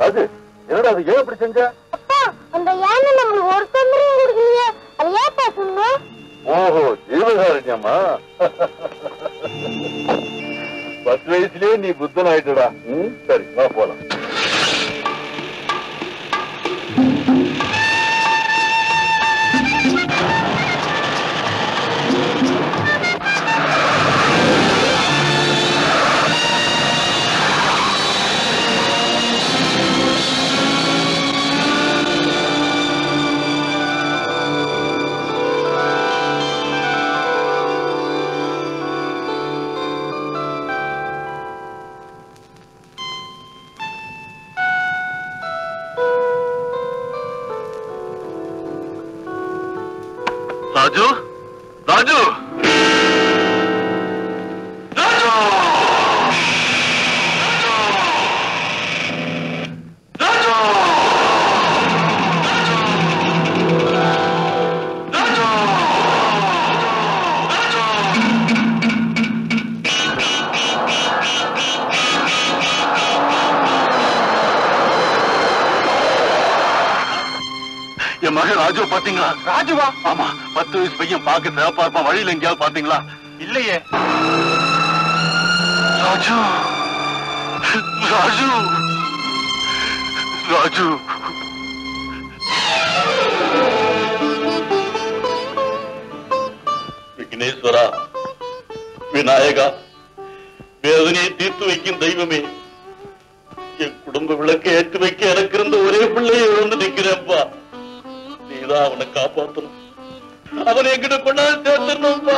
அது என்னடா அது ஏன் இப்படி செஞ்ச அப்பா அந்த யானை நம்மளுக்கு ஒரு தொந்தரவும் கொடுக்கலையே அது ஏன் பேசணும் ஓஹோ ஜீவகாரண்யமா பத்து வயசுலயே நீ புத்தன் ஆயிட்டடா ம், சரி வா போலாம் ராஜு ராஜு ராஜு ராஜு ராஜு என் மகன் ராஜு பாத்தீங்களா ராஜுவா ஆமா பத்து வயசு பையன் பார்க்க சிறப்பா இருப்பான் வழியில எங்கேயாவது பாத்தீங்களா இல்லையே ராஜு ராஜு ராஜு விக்னேஸ்வரா விநாயகா வேதனையை தீர்த்து வைக்கும் தெய்வமே என் குடும்ப விளக்கை ஏற்றி வைக்க எனக்கு இருந்த ஒரே பிள்ளையை இழந்து நிக்கிறேன்ப்பா நீதான் அவனை காப்பாத்தணும் அவனை என்கிட்ட கொண்டாந்து சேர்த்தணும்பா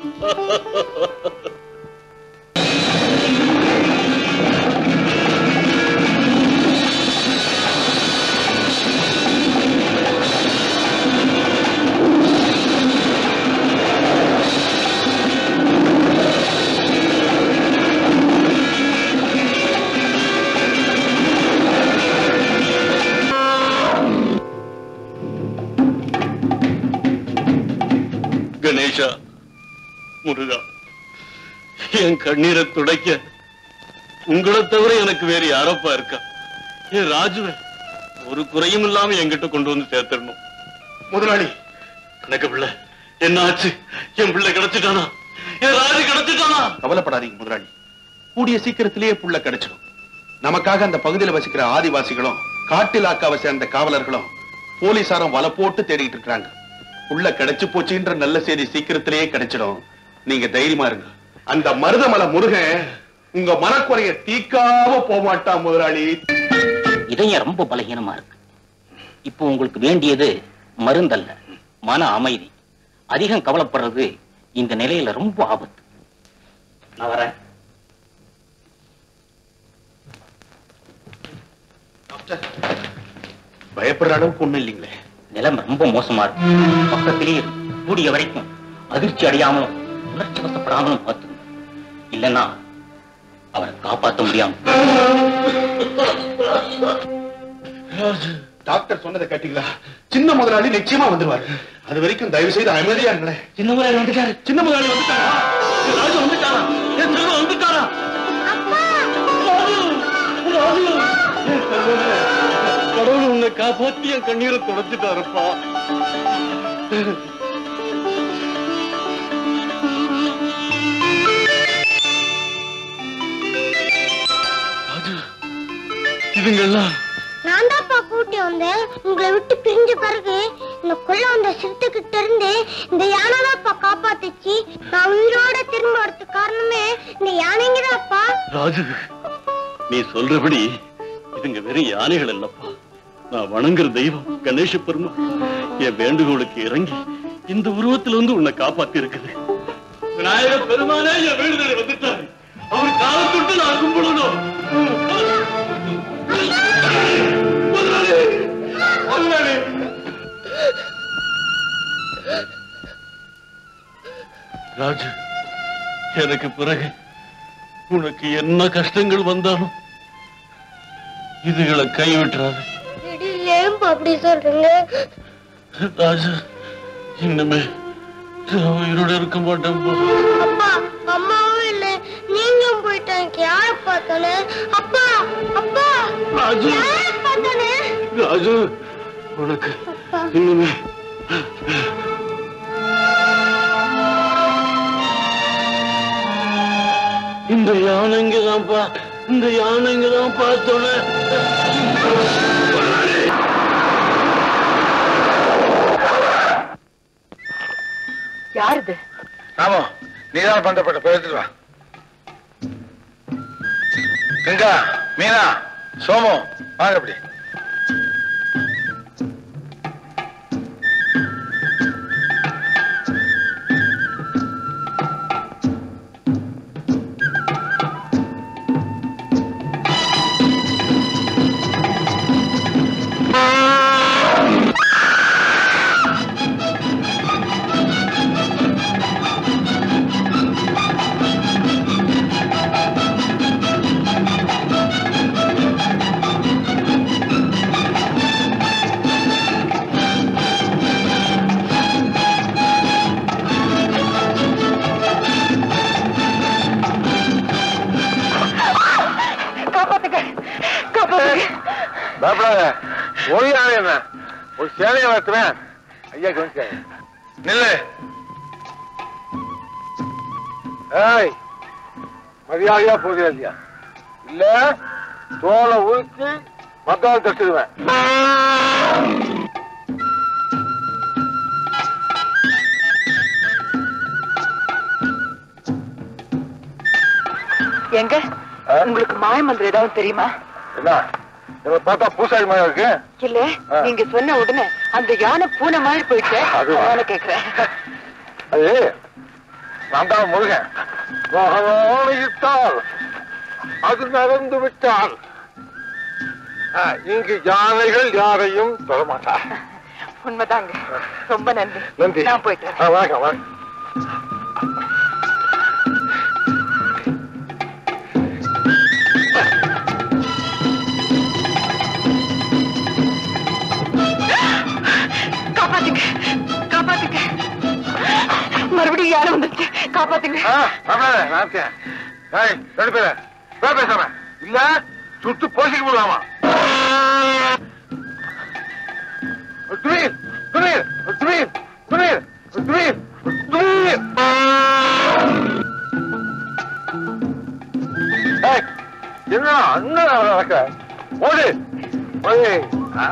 கணேஷா முருகா என் கண்ணீரை துடைக்க உங்களை தவிர எனக்கு வேற யாரப்பா இருக்கா என் ராஜுவை ஒரு குறையும் இல்லாம என்கிட்ட கொண்டு வந்து சேர்த்துடணும் முதலாளி எனக்கு பிள்ளை என்ன ஆச்சு என் பிள்ளை கிடைச்சிட்டானா என் ராஜு கிடைச்சிட்டானா கவலைப்படாதீங்க முதலாளி கூடிய சீக்கிரத்திலேயே புள்ள கிடைச்சிடும் நமக்காக அந்த பகுதியில் வசிக்கிற ஆதிவாசிகளும் காட்டிலாக்காவை சேர்ந்த காவலர்களும் போலீசாரும் வலை போட்டு தேடிட்டு இருக்காங்க புள்ள கிடைச்சு போச்சுன்ற நல்ல செய்தி சீக்கிரத்திலேயே கிடைச்சிடும் நீங்க தைரியமா இருங்க அந்த மருதமலை முருகன் உங்க மனக்குறைய தீக்காம போமாட்டான் முதலாளி இதயம் ரொம்ப பலகீனமா இருக்கு இப்போ உங்களுக்கு வேண்டியது மருந்தல்ல மன அமைதி அதிகம் கவலைப்படுறது இந்த நிலையில ரொம்ப ஆபத்து நான் வரேன் பயப்படுற அளவுக்கு ஒண்ணும் இல்லைங்களே நிலைமை ரொம்ப மோசமா இருக்கு பக்கத்திலேயே இருக்கு. கூடிய வரைக்கும் அதிர்ச்சி அடையாமலும் உணர்ச்சி வசப்படாமலும் பார்த்து இல்லைன்னா அவரை காப்பாற்ற முடியாம டாக்டர் சொன்னதை கேட்டீங்களா சின்ன முதலாளி நிச்சயமா வந்துருவாரு அது வரைக்கும் தயவு செய்து அமைதியா இருங்களேன் சின்ன முதலாளி வந்துட்டாரு சின்ன முதலாளி வந்துட்டாரா என் ராஜு வந்துட்டானா என் செல்வம் வந்துட்டானா ராஜு ராஜு என் செல்வமே, கடவுள் உன்னை காப்பாத்தி என் கண்ணீரை தொடச்சிட்டாருப்பா ராஜு இதுங்கெல்லாம் நான் தான்ப்பா கூட்டி வந்தேன் உங்களை விட்டு பிரிஞ்ச பிறகு இந்த கொள்ள வந்த சிறுத்தைகிட்ட இருந்து இந்த யானை தான்ப்பா காப்பாத்துச்சு நான் உயிரோட திரும்ப வரதுக்கு காரணமே இந்த யானைங்கதான்ப்பா ராஜு நீ சொல்றபடி இதுங்க வெறும் யானைகள் இல்லப்பா நான் வணங்குற தெய்வம் கணேச பெருமா என் வேண்டுகோளுக்கு இறங்கி இந்த உருவத்துல வந்து உன்னை காப்பாத்தி இருக்குது விநாயக பெருமானே என் வேண்டுதலை வந்துட்டாரு அவர் காலத்தொட்டு நான் கும்பிடணும் முதலாளி! முதலாளி! ராஜு எனக்கு பிறகு உனக்கு என்ன கஷ்டங்கள் வந்தாலும் இதுகளை கைவிட்டுறாது ஏன்பா அப்படி சொல்றீங்க ராஜு இன்னுமே நான் உயிரோட இருக்க மாட்டேன்ப்பா அப்பா அம்மாவும் இல்ல நீங்களும் போயிட்டாங்க யாரை பார்த்தானே அப்பா அப்பா ராஜு யாரை ராஜு உனக்கு இன்னுமே இந்த யானைங்க தான்ப்பா இந்த யானைங்க தான் பார்த்தோன்ன யாருது ஆமா நீதான் பந்தப்பட்ட போய் எடுத்துட்டு வா கங்கா மீனா சோமு வாங்க அப்படி காப்பாத்துங்க காப்பாத்துங்க பயப்படாத ஒரு யானை என்ன ஒரு சேலையை வளர்த்துறேன் ஐயா கவனிச்சாங்க நில்லு ஏய் மரியாதையா போதியா இல்லையா இல்ல தோலை உரிச்சு மத்தால் தட்டுடுவேன் எங்க உங்களுக்கு மாய மந்திரம் ஏதாவது தெரியுமா என்ன இவ பார்த்தா பூசாரி மாதிரி இருக்கு இல்ல ஆ. நீங்க சொன்ன உடனே அந்த யானை பூனை மாதிரி போயிட்டு அதுவா? அதனால கேக்குறேன் அது நான் தான் முருகன் மகனோனிட்டால் அது நடந்து விட்டால் ஆ, இங்கு யானைகள் யாரையும் தொடமாட்டா உண்மைதாங்க ரொம்ப நன்றி நன்றி நான் போயிட்டு வரேன். ஆ, வணக்கம் வணக்கம் காப்பாத்துங்க காப்பாத்துங்க மறுபடியும் யானை வந்துருச்சு காப்பாத்துங்க ஆ, பயப்படாத, நான் இருக்கேன். ஏய், ரெண்டு பேரு, பேர் பேசாம. இல்ல சுட்டு போசிக்க முடியாமா துணீர் துணீர் துணீர் துணீர் துணீர் துணீர் ஏய், என்ன அண்ணன் நடக்க ஓடு ஓடு ஆ.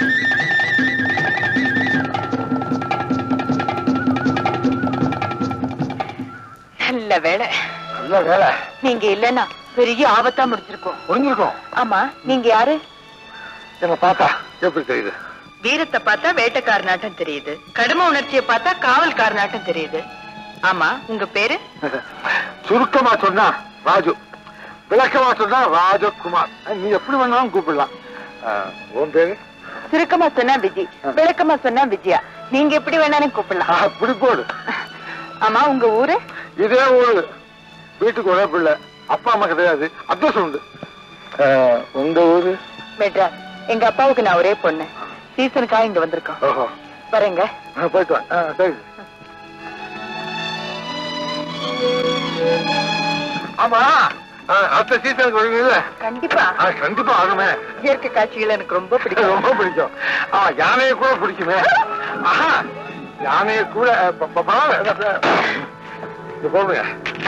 நல்ல வேலை நல்ல வேலை நீங்க இல்லன்னா பெரிய ஆபத்தா முடிச்சிருக்கோம் புரிஞ்சிருக்கோம் ஆமா நீங்க யாரு என்ன பார்த்தா எப்படி தெரியுது வீரத்தை பார்த்தா வேட்டைக்காரனாட்டம் தெரியுது கடமை உணர்ச்சியை பார்த்தா காவல்காரனாட்டம் தெரியுது ஆமா உங்க பேரு சுருக்கமா சொன்னா ராஜு விளக்கமா சொன்னா ராஜகுமார் நீ எப்படி வேணாலும் கூப்பிடலாம் ஆஹ், உன் பேரு சுருக்கமா சொன்னா விஜய் விளக்கமா சொன்னா விஜயா நீங்க எப்படி வேணாலும் கூப்பிடலாம் ஆஹ், இப்படி போடு ஆமா உங்க ஊரு இதே ஊரு வீட்டுக்கு ஒரே பிள்ளை அப்பா அம்மா கிடையாது அட்ரஸ் உண்டு ஆஹ், உங்க ஊரு மெட்ராஸ் எங்க அப்பாவுக்கு நான் ஒரே பொண்ணு சீசனுக்காக இங்க வந்திருக்கோம் ஓஹோ வரேங்க ஆஹ், போயிட்டு வா ஆஹ், சரி ஆமா ஆஹ், அடுத்த சீசனுக்கு வருவீங்கல்ல கண்டிப்பா ஆஹ், கண்டிப்பா ஆகுமே இயற்கை காட்சிகள் எனக்கு ரொம்ப பிடிக்கும் ரொம்ப பிடிக்கும் ஆ யானையை கூட பிடிக்குமே ஆஹா யானையை கூட ப- ப- பரவாயில்ல. இது போடுங்க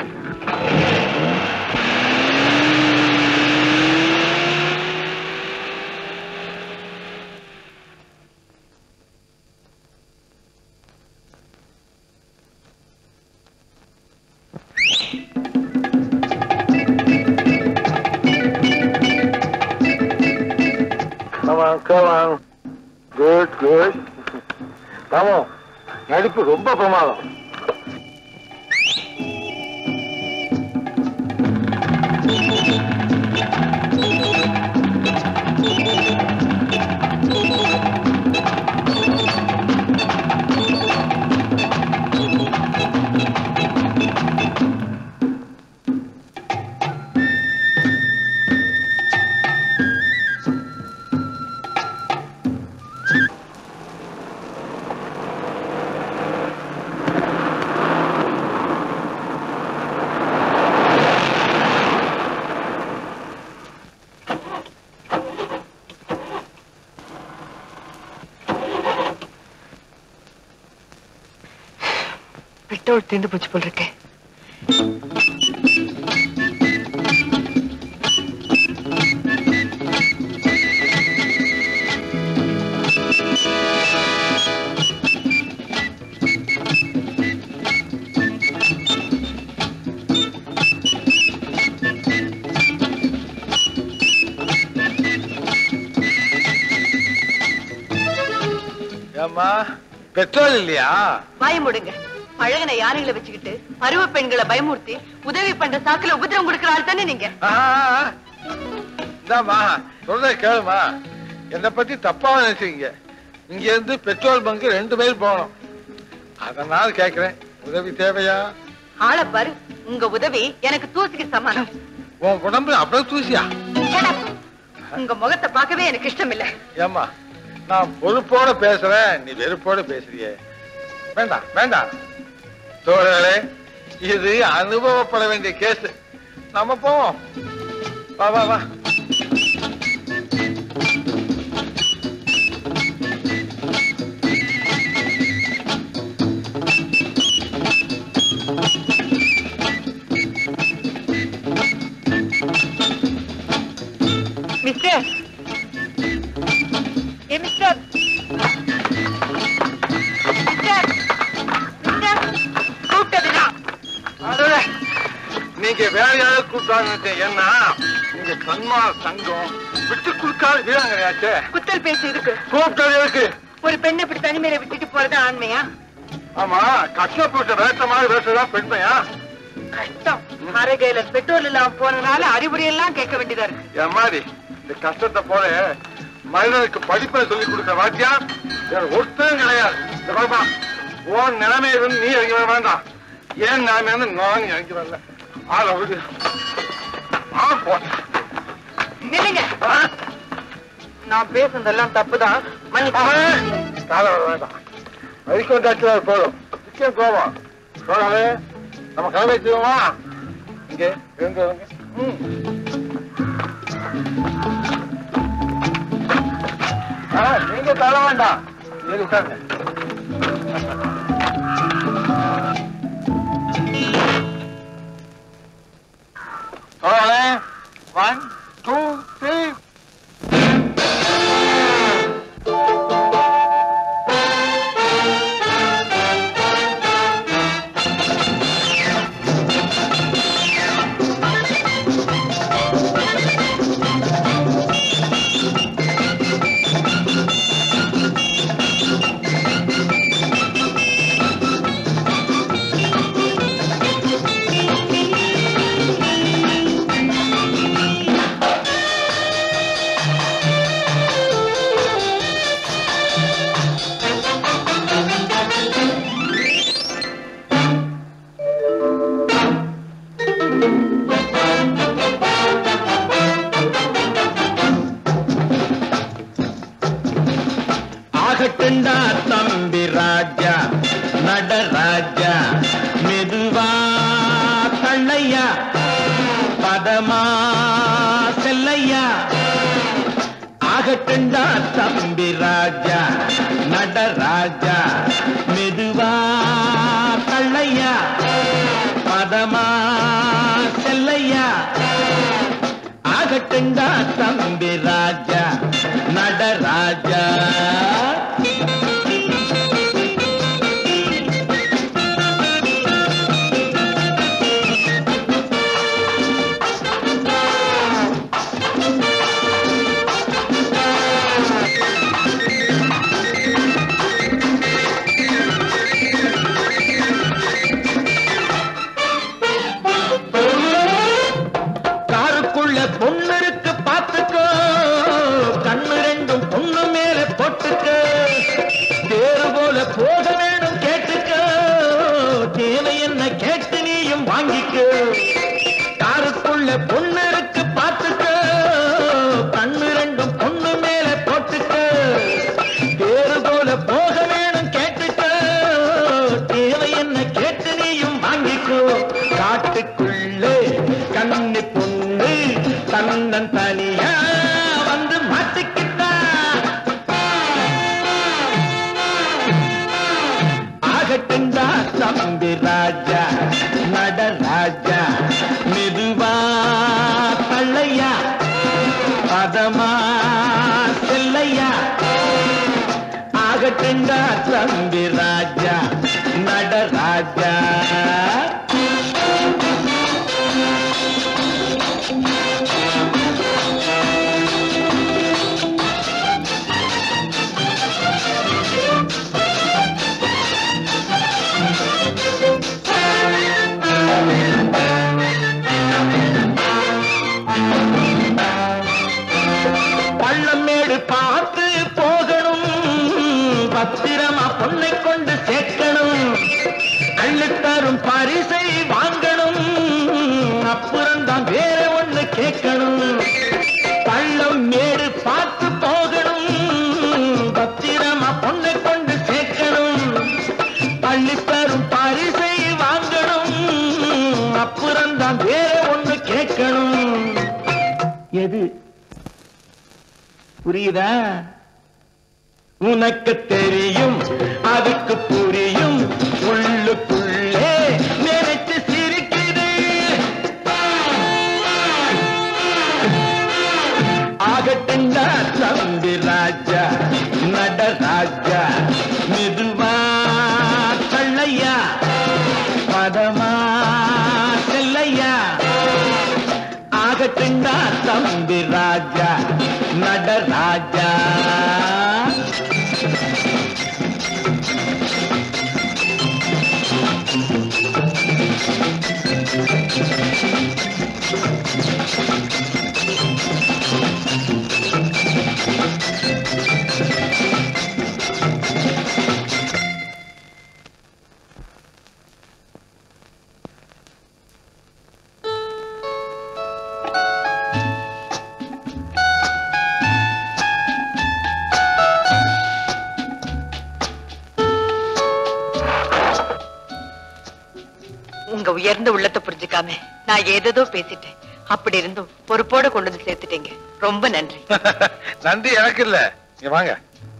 Come on, come on. Good, good. Ramu நடிப்பு ரொம்ப பிரமாதம் பெட்ரோல் தீர்ந்து போச்சு போல் இருக்கேன் ஏம்மா பெட்ரோல் இல்லையா வாய முடுங்க பழகின யானைகளை வச்சுக்கிட்டு பருவ பெண்களை பயமுறுத்தி உதவி பண்ற சாக்குல உபதிரம் கொடுக்கிற ஆள் தானே நீங்க இந்தாம்மா சொல்றத கேளுமா என்னை பத்தி தப்பா நினைச்சீங்க இங்க இருந்து பெட்ரோல் பங்க் ரெண்டு மைல் போகணும் அதனால கேக்குறேன் உதவி தேவையா ஆளை பாரு உங்க உதவி எனக்கு தூசிக்கு சமானம் உன் உடம்புல அவ்வளவு தூசியா Shut up. உங்க முகத்தை பார்க்கவே எனக்கு இஷ்டம் இல்ல ஏம்மா நான் பொறுப்போட பேசுறேன் நீ வெறுப்போட பேசுறியே வேண்டாம் வேண்டாம் தோழர்களே இது அனுபவப்பட வேண்டிய கேஸ் நம்ம போவோம் வா வா வா மிஸ்டர் ஏ மிஸ்டர் மிஸ்டர் மிஸ்டர் கூப்பிட்டதுனா அடடே, நீங்க வேற யாராவது கூப்பிட்டாங்க ஏன்னா நீங்க சன்மா சங்கம் விட்டு கொடுக்காத வீராங்கனையாச்சே குத்தல் பேசி இருக்கு கூப்பிட்டது இருக்கு ஒரு பெண்ணை இப்படி தனிமையில விட்டுட்டு போறது ஆண்மையா ஆமா கஷ்டப்பட்ட வேட்ட மாதிரி வேட்டதான் பெண்மையா கஷ்டம் அரைகையில பெட்ரோல் இல்லாம போனதுனால அறிவுரை எல்லாம் கேட்க வேண்டியதா இருக்கு என் மாதிரி இந்த கஷ்டத்தை போல மனிதனுக்கு படிப்பை சொல்லி கொடுக்க வாத்தியா வேற ஒருத்தரும் கிடையாது இந்த பாப்பா உன் நிலைமையில இருந்து நீ இறங்கி வர வேண்டாம் ஏன் நிலைமை இருந்து நான் இறங்கி வரல ஆள விடு ஆ போட்டேன் நில்லுங்க நான் பேசுனதெல்லாம் தப்புதான் மன்னிச்சு கால வர வேண்டாம் வரைக்கும் டாக்டர் போதும் நிச்சயம் கோவம் சோழாவே நம்ம கிளம்பி வச்சுக்கோமா இங்கே இருந்து இறங்கு. ம் ஆ, நீங்க தர வேண்டாம் ஏறி உட்காருங்க சோழாவே ஒன் டூ த்ரீ ஆகட்டுண்டா தம்பி ராஜா நடராஜா மெதுவா தள்ளையா பதமா செல்லையா ஆகட்டுண்டா தம்பி ராஜா நடராஜா மெதுவா தள்ளையா பதமா செல்லையா ஆகட்டுண்டா தம்பி ராஜா நடராஜா காருக்குள்ள பொண்ணு இருக்கு பாத்துக்கோ கண்ணு ரெண்டும் பொண்ணு மேல போட்டுக்கோ தேரு போல போக வேணும் கேட்டுக்கோ தேவை என்ன கேட்டு நீயும் வாங்கிக்கோ காருக்குள்ள பொண்ணு இருக்கு பாத்துக்கோ கண்ணு ரெண்டும் பொண்ணு மேல போட்டுக்கோ தேரு போல போக வேணும் கேட்டுக்கோ தேவை என்ன கேட்டு நீயும் வாங்கிக்கோ காட்டுக்குள்ளே கண்ணு பொண்ணு தன்னன் தனியா வந்து மாட்டிக்கிட்டா ஆக ஆகட்டுண்டா தம்பி ராஜா நடராஜா மெதுவா தள்ளையா பதமா செல்லையா ஆகட்டுண்டா தம்பி ராஜா நடராஜா பள்ளமேடு பார்த்து போகணும் பத்திரமா பொண்ணை கொண்டு சேர்க்கணும் அள்ளித்தரும் பரிசை வாங்கணும் அப்புறம்தான் வேற ஒண்ணு கேட்கணும் பள்ளம் மேடு பார்த்து போகணும் பத்திரமா பொண்ணை கொண்டு சேர்க்கணும் அள்ளித்தரும் பரிசை வாங்கணும் அப்புறம்தான் வேற ஒண்ணு கேட்கணும் எது புரியுதா உனக்கு தெரியும் அதுக்கு புரியும் உள்ளுக்குள்ளே நினைச்சு சிரிக்குது ஆகட்டுண்டா தம்பி ராஜா நடராஜா மெதுவா தள்ளையா பதமா செல்லையா ஆகட்டுண்டா தம்பி ராஜா நடராஜா உங்க உயர்ந்த உள்ளத்தை புரிஞ்சுக்காம நான் ஏதேதோ பேசிட்டேன் அப்படி இருந்தும் பொறுப்போட கொண்டு வந்து சேர்த்துட்டீங்க ரொம்ப நன்றி நன்றி எனக்கு இல்ல இங்க வாங்க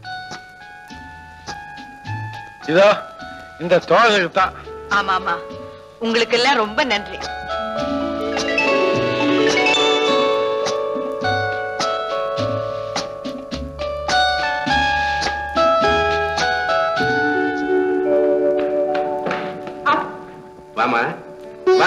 இதோ இந்த தோழருக்கு தான் ஆமா ஆமா உங்களுக்கு எல்லாம் ரொம்ப நன்றி வாமா வா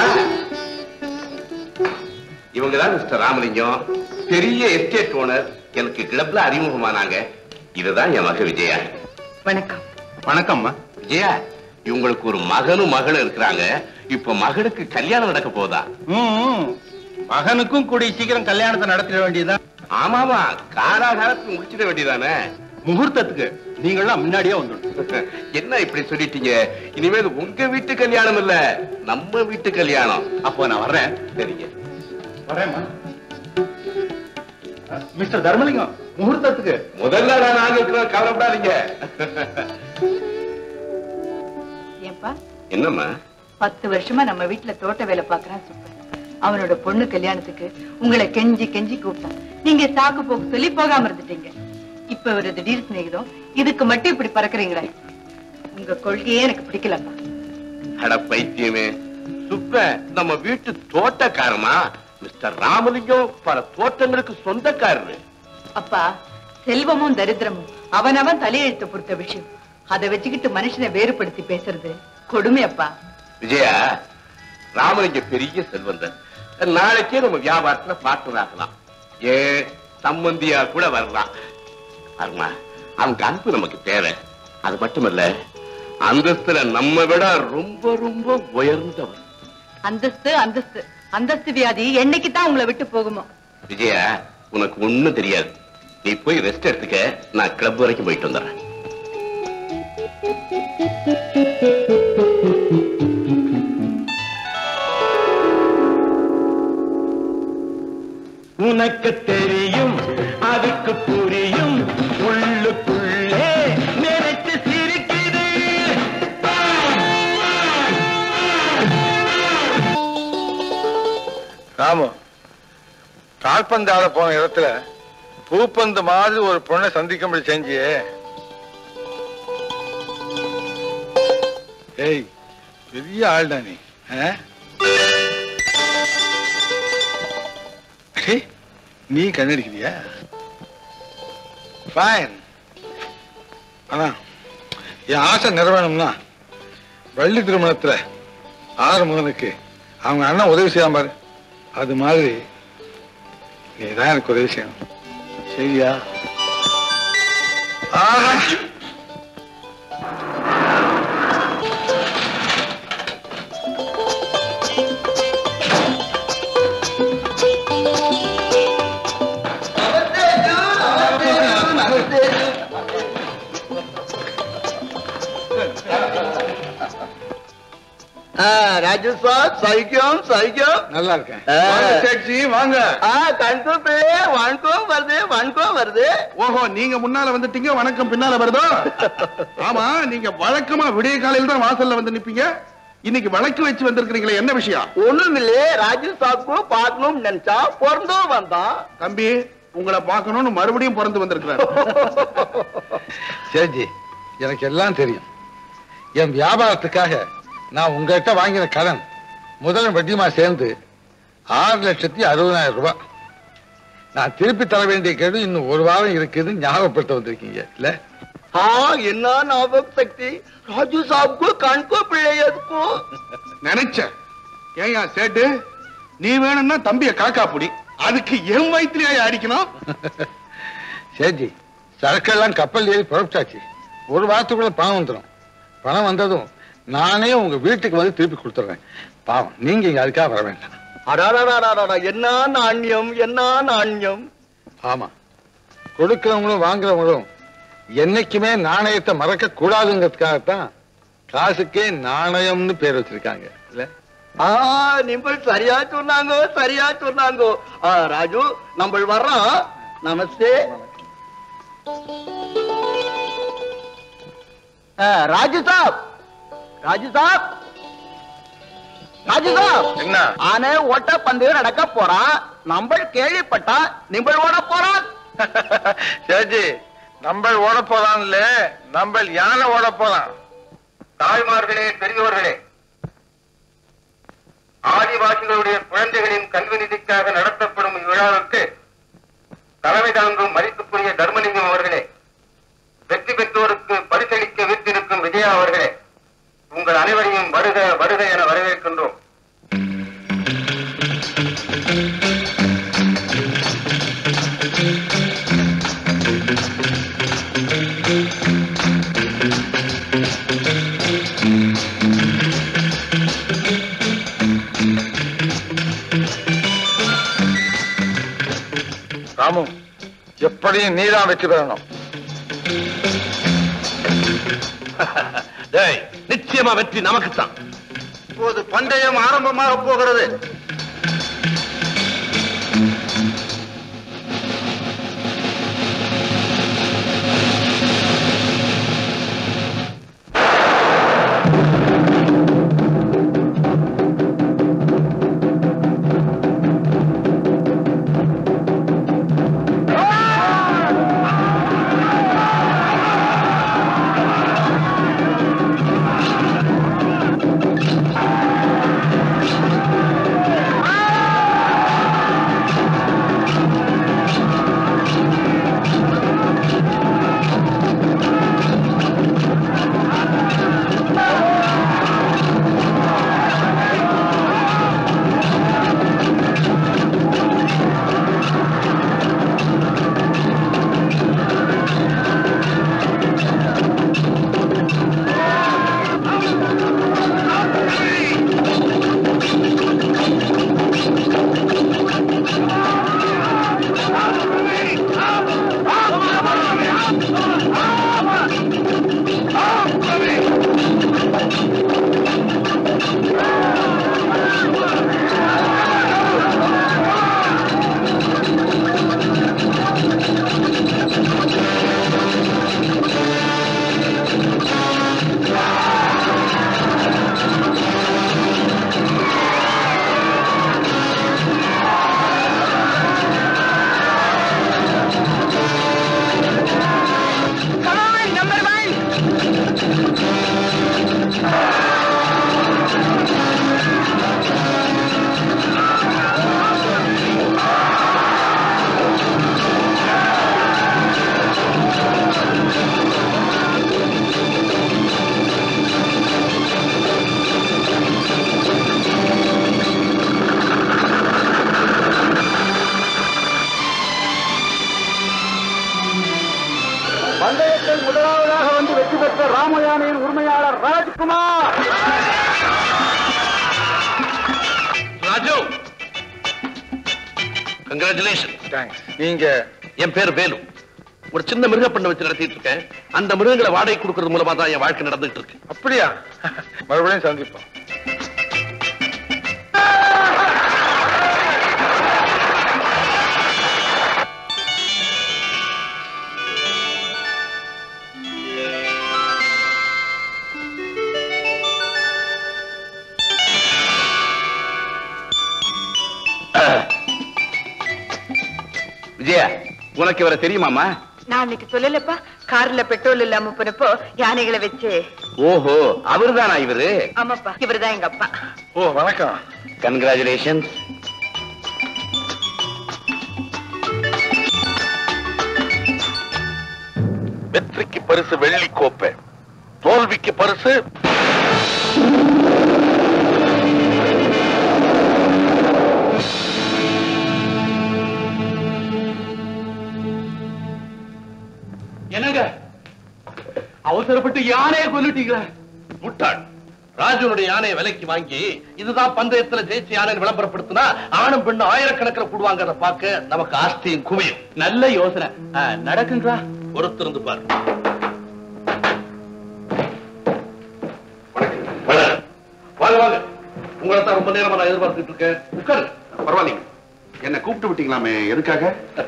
இவங்க தான் மிஸ்டர் ராமலிங்கம் பெரிய எஸ்டேட் ஓனர் எனக்கு கிளப்ல அறிமுகமானாங்க இதுதான் என் மக விஜயா வணக்கம் வணக்கம்மா விஜயா இவங்களுக்கு ஒரு மகனும் மகளும் இருக்கிறாங்க இப்ப மகளுக்கு கல்யாணம் நடக்க போதா மகனுக்கும் கூடிய சீக்கிரம் கல்யாணத்தை நடத்திட வேண்டியதுதான் ஆமாமா காராகாரத்துக்கு முடிச்சிட வேண்டியதானே முகூர்த்தத்துக்கு நீங்களாம் முன்னாடியே வந்துடும் என்ன இப்படி சொல்லிட்டீங்க இனிமேல் உங்க வீட்டு கல்யாணம் இல்ல நம்ம வீட்டு கல்யாணம் அப்போ நான் வர்றேன் சரிங்க வரேம்மா மிஸ்டர் தர்மலிங்கம் முகூர்த்தத்துக்கு முதல்ல நான் நாங்க இருக்கிறோம் கவலைப்படாதீங்க ஏப்பா என்னம்மா பத்து வருஷமா நம்ம வீட்டுல தோட்ட வேலை பாக்குறான் சுப்பன் அவனோட பொண்ணு கல்யாணத்துக்கு உங்களை கெஞ்சி கெஞ்சி கூப்பிட்டான் நீங்க சாக்கு போக்கு சொல்லி போகாம இருந்துட்டீங்க இப்ப ஒரு திடீர் சிநேகிதம் இதுக்கு மட்டும் இப்படி பறக்குறீங்களே உங்க கொள்கையே எனக்கு பிடிக்கலப்பா அட பைத்தியமே சுப்ப நம்ம வீட்டு தோட்டக்காரமா மிஸ்டர் ராமலிங்கம் பல தோட்டங்களுக்கு சொந்தக்காரரு அப்பா செல்வமும் தரித்திரமும் அவனவன் தலையெழுத்து பொறுத்த விஷயம் அதை வச்சுக்கிட்டு மனுஷனை வேறுபடுத்தி பேசுறது கொடுமை அப்பா விஜயா ராமலிங்க பெரிய செல்வந்தர் நாளைக்கே நம்ம வியாபாரத்துல பார்ட்னர் ஆகலாம் ஏ சம்பந்தியா கூட வரலாம் அருமா அவங்க அன்பு நமக்கு தேவை அது மட்டுமல்ல அந்தஸ்துல நம்ம விட ரொம்ப ரொம்ப உயர்ந்தவர் அந்தஸ்து அந்தஸ்து அந்தஸ்து வியாதி என்னைக்கு தான் உங்களை விட்டு போகுமோ விஜயா உனக்கு ஒண்ணும் தெரியாது நீ போய் ரெஸ்ட் எடுத்துக்க நான் கிளப் வரைக்கும் போயிட்டு வந்துடுறேன் உனக்கு தெரியும் அதுக்கு புரியும் உள்ளுக்குள்ளே நினைச்சு சிரிக்குது ராமு கால்பந்து ஆட போன இடத்துல பூப்பந்து மாதிரி ஒரு பொண்ணை சந்திக்கும்படி செஞ்சியே ஏய் பெரிய ஆள்டா நீ ஆ? அடே, நீ கண்ணடிக்கிறியா ஃபைன் ஆனா என் ஆசை நிறைவேணும்னா வள்ளி திருமணத்துல ஆறுமுகனுக்கு அவங்க அண்ணன் உதவி செய்யாம பாரு அது மாதிரி நீ தான் எனக்கு உதவி செய்யணும் சரியா ஆஹா ராஜு சார் சைக்கியம் சைக்கியம் நல்லா இருக்கேன் ஆ. வாங்க, சேட்ஜி வாங்க கண்கோ பிள்ளை வணக்கம் வருது வணக்கம் வருது ஓஹோ நீங்க முன்னால வந்துட்டீங்க வணக்கம் பின்னால வருதோ ஆமா நீங்க வழக்கமா விடிய காலையில தான் வாசல்ல வந்து நிப்பீங்க இன்னைக்கு வழக்கு வச்சு வந்திருக்கிறீங்களே என்ன விஷயம் ஒண்ணும் இல்லையே ராஜு சாப்க்கு பார்க்கணும்னு நினைச்சா பிறந்தும் வந்தான் தம்பி உங்களை பார்க்கணும்னு மறுபடியும் பிறந்து வந்திருக்கிறாரு சேட்ஜி எனக்கு எல்லாம் தெரியும் என் வியாபாரத்துக்காக நான் உங்ககிட்ட வாங்கின கடன் முதலும் வட்டியுமா சேர்ந்து ஆறு லட்சத்தி அறுபதாயிரம் ரூபாய் நான் திருப்பி தர வேண்டிய கெடு இன்னும் ஒரு வாரம் இருக்குதுன்னு ஞாபகப்படுத்த வந்திருக்கீங்க இல்ல ஆ என்ன ஞாபக சக்தி ராஜு சாப்க்கு கண்கோ பிள்ளை எதுக்கும் நினைச்சேன் ஏயா சேட்டு நீ வேணும்னா தம்பிய காக்கா புடி அதுக்கு என் வயிற்றுலயா அடிக்கணும் சேட்ஜி சரக்கெல்லாம் கப்பல் ஏறி புறப்பட்டாச்சு ஒரு வாரத்துக்குள்ள பணம் வந்துடும் பணம் வந்ததும் நானே உங்க வீட்டுக்கு வந்து திருப்பி கொடுத்துட்றேன் பாவம் நீங்க இங்க அதுக்காக வர வேண்டாம் அடாடாடாடாடா என்ன நாண்யம் என்ன நாண்யம் ஆமா கொடுக்கிறவங்களும் வாங்குறவங்களும் என்னைக்குமே நாணயத்தை மறக்க கூடாதுங்கிறதுக்காகத்தான் காசுக்கே நாணயம்னு பேர் வச்சிருக்காங்க இல்ல ஆ நிம்பள் சரியா சொன்னாங்க சரியா சொன்னாங்க ஆ, ராஜு நம்ம வர்றோம் நமஸ்தே ஆ, ராஜு சாப் ராஜு சாப் ராஜு சாப் என்ன ஆனே ஓட்ட பந்து நடக்க போறான் நம்ம கேள்விப்பட்டா நிம்பள் ஓட போறான் சேஜி நம்ம ஓட போலாம்ல நம்ம யானை ஓட போலாம் தாய்மார்களே பெரியோர்களே ஆதிவாசிகளுடைய குழந்தைகளின் கல்வி நிதிக்காக நடத்தப்படும் இவ்விழாவுக்கு தலைமை தாங்கும் மதிப்புக்குரிய தர்மலிங்கம் அவர்களே வெற்றி பெற்றோருக்கு பரிசளிக்க விட்டிருக்கும் விஜயா அவர்களே உங்கள் அனைவரையும் வருக வருக என வரவேற்கின்றோம் ராமு எப்படியும் நீதான் வெற்றி பெறணும் டேய் நிச்சயமா வெற்றி நமக்குத்தான் இப்போது பந்தயம் ஆரம்பமாக போகிறது ஆ பந்தயத்தில் முதலாவதாக வந்து வெற்றி பெற்ற ராமயானையின் உரிமையாளர் ராஜ்குமார் ராஜு கங்க்ராச்சுலேஷன் தேங்க்ஸ் நீங்க என் பேர் வேலு ஒரு சின்ன மிருக பண்ண வச்சு நடத்திட்டு இருக்கேன் அந்த மிருகங்களை வாடகை கொடுக்கறது மூலமா தான் என் வாழ்க்கை நடந்துட்டு இருக்கு அப்படியா மறுபடியும் சந்திப்போம் விஜயா உனக்கு இவரை தெரியுமாமா நான் அன்னைக்கு சொல்லலப்பா கார்ல பெட்ரோல் இல்லாம போனப்போ யானைகளை வச்சு ஓஹோ அவர்தானா இவரு ஆமாப்பா இவர்தான் எங்க அப்பா ஓ வணக்கம் கங்க்ராச்சுலேஷன் வெற்றிக்கு பரிசு வெள்ளி கோப்பை தோல்விக்கு பரிசு என்னங்க அவசரப்பட்டு யானையை கொல்லிட்டீங்களா முட்டாள் ராஜுனுடைய யானையை விலைக்கு வாங்கி இதுதான் பந்தயத்துல ஜெயிச்ச யானை விளம்பரப்படுத்தினா ஆணும் பெண்ணும் ஆயிரக்கணக்கில் கூடுவாங்க அதை பார்க்க நமக்கு ஆஸ்தியும் குவியும் நல்ல யோசனை ஆ, நடக்குங்களா பொறுத்திருந்து பாரு வணக்கம். வாங்க வாங்க உங்களை தான் ரொம்ப நேரமா நான் எதிர்பார்த்துட்டு இருக்கேன் உட்காரு பரவாயில்லைங்க என்ன கூப்பிட்டு விட்டீங்களாமே எதுக்காக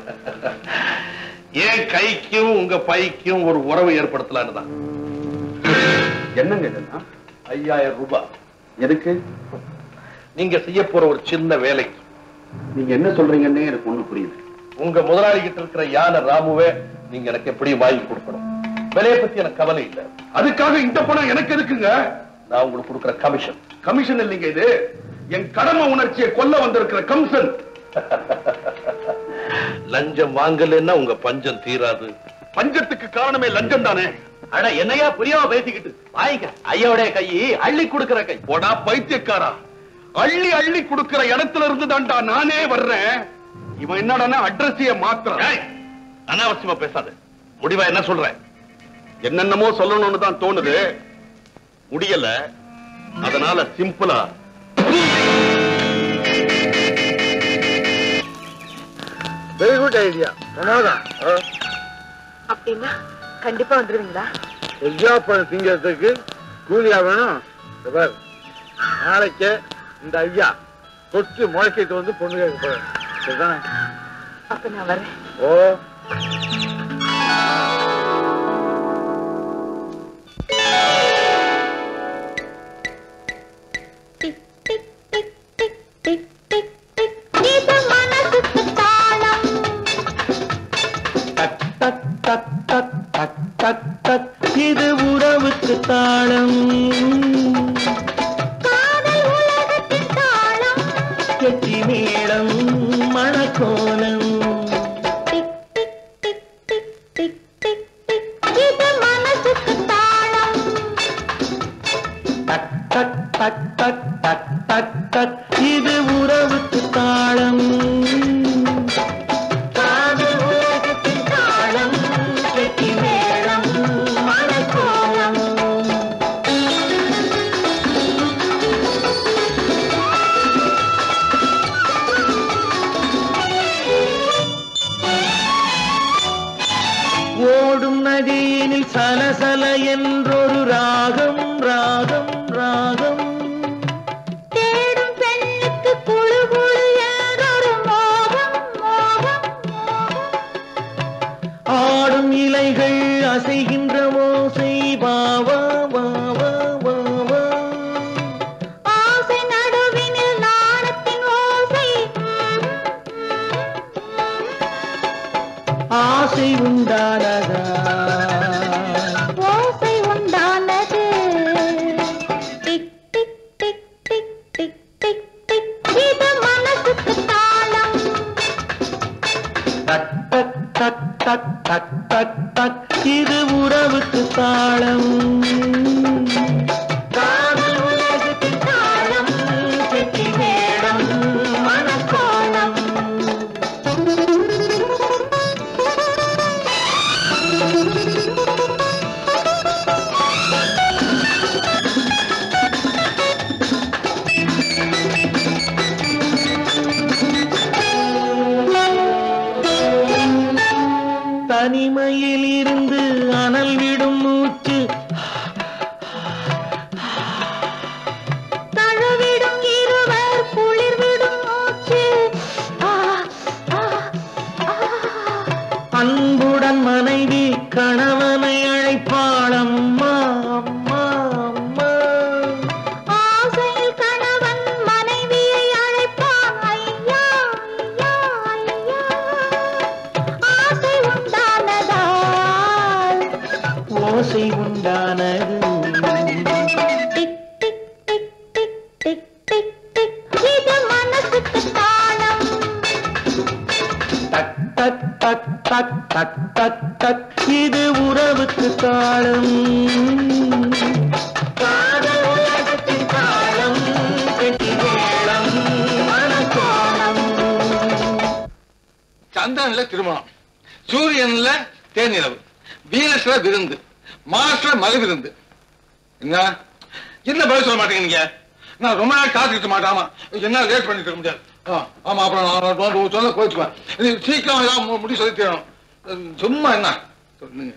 என் கைக்கும் உங்க பைக்கும் ஒரு உறவு ஏற்படுத்தலான்னு தான் என்னங்க இதெல்லாம் ஐயாயிரம் ரூபாய் எதுக்கு நீங்க செய்ய போற ஒரு சின்ன வேலைக்கு நீங்க என்ன சொல்றீங்கன்னே எனக்கு ஒண்ணு புரியுது உங்க முதலாளி கிட்ட இருக்கிற யானை ராமுவே நீங்க எனக்கு எப்படியும் வாங்கி கொடுக்கணும் விலையை பத்தி எனக்கு கவலை இல்லை அதுக்காக இந்த பணம் எனக்கு எதுக்குங்க நான் உங்களுக்கு கொடுக்குற கமிஷன் கமிஷன் இல்லைங்க இது என் கடமை உணர்ச்சியை கொல்ல வந்திருக்கிற கம்சன் லஞ்சம் வாங்கலைன்னா உங்க பஞ்சம் தீராது பஞ்சத்துக்கு காரணமே லஞ்சம் தானே அட என்னையா புரியாம பேசிக்கிட்டு வாங்கிக்க ஐயோடைய கை அள்ளி கொடுக்கிற கை போடா பைத்தியக்காரா அள்ளி அள்ளி கொடுக்கிற இடத்துல இருந்து தான்டா நானே வர்றேன் இவன் என்னடான்னா அட்ரஸைய மாத்திரம் ஏய், அனாவசியமா பேசாத முடிவா என்ன சொல்றேன் என்னென்னமோ சொல்லணும்னு தான் தோணுது முடியல அதனால சிம்பிளா வெரி குட் ஐடியா பிரமாதம் அப்படின்னா கண்டிப்பா வந்துருவீங்களா கொய்யா பழம் திங்கிறதுக்கு கூலியா வேணும் இந்த பாரு, நாளைக்கு இந்த ஐயா தொட்டு முளைக்கிட்டு வந்து பொண்ணு கேட்க போறேன் சரிதானே அப்ப நான் வரேன் ஓ tick tick tick tick tick tick tick இது மனசுக்கு தாளம் டக் டக் டக் டக் டக் டக் டக் இது உறவுக்கு தாளம் காதல் உலகத்தின் தாளம் கெட்டி மேளம் மணக்கோலம் tick tick tick tick tick tick tick இது மனசுக்கு தாளம் டக் டக் டக் டக் டக் டக் டக் இது உறவுக்கு தாளம் காதல் உலகத்தின் தாளம் கெட்டி மேளம் மணக்கோலம் ஓடும் நதியினில் சலசல என்றொரு ராகம் ராகம் ராகம் தேடும் பெண்ணுக்கு குழு குழு என்றொரு மோகம் மோகம் மோகம் ஆடும் இலைகள் அசைகின்ற ஓசை வா வா வா வா வா வா ஆசை நடுவினில் நாணத்தின் ஓசை ஆசை உண்டானதா ஓசை உண்டானது tick tick tick tick tick tick tick இது மனசுக்கு தாளம் டக் டக் டக் டக் டக் டக் டக் இது உறவுக்கு தாளம் காதல் உலகத்தின் தாளம் கெட்டி மேளம் மணக்கோலம் Thank you. தனிமையில் இருந்து அனல் விடும் மூச்சு தழுவிடும் இருவர் குளிர் விடும் மூச்சு ஆ, ஆ, ஆ. அன்புடன் மனைவி கணவனை அழைப்பாள் அம்மா அம்மா அம்மா ஆசையில் கணவன் மனைவியை அழைப்பான் ஐயா ஐயா ஐயா ஆசை உண்டானதால் ஓசை உண்டானது tick tick tick tick tick tick tick இது மனசுக்கு தாளம் டக் டக் டக் டக் டக் டக் டக் இது உறவுக்கு தாளம் காதல் உலகத்தின் தாளம் பெட்டி மேளம் மனக்கோலம் சந்திரன்ல திருமணம் சூரியன்ல தேனிரவு வீனஸ்ல விருந்து மாஸ்ல மது விருந்து என்ன என்ன பதில் சொல்ல மாட்டேங்க நீங்க நான் ரொம்ப நாள் காத்துக்கிட்டு மாட்டாமா என்ன லேட் பண்ணிட்டு இருக்க முடியாது ஆ, ஆமா அப்புறம் நான் நான் நான் சொல்ல கோச்சுக்குவேன் நீ சீக்கிரம் ஏதாவது மு- முடி சொல்லி தரணும் உம், சும்மா என்ன சொல்லுங்க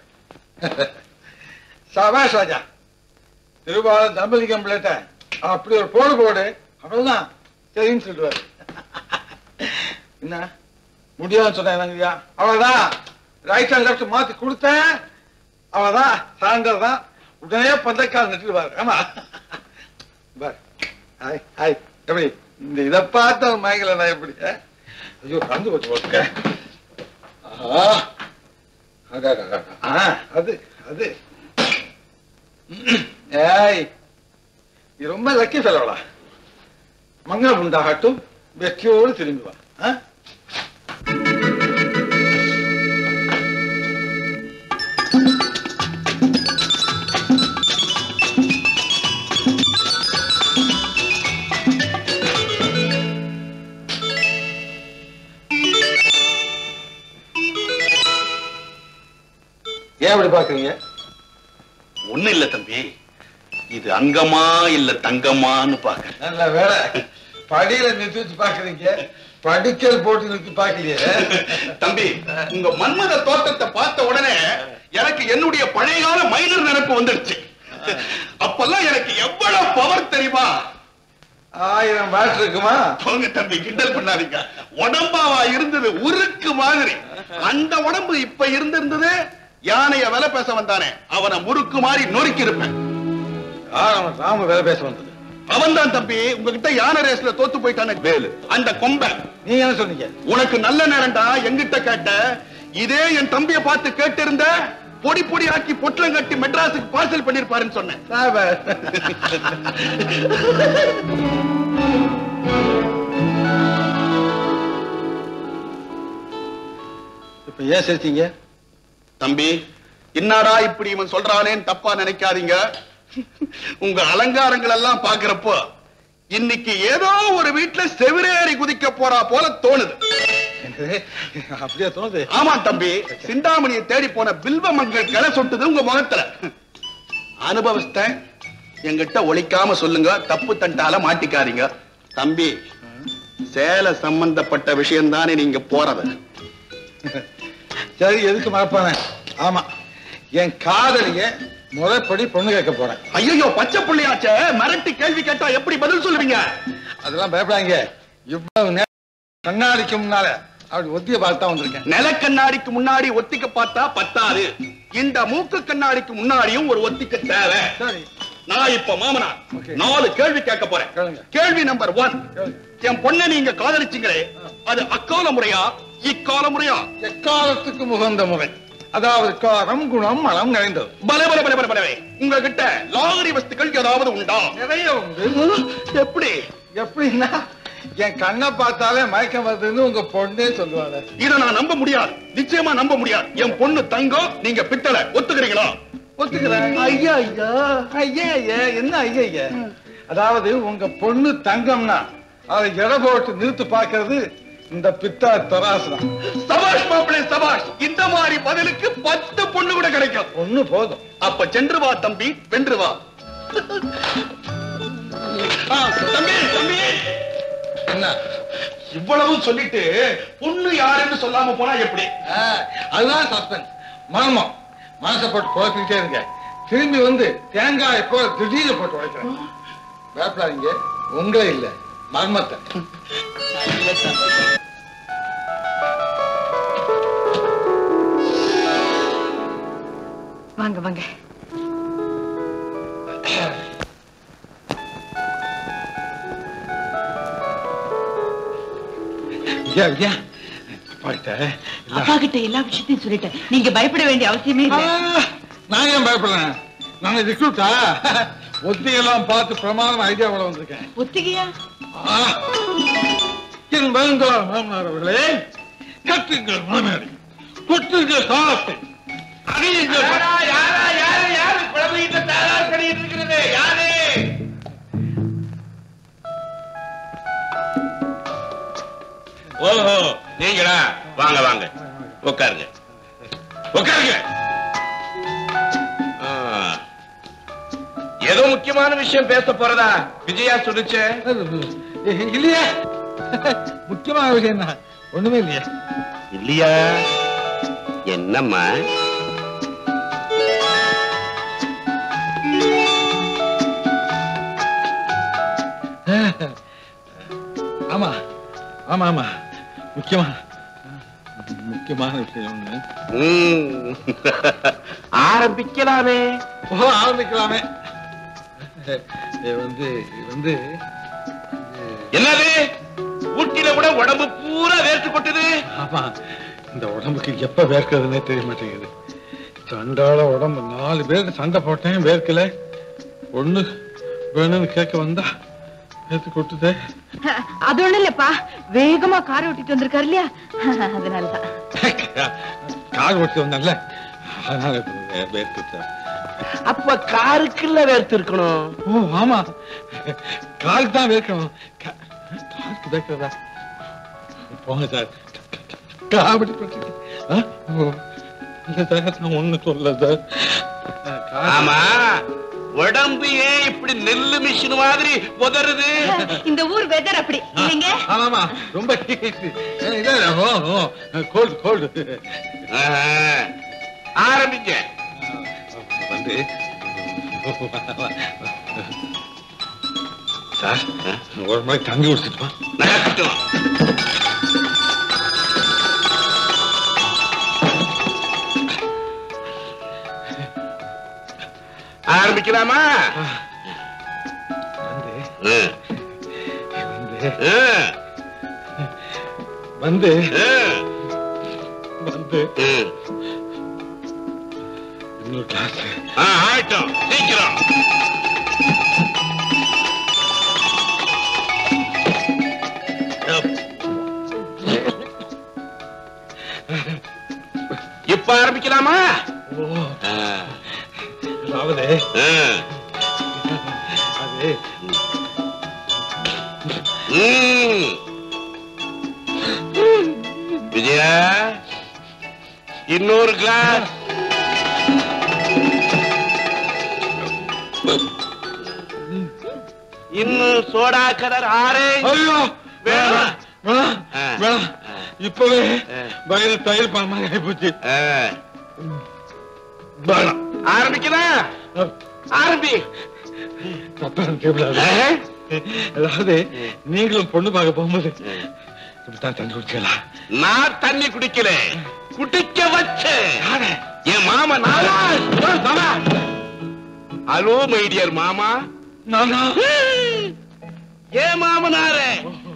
சபாஷ் ராஜா திருபாலம் தம்பலிங்கம் பிள்ளைட்ட அப்படி ஒரு போடு போடு அவ்வளவுதான் சரின்னு சொல்லுவாரு என்ன முடியாதுன்னு சொன்னாங்கய்யா அவ்வளவுதான் ரைட் அண்ட் லெஃப்ட் மாத்தி கொடுத்தேன் அவ்வளவுதான் சாயந்தரம் தான் உடனே பந்தக்கால் நட்டுடுவாரு ஆமா பார் ஹாய் ஹாய் எப்படி இந்த இதை பார்த்த மயங்கல நான் எப்படி ஆ? ஐயோ கலந்து போச்சு போட்டுக்க ஆஹா அடா, அடா, அடா. ஆ, அது அது ஏய் நீ ரொம்ப லக்கி ஃபெலோடா மங்களம் உண்டாகட்டும் வெற்றியோடு திரும்பி வா ஆ? ஏன் அப்படி பாக்குறீங்க ஒண்ணு இல்ல தம்பி இது அங்கமா இல்ல தங்கமான்னு பாக்க நல்ல வேலை படியில நிறுத்தி வச்சு பாக்குறீங்க படிக்கல் போட்டு நிறுத்தி பாக்கலையே தம்பி உங்க மன்மத தோட்டத்தை பார்த்த உடனே எனக்கு என்னுடைய பழைய கால மைனர் நினைப்பு வந்துடுச்சு அப்பெல்லாம் எனக்கு எவ்வளவு பவர் தெரியுமா ஆயிரம் வாட் இருக்குமா போங்க தம்பி கிண்டல் பண்ணாதீங்க உடம்பாவா இருந்தது உருக்கு மாதிரி அந்த உடம்பு இப்ப இருந்திருந்தது யானைய விலை பேச வந்தானே அவனை முறுக்கு மாதிரி நொறுக்கி இருப்பேன் ராம ராம வேலை பேச வந்தது அவன் தான் தம்பி உங்ககிட்ட யானை ரேஸ்ல தோத்து போயிட்டானே வேலு அந்த கொம்பன் நீங்க என்ன சொன்னீங்க உனக்கு நல்ல நேரம்டா எங்கிட்ட கேட்ட இதே என் தம்பிய பார்த்து கேட்டிருந்த பொடி பொடி ஆக்கி பொட்டலம் கட்டி மெட்ராஸுக்கு பார்சல் பண்ணிருப்பாருன்னு சொன்னேன் சாபாஷ். இப்ப ஏன் சிரிச்சீங்க தம்பி என்னடா இப்படி இவன் சொல்றானேன்னு தப்பா நினைக்காதீங்க உங்க அலங்காரங்கள் எல்லாம் பாக்குறப்போ இன்னைக்கு ஏதோ ஒரு வீட்டுல செவிரேறி குதிக்க போறா போல தோணுது என்னது? அப்படியே தோணுது ஆமா தம்பி சிந்தாமணியை தேடி போன பில்வ மங்கள் கிளை சொட்டுது உங்க முகத்துல அனுபவஸ்தேன் எங்கிட்ட ஒழிக்காம சொல்லுங்க தப்பு தண்டால மாட்டிக்காதீங்க தம்பி சேலை சம்பந்தப்பட்ட விஷயம் தானே நீங்க போறது சரி எதுக்கு மறப்பானே ஆமா என் காதலிய முறைப்படி பொண்ணு கேட்க போறேன் ஐயோ பச்சை புள்ளியாச்சே மிரட்டி கேள்வி கேட்டா எப்படி பதில் சொல்லுவீங்க அதெல்லாம் பயப்படாங்க இவ்வளவு நேரம் கண்ணாடிக்கு முன்னால அப்படி ஒத்திய பார்த்து தான் வந்திருக்கேன் நிலக்கண்ணாடிக்கு முன்னாடி ஒத்திக்க பார்த்தா பத்தாது இந்த மூக்கு கண்ணாடிக்கு முன்னாடியும் ஒரு ஒத்திக்க தேவை சரி நான் இப்ப மாமனார் Okay. நாலு கேள்வி கேட்க போறேன் கேளுங்க. கேள்வி நம்பர் ஒன் கேளுங்க. என் பொண்ணை நீங்க காதலிச்சீங்களே அது அக்கால முறையா இக்கால முறையா எக்காலத்துக்கு முகந்த முறை அதாவது காரம் குணம் மனம் நிறைந்தது பல பல பல பல பலவே உங்ககிட்ட லாகரி வஸ்துக்கள் ஏதாவது உண்டா நிறைய உண்டு எப்படி எப்படின்னா என் கண்ணை பார்த்தாலே மயக்கம் வருதுன்னு உங்க பொண்ணே சொல்லுவாங்க இத நான் நம்ப முடியாது நிச்சயமா நம்ப முடியாது என் பொண்ணு தங்கம் நீங்க பித்தளை ஒத்துக்கிறீங்களா ஒத்துக்கிறேன் ஐயா ஐயா ஐயா ஐயா என்ன ஐயா ஐயா அதாவது உங்க பொண்ணு தங்கம்னா அதை எடை போட்டு நிறுத்து பார்க்கிறது இந்த பித்தா தராசுதான் சபாஷ் மாப்பிளை சபாஷ் இந்த மாதிரி பதிலுக்கு பத்து பொண்ணு கூட கிடைக்கும் ஒண்ணு போதும் அப்ப சென்று வா தம்பி வென்று வா ஆ, தம்பி தம்பி என்ன இவ்வளவு சொல்லிட்டு பொண்ணு யாருன்னு சொல்லாம போனா எப்படி ஆ, அதுதான் சஸ்பென்ஸ் மர்மம் மனசை போட்டு குழப்பிக்கிட்டே இருங்க திரும்பி வந்து தேங்காய் போல திடீர்னு போட்டு உடைக்கிறேன் பயப்படாதீங்க உங்களே இல்ல மர்மத்தை வாங்க வாங்க விஜயா விஜயா போயிட்டேன் அப்பா கிட்ட எல்லா விஷயத்தையும் சொல்லிட்டேன் நீங்க பயப்பட வேண்டிய அவசியமே இல்லை நான் ஏன் பயப்படுறேன் நான் ரிக்ரூட்டா ஒத்தியெல்லாம் பார்த்து பிரமாதம் ஐடியாவோட வந்திருக்கேன் ஒத்திகையா ஆ. என் வருங்கால மாமனார் அவர்களே கட்டுங்கள் மாமனாரை கொட்டுங்கள் காலத்தை அணியுங்கள் ஓஹோ நீங்களா வாங்க வாங்க உட்காருங்க உட்காருங்க ஆ. ஏதோ முக்கியமான விஷயம் பேச போறதா விஜயா சொல்லுச்சே இல்லையா முக்கியமான விஷயம் தான் ஒண்ணுமே இல்லையா இல்லையா என்னம்மா ஆமா ஆமா ஆமா முக்கியமா முக்கியமான விஷயம் ஒண்ணு ம். ஆரம்பிக்கலாமே ஓ ஆரம்பிக்கலாமே இது வந்து இது வந்து என்னது ஊட்டியில கூட உடம்பு பூரா வேர்த்து கொட்டுது ஆமா இந்த உடம்புக்கு எப்ப வேர்க்கிறதுனே தெரிய மாட்டேங்குது சண்டால உடம்பு நாலு பேருக்கு சண்டை போட்டேன் வேர்க்கல ஒண்ணு வேணும்னு கேட்க வந்தா வேர்த்து கொட்டுதே அது ஒண்ணு இல்லப்பா வேகமா கார் ஓட்டிட்டு வந்திருக்காரு இல்லையா அதனாலதான் கார் ஓட்டி வந்தால அதனால இப்ப வே- வேர்க்குது அப்ப காருக்குள்ள வேர்த்து இருக்கணும் ஓ ஆமா காருக்கு தான் வேர்க்கணும் கா- காருக்கு வேர்க்கிறதா போங்க சார் காமெடி பண்ணிட்டு ஆ? ஓ. இல்ல சார் நான் ஒண்ணு சொல்ல சார் கார் ஆமா உடம்பு ஏன் இப்படி நெல்லு மிஷின் மாதிரி உதறுது இந்த ஊர் வெதர் அப்படி இல்லைங்க ஆமா ரொம்ப கோல்டு கோல்டு ஆஹா. ஆரம்பிங்க வந்து சார் ஒரு மாதிரி தண்ணி குடிச்சிட்டுமா நடக்கட்டும் ஆரம்பிக்கலாமா வந்து ம், வந்து ம், வந்து ம், வந்து ம். இன்னொரு கிளாஸ் ஆ, ஆகட்டும் சீக்கிரம் இப்ப ஆரம்பிக்கலாமா ஓ ஆ, அதாவது ஆ. அது ம். விஜயா இன்னொரு கிளாஸ் இன்னும் சோடா கலர் ஆரேஞ்ச் ஐயோ வேணாம் வேணாம் ஆ. வேணாம் ஆ. இப்பவே ஆ. வயிறு தயிர் பால் மாதிரி ஆயிப்போச்சு ஆ. வேணாம் ஆரம்பிக்கலாம் ஆரம்பி தப்பா கேட்கக்கூடாது அதாவது நீங்களும் பொண்ணு பார்க்க போகும்போது இப்படித்தான் தண்ணி குடிச்சலாம் நான் தண்ணி குடிக்கல குடிக்க வச்சேன் என் மாமா நானா மாமா ஹலோ மை டியர் மாமா நானா ஏன் மாமனாரே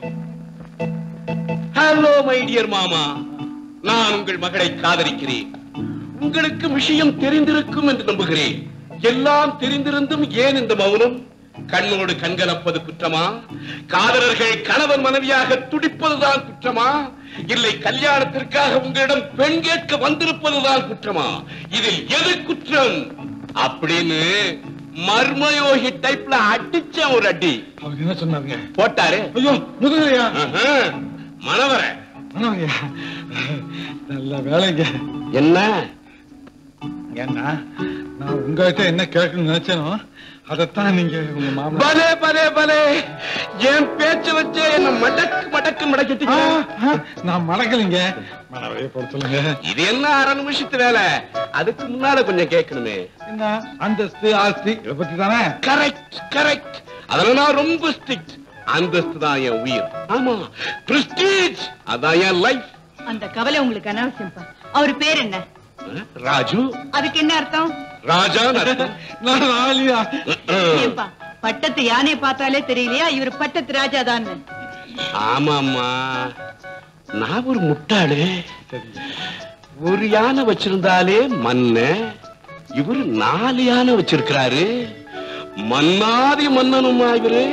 ஹலோ மை டியர் மாமா நான் உங்கள் மகளை காதலிக்கிறேன் உங்களுக்கு விஷயம் தெரிந்திருக்கும் என்று நம்புகிறேன் எல்லாம் தெரிந்திருந்தும் ஏன் இந்த மௌனம் கண்ணோடு கண்கலப்பது குற்றமா காதலர்கள் கணவன் மனைவியாக துடிப்பதுதான் குற்றமா இல்லை கல்யாணத்திற்காக உங்களிடம் பெண் கேட்க வந்திருப்பதுதான் குற்றமா இதில் எது குற்றம் அப்படின்னு மர்மயோகி டைப்ல அடிச்ச ஒரு அடி அவங்க என்ன சொன்னாங்க போட்டாரு ஐயோ முதுகலையா ஆஹா, மணவரை நல்ல வேலைங்க என்ன ஏன்னா நான் உங்ககிட்ட என்ன கேட்கணும்னு நினைச்சேனோ அதைத்தான் நீங்க உங்க மாமா பலே பலே பலே என் பேச்ச வச்சு என்ன மடக்கு மடக்கு மடக்கிட்டீங்க நான் மடக்கலைங்க மனவையே போட சொல்லுங்க இது என்ன அரை நிமிஷத்து வேலை அதுக்கு முன்னால கொஞ்சம் கேட்கணுமே என்ன அந்தஸ்து ஆஸ்தி இதை பத்தி தானே கரெக்ட் கரெக்ட் அதெல்லாம் நான் ரொம்ப ஸ்ட்ரிக்ட் அந்தஸ்து தான் என் உயிர் ஆமா பிரஸ்டீஜ் அதான் என் லைஃப் அந்த கவலை உங்களுக்கு அனாவசியம்ப்பா அவர் பேர் என்ன ராஜு அதுக்கு என்ன அர்த்தம் ராஜா நான் ஆலியா ஏன்பா பட்டத்து யானையை பார்த்தாலே தெரியலையா இவர் பட்டத்து ராஜா தான் ஆமாமா நான் ஒரு முட்டாளு ஒரு யானை வச்சிருந்தாலே மன்ன இவரு நாலு யானை வச்சிருக்கிறாரு மன்னாதி மன்னனுமா இவரு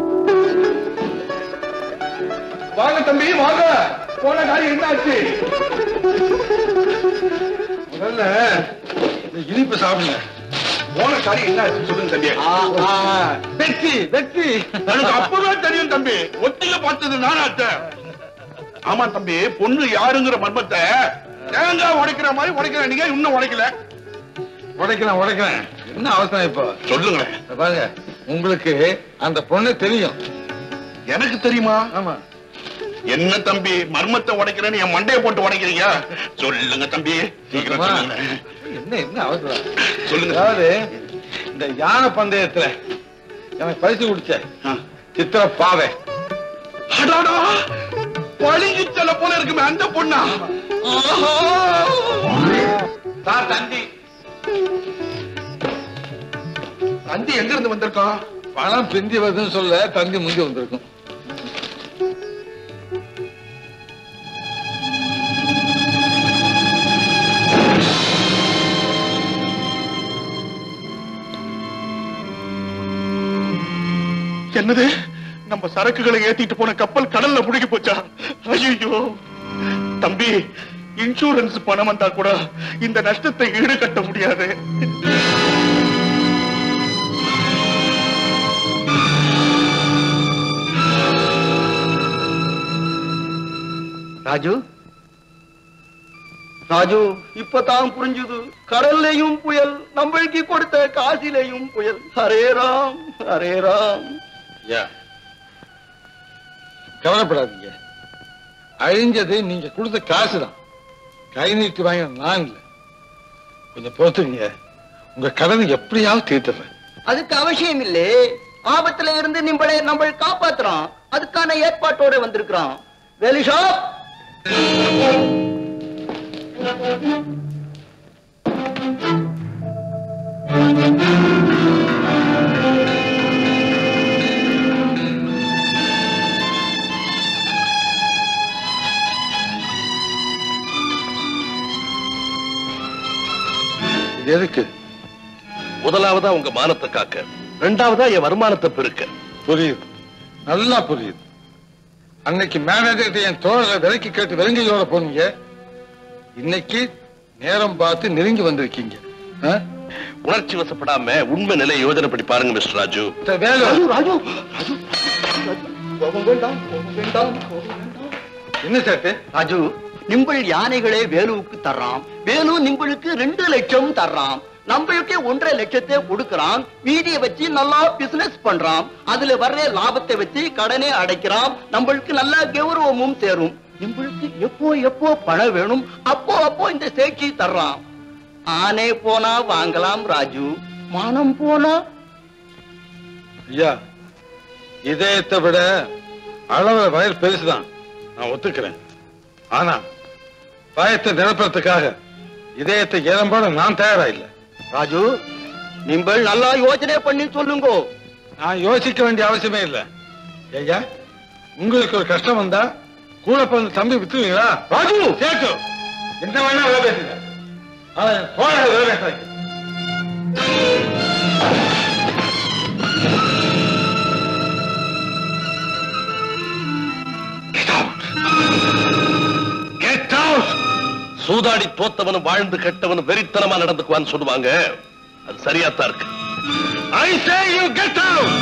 வாங்க தம்பி வாங்க போன காரியம் என்ன ஆச்சு முதல்ல இந்த இனிப்பு சாப்பிடுங்க போன காரியம் என்ன ஆச்சு சொல்லுங்க தம்பி வெற்றி வெற்றி எனக்கு அப்பதான் தெரியும் தம்பி ஒத்திக பார்த்தது நானாத்த ஆமா தம்பி பொண்ணு யாருங்கிற மர்மத்தை தேங்காய் உடைக்கிற மாதிரி உடைக்கிற நீங்க இன்னும் உடைக்கல உடைக்கிறேன் உடைக்கிறேன் என்ன அவசரம் இப்போ சொல்லுங்க இத பாருங்க உங்களுக்கு அந்த பொண்ணு தெரியும் எனக்கு தெரியுமா ஆமா என்ன தம்பி மர்மத்தை உடைக்கிறேன்னு என் மண்டையை போட்டு உடைக்கிறீங்க சொல்லுங்க தம்பி சீக்கிரம் அம்மா, சொல்லுங்க என்ன என்ன அவசரம் சொல்லுங்க அதாவது இந்த யானை பந்தயத்துல எனக்கு பரிசு குடிச்ச சித்திர பாவை அடாடா பழிஞ்சு செல்ல போல இருக்குமே அந்த பொண்ணா ஆஹா! சார் தந்தி தந்தி எங்க இருந்து வந்திருக்கான் பணம் பிந்தி வருதுன்னு சொல்ல தந்தி முந்தி வந்திருக்கும் என்னது நம்ம சரக்குகளை ஏத்திட்டு போன கப்பல் கடல்ல முழுகி போச்சா ஐயோ தம்பி இன்சூரன்ஸ் பணம் வந்தா கூட இந்த நஷ்டத்தை ஈடுகட்ட முடியாது ராஜு ராஜு இப்பதான் புரிஞ்சுது கடல்லையும் புயல் நம்மளுக்கு கொடுத்த காசிலையும் புயல் ஹரே ராம் ஹரே ராம் ஐயா கவலைப்படாதீங்க அழிஞ்சது நீங்க கொடுத்த காசு தான் கை நீட்டி வாங்க நான் இல்லை கொஞ்சம் பொறுத்துங்க உங்க கடனை எப்படியாவது தீர்த்துறேன் அதுக்கு அவசியம் இல்லே ஆபத்துல இருந்து நம்மளை நம்ம காப்பாத்துறோம் அதுக்கான ஏற்பாட்டோட வந்திருக்கிறோம் வேலிஷாப் இது எதுக்கு முதலாவதா உங்க மானத்தை காக்க ரெண்டாவதா என் வருமானத்தை பெருக்க புரியுது நல்லா புரியுது அன்னைக்கு மேனேஜர்கிட்ட என் தோழரை விலைக்கு கேட்டு விலங்கையோட போனீங்க இன்னைக்கு நேரம் பார்த்து நெருங்கி வந்திருக்கீங்க ஆ? உணர்ச்சி வசப்படாம உண்மை நிலை யோஜனைப்படி பாருங்க மிஸ்டர் ராஜு மிஸ்டர் வேலு ராஜு ராஜு கோபம் வேண்டாம் கோபம் வேண்டாம் கோபம் வேண்டாம் என்ன சேட்டு ராஜு நிம்பள் யானைகளே வேலுவுக்கு தர்றான் வேலு நிம்பளுக்கு ரெண்டு லட்சம் தர்றான் நம்மளுக்கே ஒன்றரை லட்சத்தை கொடுக்கறான் மீதியை வச்சு நல்லா பிசினஸ் பண்றான் அதுல வர்ற லாபத்தை வச்சு கடனே அடைக்கிறான் நம்மளுக்கு நல்ல கௌரவமும் சேரும் நிம்பளுக்கு எப்போ எப்போ பணம் வேணும் அப்போ அப்போ இந்த சேட்சி தர்றான் ஆனே போனா வாங்கலாம் ராஜு மானம் போனா ஐயா இதயத்தை விட அளவுல வயல் பெருசுதான் நான் ஒத்துக்கிறேன் ஆனா பயத்தை நிரப்புறதுக்காக இதயத்தை இளம்போட நான் தயாரா இல்ல ராஜு நீங்கள் நல்லா யோசனை பண்ணி சொல்லுங்கோ நான் யோசிக்க வேண்டிய அவசியமே இல்ல ஐயா உங்களுக்கு ஒரு கஷ்டம் வந்தா கூட பிறந்த தம்பி வித்துவீங்களா ராஜு சேட்டு என்ன வேணா வேலை பேசுங்க ஆனா என் தோழரை வேலை பேசாதீங்க Get out! சூதாடி தோத்தவனும் வாழ்ந்து கெட்டவனும் வெறித்தனமா நடந்துக்குவான்னு சொல்லுவாங்க அது சரியாத்தான் இருக்கு I say you get out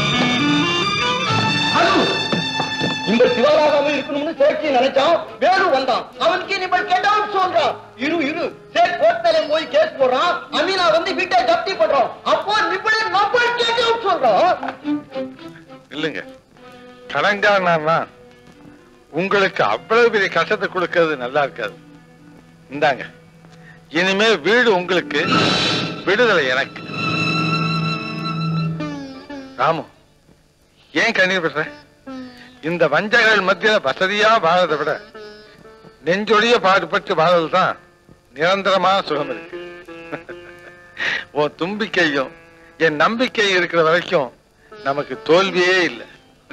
இந்த சிவராகாம இருக்கணும்னு சேட்சி நினைச்சான் வேறு வந்தான் அவனுக்கு நிபல் கேட்டவன் சொல்றான் இரு இரு சேட் கோர்ட்ல போய் கேஸ் போடுறான் அமீனா வந்து வீட்டை ஜப்தி பண்றோம் அப்போ நிபுணர் நம்ம கேட்க சொல்றோம் இல்லைங்க கடன்காரனா உங்களுக்கு அவ்வளவு பெரிய கஷ்டத்தை கொடுக்கறது நல்லா இருக்காது இந்தாங்க இனிமே வீடு உங்களுக்கு விடுதலை எனக்கு ராமு ஏன் கண்ணீர் பெற்ற இந்த வஞ்சகர்கள் மத்தியில வசதியா வாழறதை விட நெஞ்சொழிய பாடுபட்டு வாழ்றது தான் நிரந்தரமான சுகம் இருக்கு உன் தும்பிக்கையும் என் நம்பிக்கை இருக்கிற வரைக்கும் நமக்கு தோல்வியே இல்லை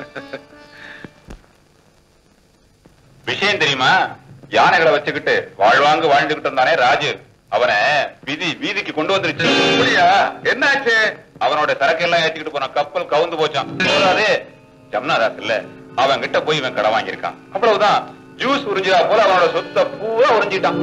விஷயம் தெரியுமா யானைகளை வச்சுக்கிட்டு வாழ்வாங்கு வாழ்ந்துகிட்டு இருந்தானே ராஜு அவனை விதி வீதிக்கு கொண்டு வந்துருச்சு அப்படியா என்னாச்சு அவனோட சரக்கு எல்லாம் ஏத்திக்கிட்டு போன கப்பல் கவுந்து போச்சான் போதாதே ஜம்னாதாஸ் இல்ல அவன் கிட்ட போய் இவன் கடை வாங்கியிருக்கான் அவ்வளவுதான் ஜூஸ் உறிஞ்சிடா போல அவனோட சொத்தை பூரா உறிஞ்சிட்டான்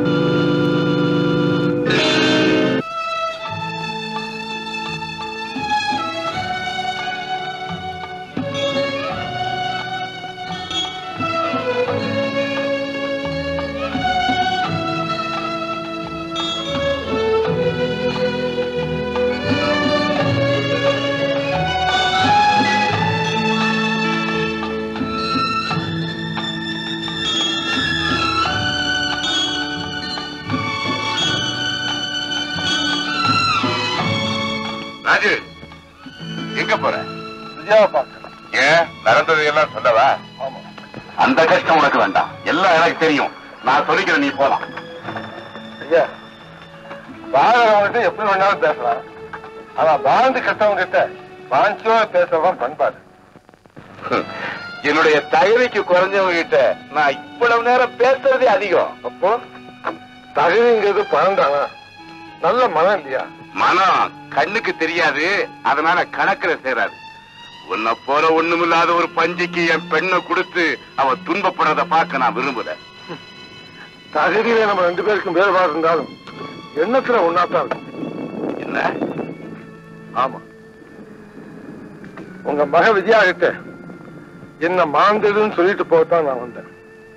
ராஜு எங்க போற விஜயாவை பார்க்க ஏன் நடந்தது எல்லாம் சொல்லவா ஆமா அந்த கஷ்டம் உனக்கு வேண்டாம் எல்லாம் எனக்கு தெரியும் நான் சொல்லிக்கிறேன் நீ போலாம் ஐயா வாழ்றவங்கிட்ட எப்படி வேணாலும் பேசலாம் ஆனா வாழ்ந்து கட்டவங்க கிட்ட வாஞ்சியோட பேசுறவன் பண்பாடு என்னுடைய தகுதிக்கு குறைஞ்சவங்க கிட்ட நான் இவ்வளவு நேரம் பேசுறதே அதிகம் அப்போ தகுதிங்கிறது பணம் தானா நல்ல மனம் இல்லையா மனம் கண்ணுக்கு தெரியாது அதனால கணக்குல சேராது உன்னை போல ஒண்ணுமில்லாத ஒரு பஞ்சிக்கு என் பெண்ணை கொடுத்து அவ துன்பப்படுறத பார்க்க நான் விரும்புற தகுதியில நம்ம ரெண்டு பேருக்கும் வேறுபாடு இருந்தாலும் எண்ணத்துல ஒன்னாத்தான் இருக்கும் என்ன ஆமா உங்க மக விஜயா கிட்ட என்ன மாந்ததுன்னு சொல்லிட்டு போகத்தான் நான் வந்தேன்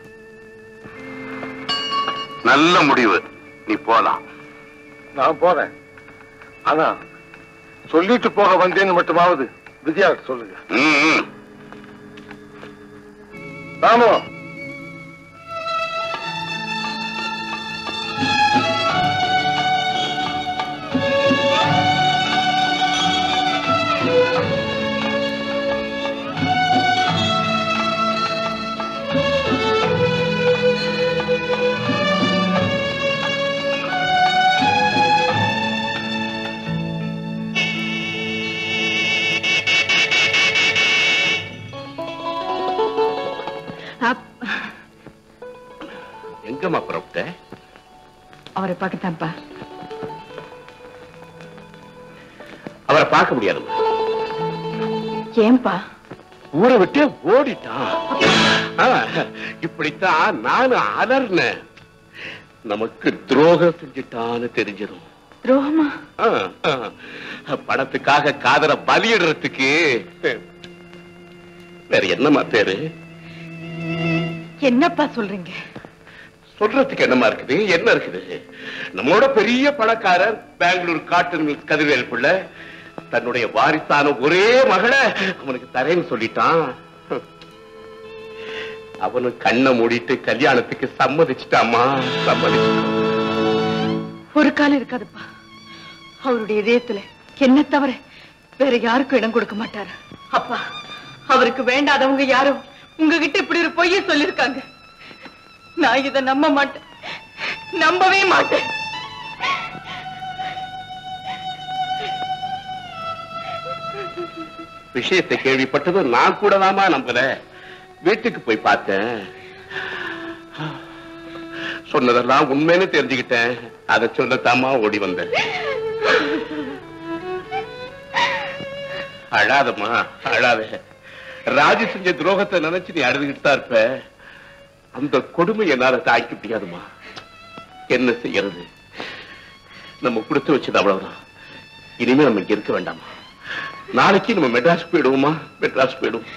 நல்ல முடிவு நீ போலாம் நான் போறேன் ஆனா சொல்லிட்டு போக வந்தேன்னு மட்டுமாவது விஜயா கிட்ட சொல்லுங்க ம், ம். ராமு எங்கம்மா புறப்பட்ட அவரை பார்க்கத்தான்ப்பா அவரை பார்க்க முடியாதும்மா ஏன்பா ஊரை விட்டு ஓடிட்டான் ஆ, இப்படித்தான் நானும் அலர்னேன் நமக்கு துரோகம் செஞ்சுட்டான்னு தெரிஞ்சதும் துரோகமா ஆ, ஆ, பணத்துக்காக காதல பலியிடுறதுக்கு வேற என்னம்மா பேரு என்னப்பா சொல்றீங்க சொல்றதுக்கு என்னமா இருக்குது என்ன இருக்குது நம்மளோட பெரிய பணக்காரர் பெங்களூர் காட்டன் மில்ஸ் கதிர்வேல் பிள்ளை தன்னுடைய வாரிசான ஒரே மகளை அவனுக்கு தரேன்னு சொல்லிட்டான் அவனு கண்ணை மூடிட்டு கல்யாணத்துக்கு சம்மதிச்சிட்டாமா சம்மதிச்சிட்டான் ஒரு காலம் இருக்காதுப்பா அவருடைய இதயத்துல என்ன தவிர வேற யாருக்கும் இடம் கொடுக்க மாட்டாரு அப்பா அவருக்கு வேண்டாதவங்க யாரும் உங்ககிட்ட இப்படி ஒரு பொய்ய சொல்லிருக்காங்க நான் இத நம்ப மாட்டேன் நம்பவே மாட்டேன் விஷயத்தை கேள்விப்பட்டதும் நான் கூட தாமா நம்பல வீட்டுக்கு போய் பார்த்தேன் சொன்னதெல்லாம் உண்மைன்னு தெரிஞ்சுக்கிட்டேன் அதை சொல்லத்தாமா ஓடி வந்தேன் அழாதம்மா அழாத ராஜு செஞ்ச துரோகத்தை நினைச்சு நீ அழுதுகிட்டு தான் இருப்ப அந்த கொடுமை என்னால தாய்க்க முடியாதுமா என்ன செய்யறது நம்ம கொடுத்து வச்சது அவ்வளவுதான் இனிமே நம்ம இங்க இருக்க வேண்டாமா நாளைக்கு நம்ம மெட்ராஸ் போயிடுவோமா மெட்ராஸ் போயிடுவோம்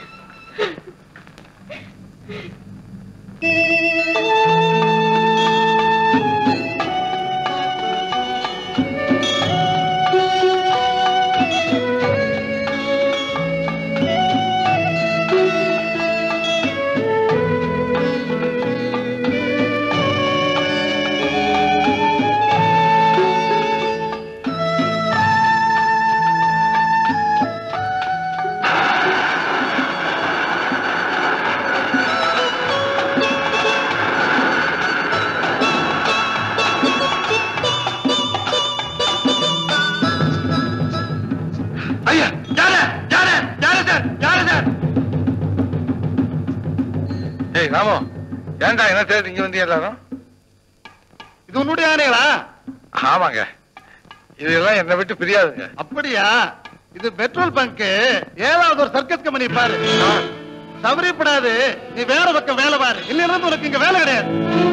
ராமு ஏன்டா என்ன தேடி இங்க வந்து எல்லாரும் இது உன்னுடைய ஆணைகளா ஆமாங்க இதெல்லாம் என்னை விட்டு பிரியாதுங்க அப்படியா இது பெட்ரோல் பங்க் ஏழாவது ஒரு சர்க்கஸ் கம்பெனி பாரு சவரிப்படாது நீ வேற பக்கம் வேலை பாரு இல்லைன்னா உனக்கு இங்க வேலை கிடையாது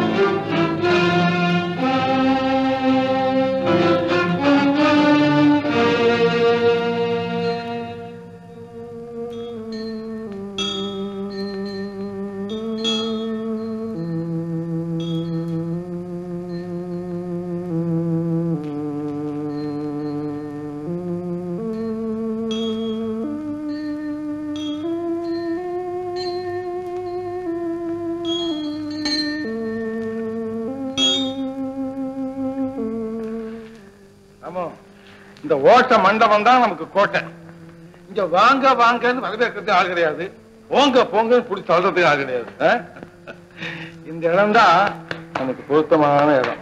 ராமு இந்த ஓட்ட மண்டபம் தான் நமக்கு கோட்டை இங்க வாங்க வாங்கன்னு வரவேற்கிறது ஆள் கிடையாது போங்க போங்கன்னு பிடிச்சி தள்ளுறதுக்கு ஆள் கிடையாது ஆ? இந்த இடம் தான் நமக்கு பொருத்தமான இடம்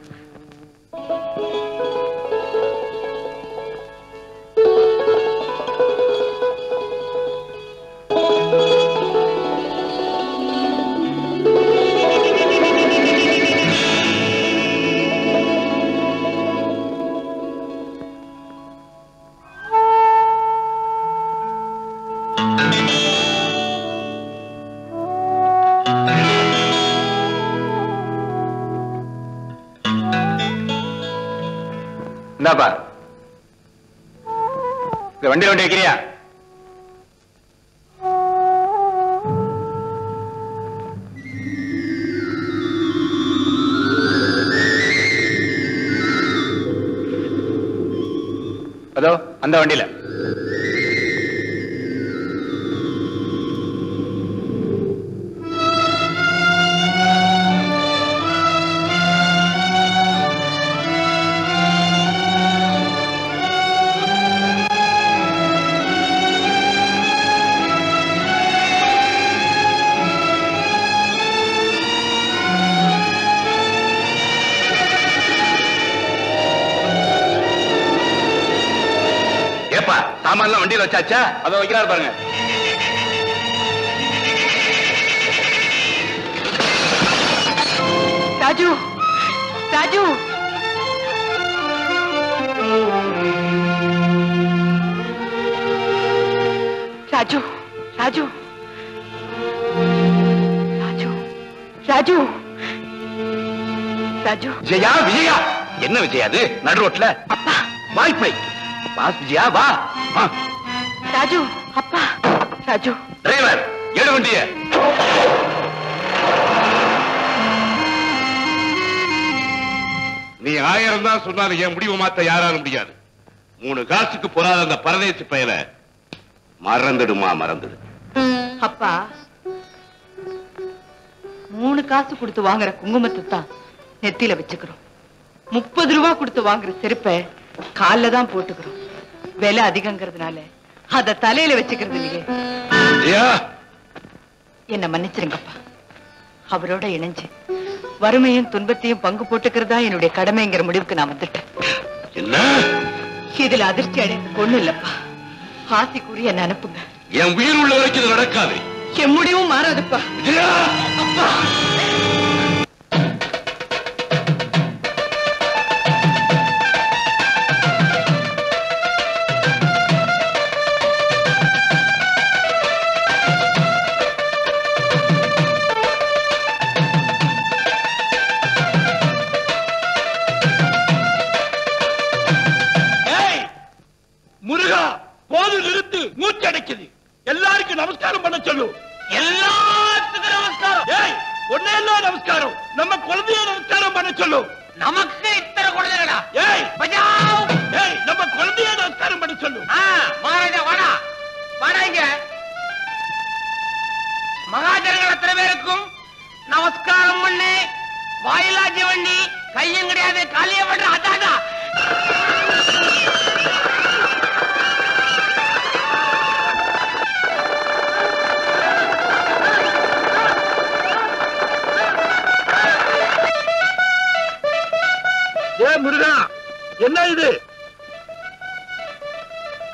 இந்தாப்பா இந்த வண்டி வண்டி வைக்கிறியா அதோ அந்த வண்டியில ஏப்பா சாமான்லாம் வண்டியில வச்சாச்சா அதை வைக்கிறாரு பாருங்க ராஜு ராஜு ராஜு ராஜு ராஜு ராஜு ராஜு விஜயா விஜயா என்ன விஜயா அது நடு ரோட்ல வாய்ப்பை பாஸ் விஜயா வா ஆ, ராஜு அப்பா ராஜு டிரைவர் எடு வண்டிய நீ ஆயிரம் தான் சொன்னாலும் என் முடிவு மாத்த யாராலும் முடியாது மூணு காசுக்கு போறாத அந்த பரதேசி பயல மறந்துடுமா மறந்துடு அப்பா மூணு காசு கொடுத்து வாங்குற குங்குமத்தை தான் நெத்தியில வச்சுக்கிறோம் முப்பது ரூபா கொடுத்து வாங்குற செருப்பை கால்ல தான் போட்டுக்கிறோம் விலை அதிகங்கிறதுனால அத தலையில வச்சுக்கிறது இல்லையே விஜயா என்ன மன்னிச்சிருங்கப்பா அவரோட இணைஞ்சு வறுமையும் துன்பத்தையும் பங்கு போட்டுக்கிறதா என்னுடைய கடமைங்கிற முடிவுக்கு நான் வந்துட்டேன் என்ன இதுல அதிர்ச்சி அடைந்து ஒண்ணு இல்லப்பா ஆசி கூறி என்ன அனுப்புங்க என் உயிர் உள்ள வரைக்கும் இது நடக்காது என் முடிவும் மாறாதுப்பா விஜயா அப்பா ஏய் முருகா போது நிறுத்து மூச்சு அடைக்குது எல்லாருக்கும் நமஸ்காரம் பண்ண சொல்லு எல்லாத்துக்கும் நமஸ்காரம் ஏய் ஒன்னே எல்லாம் நமஸ்காரம் நம்ம குழந்தைய நமஸ்காரம் பண்ண சொல்லு நமக்கு இத்தனை குழந்தைகளா ஏய் பஜாவ் ஏய் நம்ம குழந்தைய நமஸ்காரம் பண்ண சொல்லு ஆ, மகாராஜா வாடா வாடா இங்க மகாஜனங்கள் அத்தனை பேருக்கும் நமஸ்காரம் பண்ணு வாயிலாஜி வண்டி கையும் கிடையாது காலிய பண்ற அதாடா ஏ முருகா என்ன இது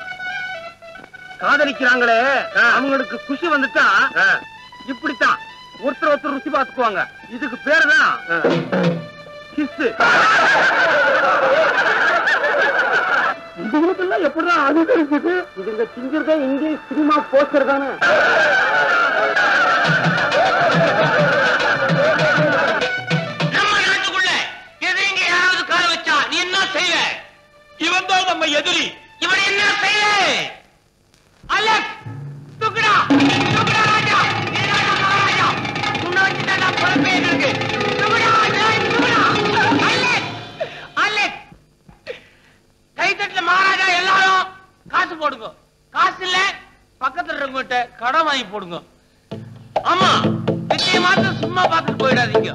காதலிக்கிறாங்களே அவங்களுக்கு குஷி வந்துட்டா இப்படித்தான் ஒருத்தர் ஒருத்தர் ருசி பார்த்துக்குவாங்க இதுக்கு பேரு தான் கிஸ் இதுங்களுக்கெல்லாம் எப்படிதான் அது இருக்குது இதுங்க திங்கிறதே இங்கே சினிமா போஸ்டர் தானே நம்ம நாட்டுக்குள்ள எது இங்க யாராவது கால வச்சா நீ என்ன செய்வ இவன் தான் நம்ம எதிரி இவன் என்ன செய்ய அலெக்ஸ் தூக்குடா தூக்குடா ராஜா நீ ராஜா மகாராஜா உன்னை வச்சுட்டா நான் பொறுப்பே இருக்கு தூக்குடா டேய், தூக்குடா அலெக்ஸ் அலெக்ஸ் கைத்தட்டுல மகாராஜா எல்லாரும் காசு போடுங்க காசு இல்ல பக்கத்துல இருக்கவங்கிட்ட கடன் வாங்கி போடுங்க ஆமா வித்தியை மாத்திரம் சும்மா பார்த்துட்டு போயிடாதீங்க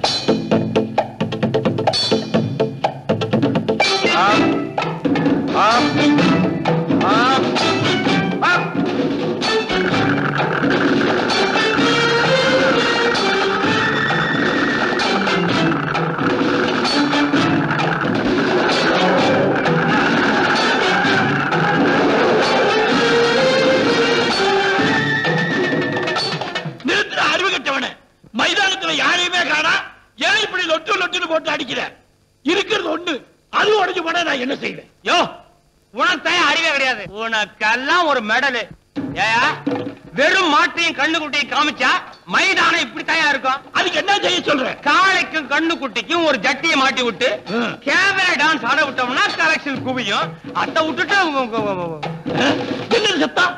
நிறுத்துற அறிவு கட்டவன மைதானத்துல யாரையுமே காணா ஏன் இப்படி லொட்டு லொட்டுன்னு போட்டு அடிக்கிற இருக்கிறது ஒண்ணு அது உடைஞ்சு போனா நான் என்ன செய்வேன் யோ உனக்கு தான் அறிவே கிடையாது உனக்கெல்லாம் ஒரு மெடலு ஏயா வெறும் மாட்டையும் கண்ணுக்குட்டியும் காமிச்சா மைதானம் இப்படி தயா இருக்கும் அதுக்கு என்ன செய்ய சொல்ற காளைக்கும் கண்ணுக்குட்டிக்கும் ஒரு ஜட்டியை மாட்டி விட்டு கேமரா டான்ஸ் ஆட விட்டோம்னா கலெக்ஷன் குவியும் அதை விட்டுட்டு என்ன சத்தம்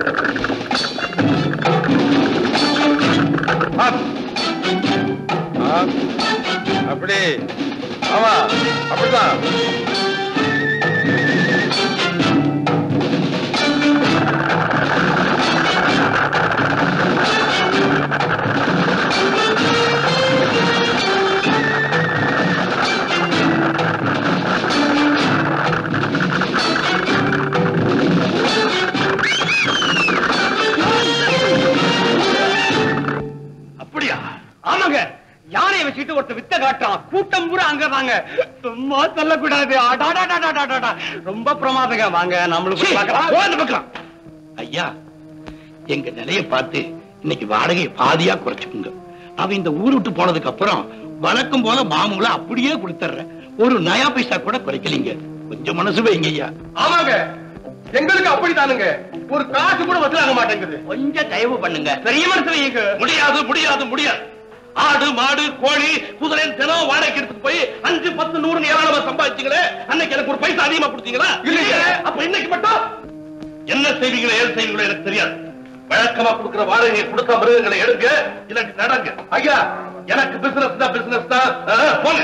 அப்படி ஆமா அப்படிதான் அப்படியா ஆமாங்க யானையை வச்சுட்டு ஒருத்த வித்த காட்டுறான் கூட்டம் பூரா அங்கதாங்க சும்மா சொல்லக்கூடாது அடாடாடாடாடாடா. ரொம்ப பிரமாதங்க வாங்க நம்மளுக்கு போய் பார்க்கலாம். போ அந்த பக்கம். ஐயா எங்க நிலைய பார்த்து இன்னைக்கு வாடகையை பாதியா குறைச்சுக்குங்க அவன் இந்த ஊர் விட்டு போனதுக்கு அப்புறம் வழக்கம் போல மாமூல அப்படியே கொடுத்துறேன் ஒரு நயா பைசா கூட குறைக்கலீங்க கொஞ்சம் மனசு வைங்க ஐயா ஆமாங்க எங்களுக்கு அப்படித்தானுங்க ஒரு காசு கூட வசூலாக மாட்டேங்குது கொஞ்சம் தயவு பண்ணுங்க பெரிய மனசு வைங்க முடியாது முடியாது முடியாது ஆடு மாடு கோழி குதிரை தினம் வாடகைக்கு எடுத்துட்டு போய் அஞ்சு பத்து நூறு ஏராளமா சம்பாதிச்சீங்களே அன்னைக்கு எனக்கு ஒரு பைசா அதிகமா கொடுத்தீங்களா இல்லைங்க. அப்ப இன்னைக்கு மட்டும் என்ன செய்வீங்களோ ஏது செய்வீங்களோ எனக்கு தெரியாது வழக்கமா கொடுக்கிற வாடகையை கொடுத்த மிருகங்களை எடுங்க இல்லாட்டி நடங்க ஐயா எனக்கு பிசினஸ் தான் பிசினஸ் தான் ஆ, போங்க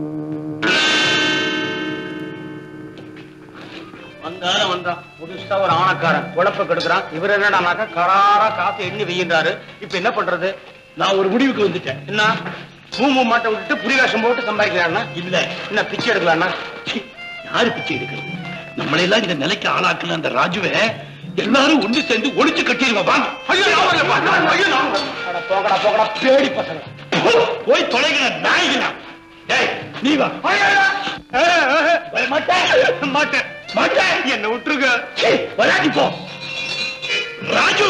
வந்தாலும் வந்தான் புதுசா ஒரு ஆணக்காரன் குழப்ப கெடுக்கிறான் இவர் என்னடானாக்கா கராரா காசு எண்ணி வெய்யின்றாரு இப்ப என்ன பண்றது நான் ஒரு முடிவுக்கு வந்துட்டேன் என்ன பூமு மாட்டை விட்டுட்டு புரிவேஷம் போட்டு சம்பாதிக்கிறான்னா இல்ல என்ன பிச்சை எடுக்கலாம்னா ச்சீ, யாரு பிச்சை எடுக்கிறது நம்மளை எல்லாம் இந்த நிலைக்கு ஆளாக்குன அந்த ராஜுவை எல்லாரும் ஒண்ணு சேர்ந்து ஒளிச்சு கட்டிடுவோம் வாங்க ஐயோ நான் வரல, வாங்க, வாங்க, ஐயோ நான் வரல. அட போகடா போகடா பேடி பசங்க போ, போய் தொலைகிற நாய்களா டேய் நீ வா மாட்டேன் மாட்டேன் மாட்டேன் என்ன விட்டுருங்க சீ, வராடி போ ராஜு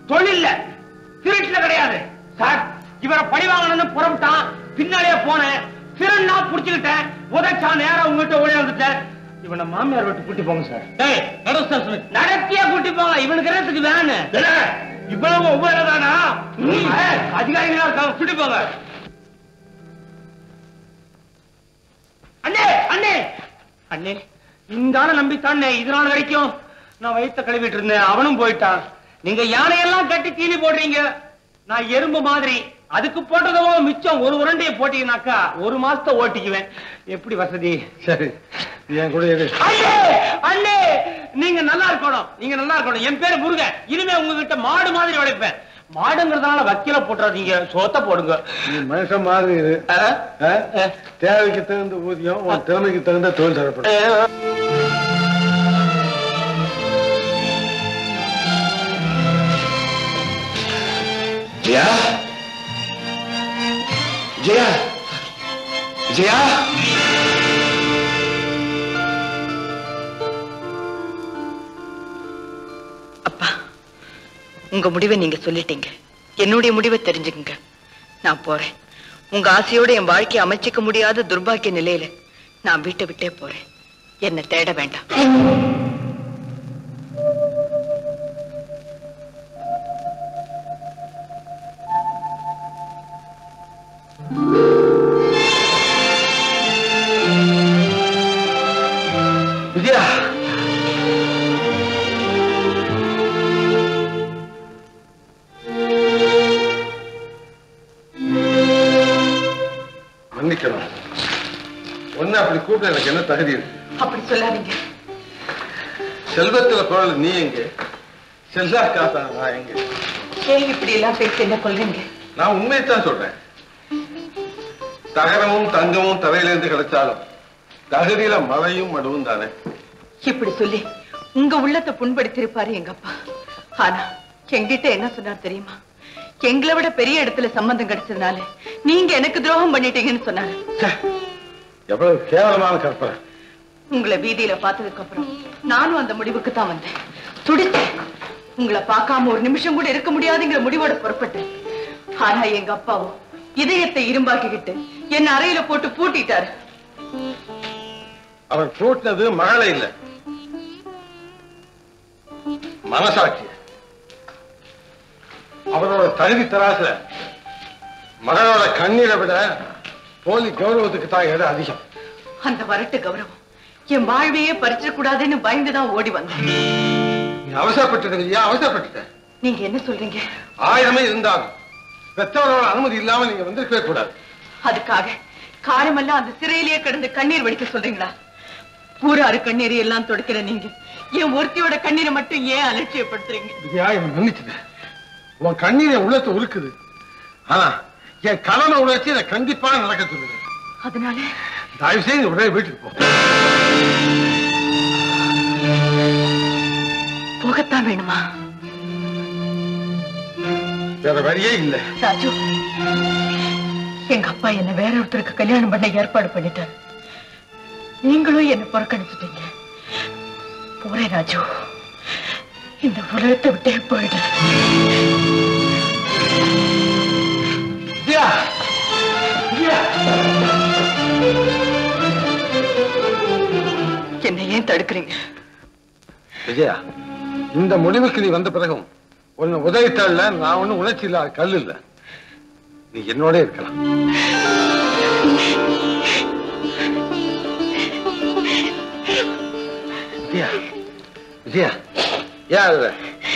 தொழில்ல திருட்டுல கிடையாது சார் இவரை பழி வாங்கணும்னு புறப்பட்டான் பின்னாடியே போனேன் திருநா புடிச்சுக்கிட்டேன் உதைச்சா நேரா உங்ககிட்ட ஓடி வந்துட்டேன் இவனை மாமியார் விட்டு கூட்டி போங்க சார் டேய் நடத்தியா கூட்டி போங்க இவனுக்கு என்னத்துக்கு வேணு இவ்வளவு ஒவ்வொரு தானா அதிகாரிகளா இருக்காங்க கூட்டி போங்க அண்ணே அண்ணே அண்ணே இந்த ஆளை நம்பித்தானே இது நாள் வரைக்கும் நான் வயித்த கழுவிட்டு இருந்தேன் அவனும் போயிட்டான் நீங்க யானையெல்லாம் கட்டி தீனி போடுறீங்க நான் எறும்பு மாதிரி அதுக்கு போட்டதோ மிச்சம் ஒரு உருண்டையை போட்டீங்கன்னாக்கா ஒரு மாசத்தை ஓட்டிக்குவேன் எப்படி வசதி சரி என் கூட இரு அண்ணே அண்ணே நீங்க நல்லா இருக்கணும் நீங்க நல்லா இருக்கணும் என் பேரு முருகன் இனிமே உங்ககிட்ட மாடு மாதிரி உழைப்பேன் மாடுங்கிறதுனால வக்கீல போட்டுறாதீங்க சோத்த போடுங்க நீ மனுஷன் மாதிரி இரு ஆ? தேவைக்கு தகுந்த ஊதியம் உன் திறமைக்கு தகுந்த தொழில் தரப்படும் ஜெயா ஜெயா ஜெயா உங்க முடிவை நீங்க சொல்லிட்டீங்க என்னுடைய முடிவை தெரிஞ்சுக்குங்க நான் போறேன் உங்க ஆசையோட என் வாழ்க்கையை அமைச்சிக்க முடியாத துர்பாக்கிய நிலையில நான் வீட்டை விட்டே போறேன் என்ன தேட வேண்டாம் விஜயா மன்னிக்கணும் ஒண்ணு அப்படி கூப்பிட எனக்கு என்ன தகுதி இருக்கு அப்படி சொல்லாதீங்க செல்வத்துல குரல் நீ எங்க செல்லா காத்தா நான் எங்க ஏன் இப்படி எல்லாம் பேசி என்ன கொள்றீங்க நான் உண்மையைத்தான் சொல்றேன் தகரமும் தங்கமும் தரையிலிருந்து கிடைச்சாலும் தகுதியில மழையும் மடுவும் தானே இப்படி சொல்லி உங்க உள்ளத்தை புண்படுத்திருப்பாரு எங்க அப்பா ஆனா என்கிட்ட என்ன சொன்னார் தெரியுமா எங்களை விட பெரிய இடத்துல சம்பந்தம் கிடைச்சதுனால நீங்க எனக்கு துரோகம் பண்ணிட்டீங்கன்னு சொன்னாரு எவ்வளவு கேவலமான கற்பனை உங்களை வீதியில பார்த்ததுக்கு அப்புறம் நானும் அந்த முடிவுக்கு தான் வந்தேன் துடிச்சேன் உங்களை பார்க்காம ஒரு நிமிஷம் கூட இருக்க முடியாதுங்கிற முடிவோட புறப்பட்டேன் ஆனா எங்க அப்பாவும் இதயத்தை இரும்பாக்கிக்கிட்டு என்ன அறையில போட்டு பூட்டிட்டாரு அவன் பூட்டினது மகளை இல்ல மனசாட்சி அவனோட தகுதி தராசுல மகளோட கண்ணீரை விட போலி கௌரவத்துக்கு தான் இடம் அதிகம் அந்த வரட்டு கௌரவம் என் வாழ்வையே பறிச்சிடக்கூடாதுன்னு பயந்துதான் ஓடி வந்தேன் நீ அவசரப்பட்டுட்ட இல்லையா அவசரப்பட்டுட்ட நீங்க என்ன சொல்றீங்க ஆயிரமே இருந்தாலும் பெற்றவரோட அனுமதி இல்லாம நீங்க வந்திருக்கவே கூடாது அதுக்காக காலமெல்லாம் அந்த சிறையிலேயே கிடந்து கண்ணீர் வடிக்க சொல்றீங்களா ஊராறு கண்ணீரை எல்லாம் துடைக்கிற நீங்க என் ஒருத்தியோட கண்ணீரை மட்டும் ஏன் அலட்சியப்படுத்துறீங்க விஜயா இவன் மன்னிச்சுட்டேன் உன் கண்ணீர் என் உள்ளத்தை உருக்குது ஆனா என் கலனை உழைச்சி இதை கண்டிப்பா நடக்க சொல்லுது அதனால தயவு செய்து உடனே வீட்டுக்கு போ போகத்தான் வேணுமா வேற வழியே இல்ல ராஜு எங்க அப்பா என்ன வேற ஒருத்தருக்கு கல்யாணம் பண்ண ஏற்பாடு பண்ணிட்டாரு நீங்களும் என்ன புறக்கணிச்சிட்டீங்க போறேன் ராஜு இந்த உலகத்தை விட்டே போயிடுறேன் விஜயா விஜயா என்னை ஏன் தடுக்கிறீங்க விஜயா இந்த முடிவுக்கு நீ வந்த பிறகும் உன்னை உதவித்தாள்ல நான் ஒண்ணும் உணர்ச்சி இல்லாத கல் இல்ல நீ என்னோட இருக்கலாம் விஜயா விஜயா ஏன் அழுத?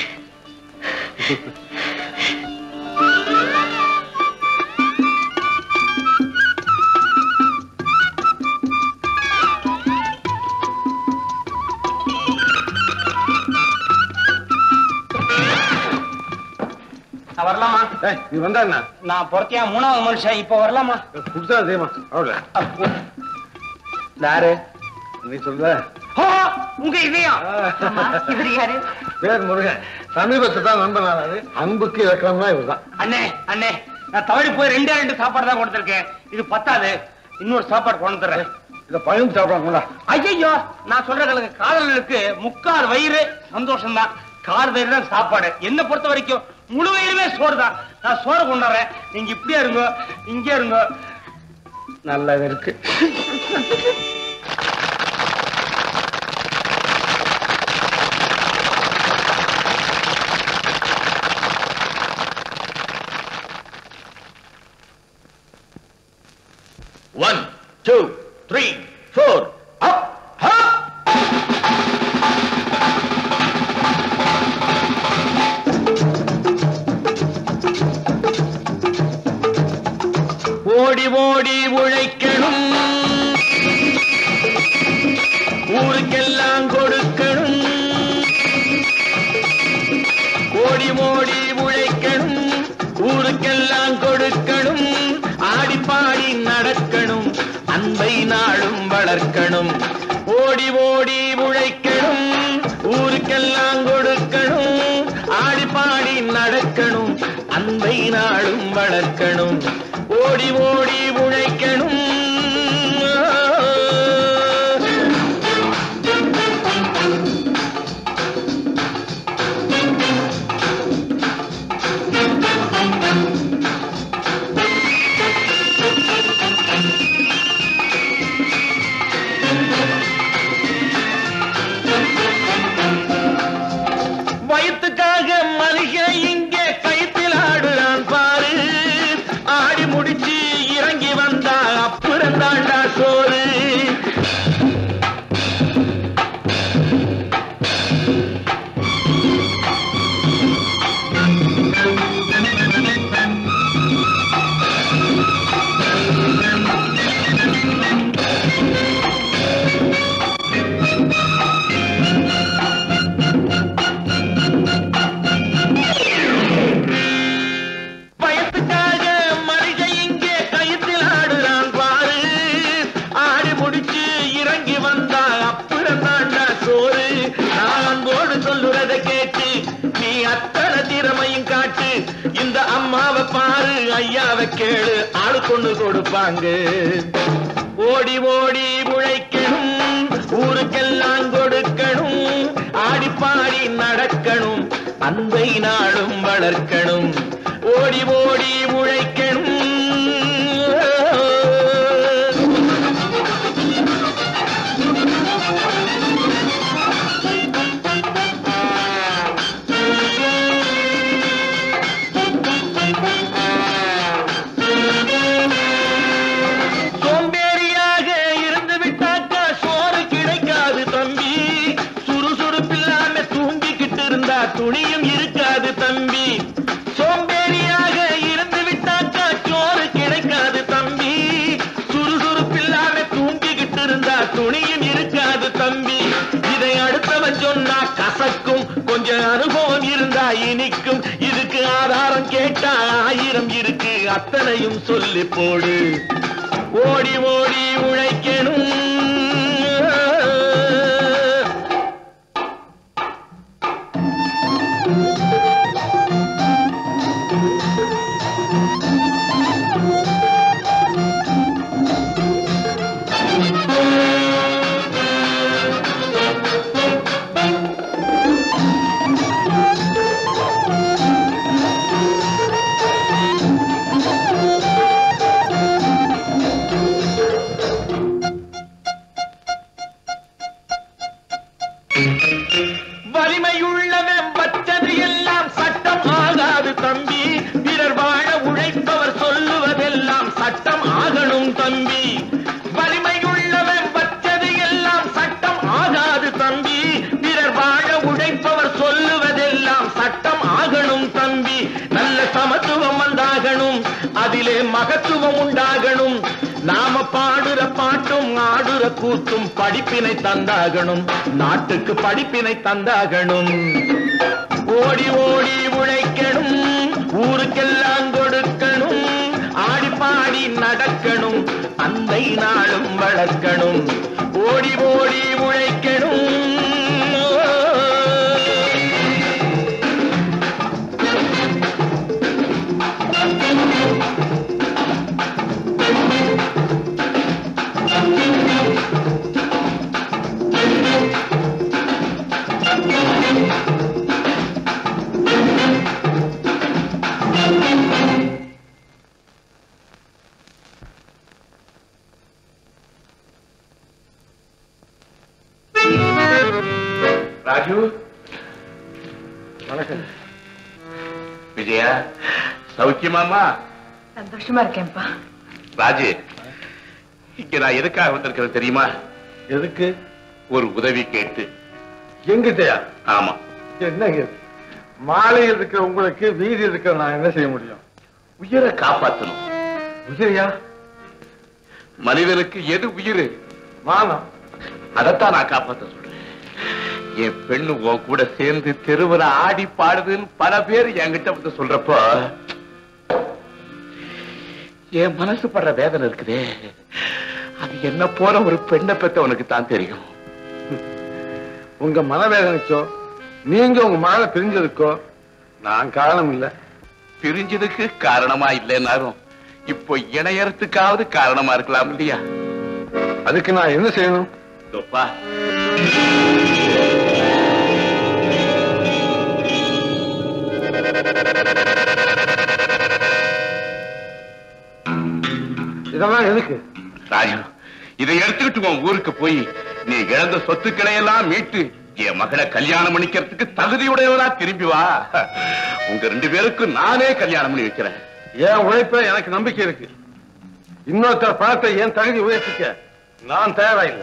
நான் வரலாமா ஏய், நீ வந்தா என்ன நான் பொறுத்தியா மூணாவது மனுஷன் இப்ப வரலாமா புதுசா தெரியுமா அவ்வளவு யாரு நீ சொல்ல உங்க இதயம் இவர் யாரு பேர் முருகன் சமீபத்தை தான் நண்பனாரு அன்புக்கு இலக்கணம் தான் இவர்தான் அண்ணே அண்ணே நான் தவறி போய் ரெண்டே ரெண்டு சாப்பாடு தான் கொடுத்துருக்கேன் இது பத்தாது இன்னொரு சாப்பாடு கொண்டு தர்றேன் இத பகிர்ந்து சாப்பிடாங்களா ஐயோ நான் சொல்றதுக்கு காதலர்களுக்கு முக்கால் வயிறு சந்தோஷம் தான் கால் வயிறு தான் சாப்பாடு என்ன பொறுத்த வரைக்கும் முழு வயிறுமே சோறு தான் நான் சோறு கொண்டாடுறேன் நீங்க இப்படியே இருங்க இங்கே இருங்க நல்லது இருக்கு One, two, three, four, up, up! ஓடி ஓடி உழைக்கணும் ஊருக்கெல்லாம் கொடுக்கணும் ஓடி ஓடி உழைக்கணும் ஊருக்கெல்லாம் கொடுக்கணும் ஆடி பாடி நடக்கணும் அன்பை நாளும் வளர்க்கணும் ஓடி ஓடி உழைக்கணும் ஊருக்கெல்லாம் கொடுக்கணும் ஆடி பாடி நடக்கணும் அன்பை நாளும் வளர்க்கணும் ஓடி ஓடி உழைக்கணும் வயிற்றுக்காக மனுஷன் இங்கே கைத்தில் ஆடுறான் பாரு ஆடி முடிச்சு இறங்கி வந்தா அப்புறம் தாண்டா சோறு வயசுக்காக மனித இங்கே கயிற்றில் ஆடுறான் பாரு ஆடி முடிச்சு இறங்கி வந்தா அப்புறம் தாண்டா சோறு நான் அன்போடு சொல்லுறத கேட்டு நீ அத்தனை திறமையும் காட்டு இந்த அம்மாவை பாரு ஐயாவை கேளு ஆளு கொண்டு கொடுப்பாங்க ஓடி ஓடி உழைக்கணும் ஊருக்கெல்லாம் கொடுக்கணும் ஆடி பாடி நடக்கணும் அன்பை நாளும் வளர்க்கணும் ஓடி ஓடி உழைக்கணும் சோம்பேறியாக இருந்து விட்டாக்கா சோறு கிடைக்காது தம்பி சுறுசுறுப்பில்லாம தூங்கிக்கிட்டு இருந்தா துணியும் இருக்காது தம்பி சோம்பேறியாக இருந்து விட்டாக்கா சோறு கிடைக்காது தம்பி சுறுசுறுப்பில்லாம தூங்கிக்கிட்டு இருந்தா துணியும் இருக்காது தம்பி இதை அடுத்தவன் சொன்னா கசக்கும் கொஞ்சம் அனுபவம் இருந்தா இனிக்கும் இதுக்கு ஆதாரம் கேட்டா ஆயிரம் இருக்கு அத்தனையும் சொல்லி போடு ஓடி ஓடி உழைக்கணும் வலிமையுள்ளவன் வச்சது எல்லாம் சட்டம் ஆகாது தம்பி பிறர் வாழ உழைப்பவர் சொல்லுவதெல்லாம் சட்டம் ஆகணும் தம்பி வலிமையுள்ளவன் வச்சது எல்லாம் சட்டம் ஆகாது தம்பி பிறர் வாழ உழைப்பவர் சொல்லுவதெல்லாம் சட்டம் ஆகணும் தம்பி நல்ல சமத்துவம் வந்தாகணும் அதிலே மகத்துவம் உண்டாகணும் நாம பாடுற பாட்டும் ஆடுற கூத்தும் படிப்பினை தந்தாகணும் நாட்டுக்கு படிப்பினை தந்தாகணும் ஓடி ஓடி உழைக்கணும் ஊருக்கெல்லாம் கொடுக்கணும் ஆடி பாடி நடக்கணும் அந்தை நாளும் வளர்க்கணும் ஓடி ஓடி உழைக்கணும் ராஜு வணக்கம் விஜயா சௌக்கியமாமா சந்தோஷமா இருக்கேன்ப்பா ராஜு இங்க நான் எதுக்காக வந்திருக்கிறேன் தெரியுமா எதுக்கு ஒரு உதவி கேட்டு எங்கிட்டயா ஆமா என்னங்க இது? மாலையில் இருக்கிற உங்களுக்கு வீதி இருக்கிற நான் என்ன செய்ய முடியும் உயிரை காப்பாத்தணும் உயிரியா மனிதனுக்கு எது உயிர் மானம் அதைத்தான் நான் காப்பாத்த சொல்றேன் என் பெண்ணு உன் கூட சேர்ந்து தெருவுல ஆடி பாடுதுன்னு பல பேர் என்கிட்ட வந்து சொல்றப்போ என் மனசு படுற வேதனை இருக்குதே அது என்ன போல ஒரு பெண்ணை பெத்த உனக்கு தான் தெரியும் உங்க மனவேதனைக்கோ நீங்க உங்க மகளை பிரிஞ்சதுக்கோ நான் காரணம் இல்ல பிரிஞ்சதுக்கு காரணமா இல்லைன்னாலும் இப்போ இணையறதுக்காவது காரணமா இருக்கலாம் இல்லையா அதுக்கு நான் என்ன செய்யணும் இதோப்பா. இதெல்லாம் எதுக்கு ராஜு இதை எடுத்துக்கிட்டு உன் ஊருக்கு போய் நீ இழந்த சொத்துக்களை எல்லாம் மீட்டு என் மகளை கல்யாணம் பண்ணிக்கிறதுக்கு தகுதியுடையவரா திரும்பி வா உங்க ரெண்டு பேருக்கும் நானே கல்யாணம் பண்ணி வைக்கிறேன் என் உழைப்ப எனக்கு நம்பிக்கை இருக்கு இன்னொருத்தர் பணத்தை என் தகுதி உயர்த்திக்க நான் தயாரா இல்லை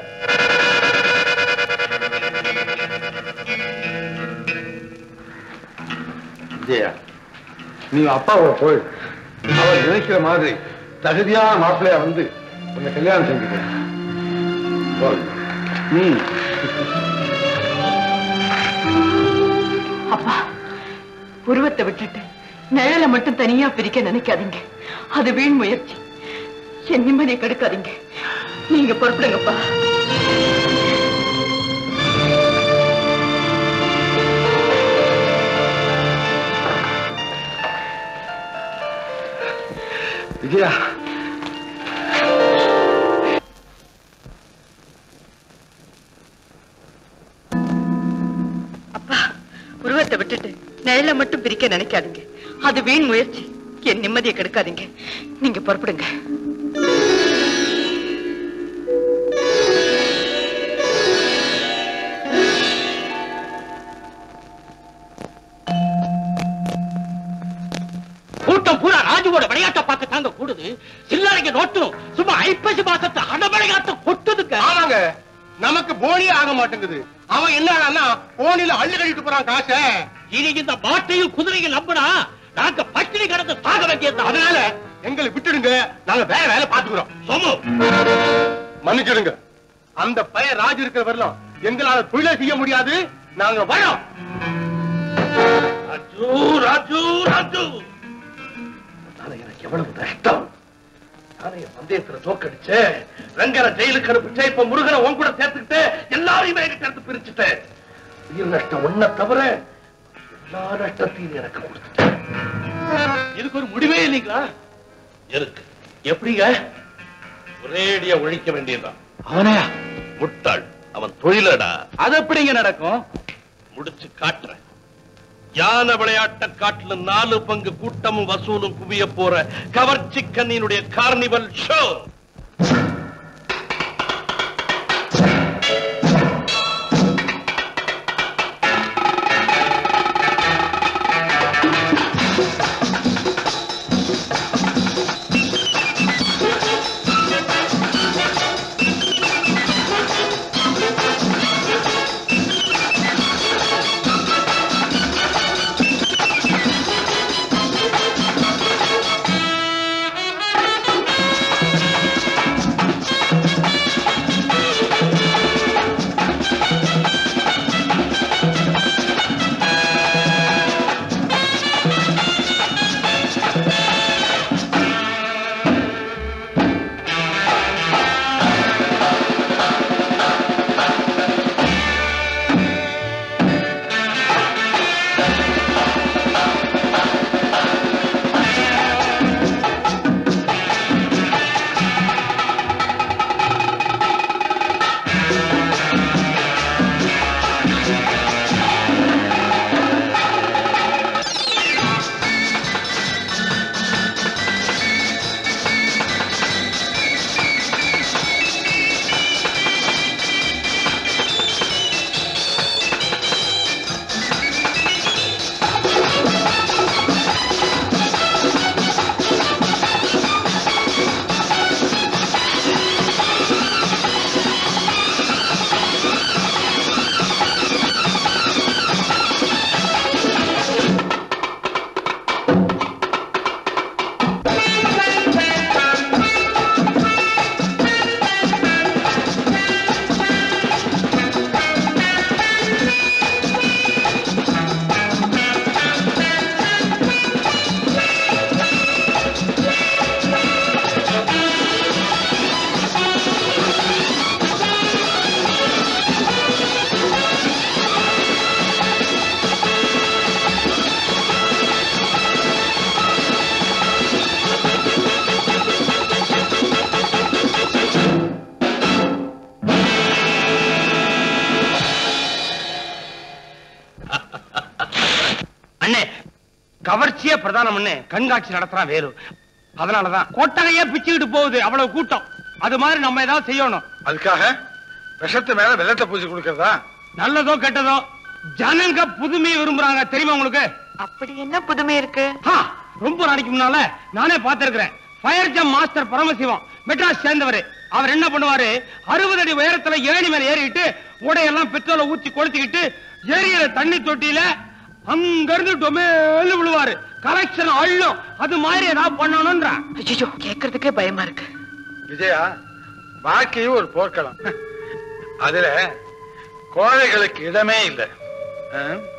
விஜயா நீ அப்பாவோட போய் அவர் நினைக்கிற மாதிரி தகுதியான மாப்பிள்ளையா வந்து உன்னை கல்யாணம் செஞ்சுக்க போய். ம் அப்பா உருவத்தை விட்டுட்டு நிழலை மட்டும் தனியா பிரிக்க நினைக்காதீங்க அது வீண் முயற்சி என் நிம்மதியை கெடுக்காதீங்க நீங்க பொறுப்பிடுங்கப்பா விஜயா அப்பா உருவத்தை விட்டுட்டு நிழலை மட்டும் பிரிக்க நினைக்காதீங்க அது வீண் முயற்சி என் நிம்மதியை கெடுக்காதீங்க நீங்க புறப்படுங்க கூட்டம் பூரா ராஜுவோட விளையாட்ட பார்க்க தாங்க கூடுது சில்லறைக்கு நோட்டும் சும்மா ஐப்பசி மாசத்து அடமழையாட்டம் கொட்டுதுங்க ஆமாங்க நமக்கு போனியே ஆக மாட்டேங்குது அவன் என்னடான்னா போனில அள்ளி கழிட்டு போறான் காசை இனி இந்த மாட்டையும் குதிரையும் நம்பினா நாங்க பட்டினி கிடந்து சாக வேண்டியது அதனால எங்களை விட்டுடுங்க நாங்க வேற வேலை பாத்துக்கிறோம் சொமு மன்னிச்சிடுங்க அந்த பையன் ராஜு இருக்கிற வரலாம் எங்களால தொழிலை செய்ய முடியாது நாங்க வரோம் ராஜு ராஜு ராஜு எனக்கு எவ்வளவு நஷ்டம் நானே என் சந்தேகத்துல தோக்கடிச்சு ரங்கனை ஜெயிலுக்கு அனுப்பிச்சு இப்ப முருகனை உன் கூட சேர்த்துக்கிட்டு எல்லாரையுமே என்கிட்ட இருந்து பிரிச்சுட்டேன் உயிர் நஷ்டம் ஒன்ன தவிர எல்லா நஷ்டத்தையும் எனக்கு கொடுத்துட்டேன் இதுக்கு ஒரு முடிவே இல்லைங்களா இருக்கு எப்படிங்க ஒரேடியா ஒழிக்க வேண்டியதுதான் அவனே முட்டாள் அவன் தொழிலடா அது எப்படிங்க நடக்கும் முடிச்சு காட்டுறேன் யானை விளையாட்ட காட்டுல நாலு பங்கு கூட்டமும் வசூலும் குவிய போற கவர்ச்சி கண்ணியினுடைய கார்னிவல் ஷோ ஆ பிரதானம் பண்ணு கண்காட்சி நடத்துறான் வேலு அதனாலதான் கொட்டகையே பிச்சுக்கிட்டு போகுது அவ்வளவு கூட்டம் அது மாதிரி நம்ம ஏதாவது செய்யணும் அதுக்காக விஷத்து மேல வெள்ளத்தை பூசி கொடுக்கறதா நல்லதோ கெட்டதோ ஜனங்க புதுமையை விரும்புறாங்க தெரியுமா உங்களுக்கு அப்படி என்ன புதுமை இருக்கு ஹா, ரொம்ப நாளைக்கு முன்னால நானே பார்த்திருக்கிறேன் fire jump master Paramasivam Madras சேர்ந்தவர் அவர் என்ன பண்ணுவாரு அறுபது அடி உயரத்துல ஏணி மேல ஏறிட்டு உடையெல்லாம் பெட்ரோலை ஊத்தி கொளுத்திக்கிட்டு ஏரியில தண்ணி தொட்டியில அங்க இருந்து டொமேலு விழுவாரு கலெக்ஷன் அள்ளும் அது மாதிரி ஏதாவது பண்ணணும்ன்றான் ஐயோ கேக்குறதுக்கே பயமா இருக்கு விஜயா வாழ்க்கையும் ஒரு போர்க்களம் அதுல கோழைகளுக்கு இடமே இல்லை ஆ?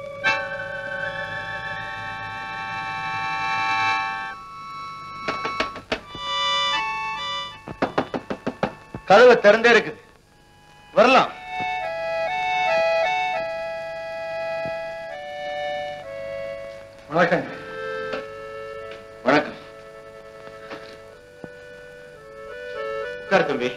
கதவு திறந்தே இருக்குது வரலாம் வணக்கம் வணக்கம் உட்கார் தம்பி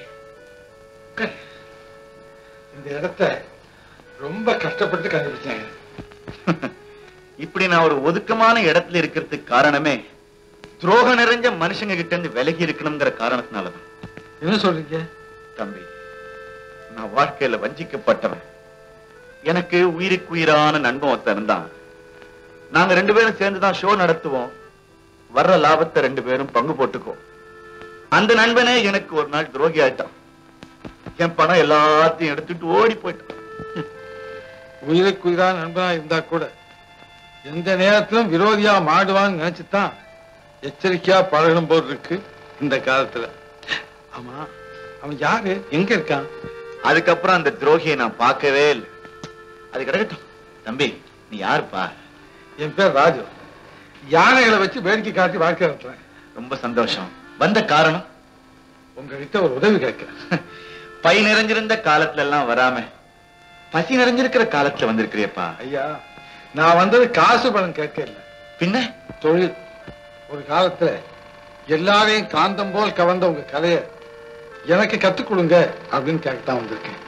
இந்த இடத்த ரொம்ப கஷ்டப்பட்டு கண்டுபிடிச்சாங்க இப்படி நான் ஒரு ஒதுக்கமான இடத்துல இருக்கிறதுக்கு காரணமே துரோகம் நிறைஞ்ச மனுஷங்க கிட்ட இருந்து விலகி இருக்கணுங்கிற காரணத்தினாலதான் என்ன சொல்றீங்க தம்பி நான் வாழ்க்கையில வஞ்சிக்கப்பட்டவன் எனக்கு உயிருக்கு உயிரான நண்பன் ஒருத்தன் இருந்தான் நாங்க ரெண்டு பேரும் சேர்ந்துதான் ஷோ நடத்துவோம் வர்ற லாபத்தை ரெண்டு பேரும் பங்கு போட்டுக்குவோம் அந்த நண்பனே எனக்கு ஒரு நாள் துரோகி ஆயிட்டான் என் பணம் எல்லாத்தையும் எடுத்துட்டு ஓடி போயிட்டான் உயிருக்கு உயிரா நண்பனா இருந்தா கூட எந்த நேரத்திலும் விரோதியா மாடுவான்னு நினைச்சுதான் எச்சரிக்கையா பழகணும் போல் இருக்கு இந்த காலத்துல ஆமா அவன் யாரு எங்க இருக்கான் அதுக்கப்புறம் அந்த துரோகியை நான் பார்க்கவே இல்லை அது கிடக்கட்டும் தம்பி நீ யாருப்பா என் பேர் ராஜு யானைகளை வச்சு வேடிக்கை காட்டி வாழ்க்கை நடத்துறேன் ரொம்ப சந்தோஷம் வந்த காரணம் உங்ககிட்ட ஒரு உதவி கேட்கிறேன் பை நிறைஞ்சிருந்த காலத்துல எல்லாம் வராம பசி நிறைஞ்சிருக்கிற காலத்துல வந்திருக்கிறியப்பா ஐயா நான் வந்தது காசு பணம் கேட்க இல்லை பின்ன தொழில் ஒரு காலத்துல எல்லாரையும் காந்தம் போல் கவர்ந்த உங்க கலைய எனக்கு கத்துக் கொடுங்க அப்படின்னு கேட்கத்தான் வந்திருக்கேன்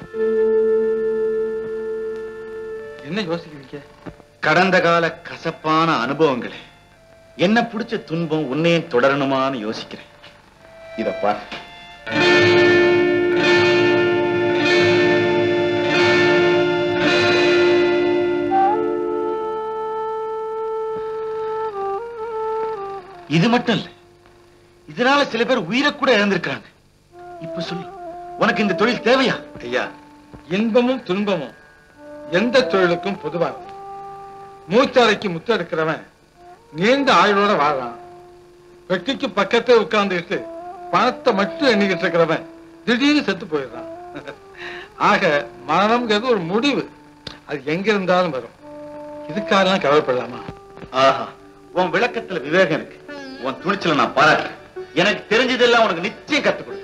என்ன யோசிக்கிறீங்க கடந்த கால கசப்பான அனுபவங்களே என்ன பிடிச்ச துன்பம் உன்னையும் தொடரணுமான்னு யோசிக்கிறேன் இத பார் இது மட்டும் இல்ல இதனால சில பேர் உயிரை கூட இழந்திருக்கிறாங்க இப்ப சொல்லு உனக்கு இந்த தொழில் தேவையா ஐயா இன்பமும் துன்பமும் எந்த தொழிலுக்கும் பொதுவானது மூச்சறைக்கு முத்தெடுக்கிறவன் நீண்ட ஆயுளோட வாழறான் வெட்டிக்கு பக்கத்துல உட்கார்ந்துக்கிட்டு பணத்தை மட்டும் எண்ணிக்கிட்டு இருக்கிறவன் திடீர்னு செத்து போயிடுறான் ஆக மரணம்ங்கிறது ஒரு முடிவு அது எங்க இருந்தாலும் வரும் இதுக்காகலாம் கவலைப்படலாமா ஆஹா உன் விளக்கத்துல விவேகம் இருக்கு உன் துணிச்சல நான் பாராட்டுறேன் எனக்கு தெரிஞ்சதெல்லாம் உனக்கு நிச்சயம் கத்துக் கொடு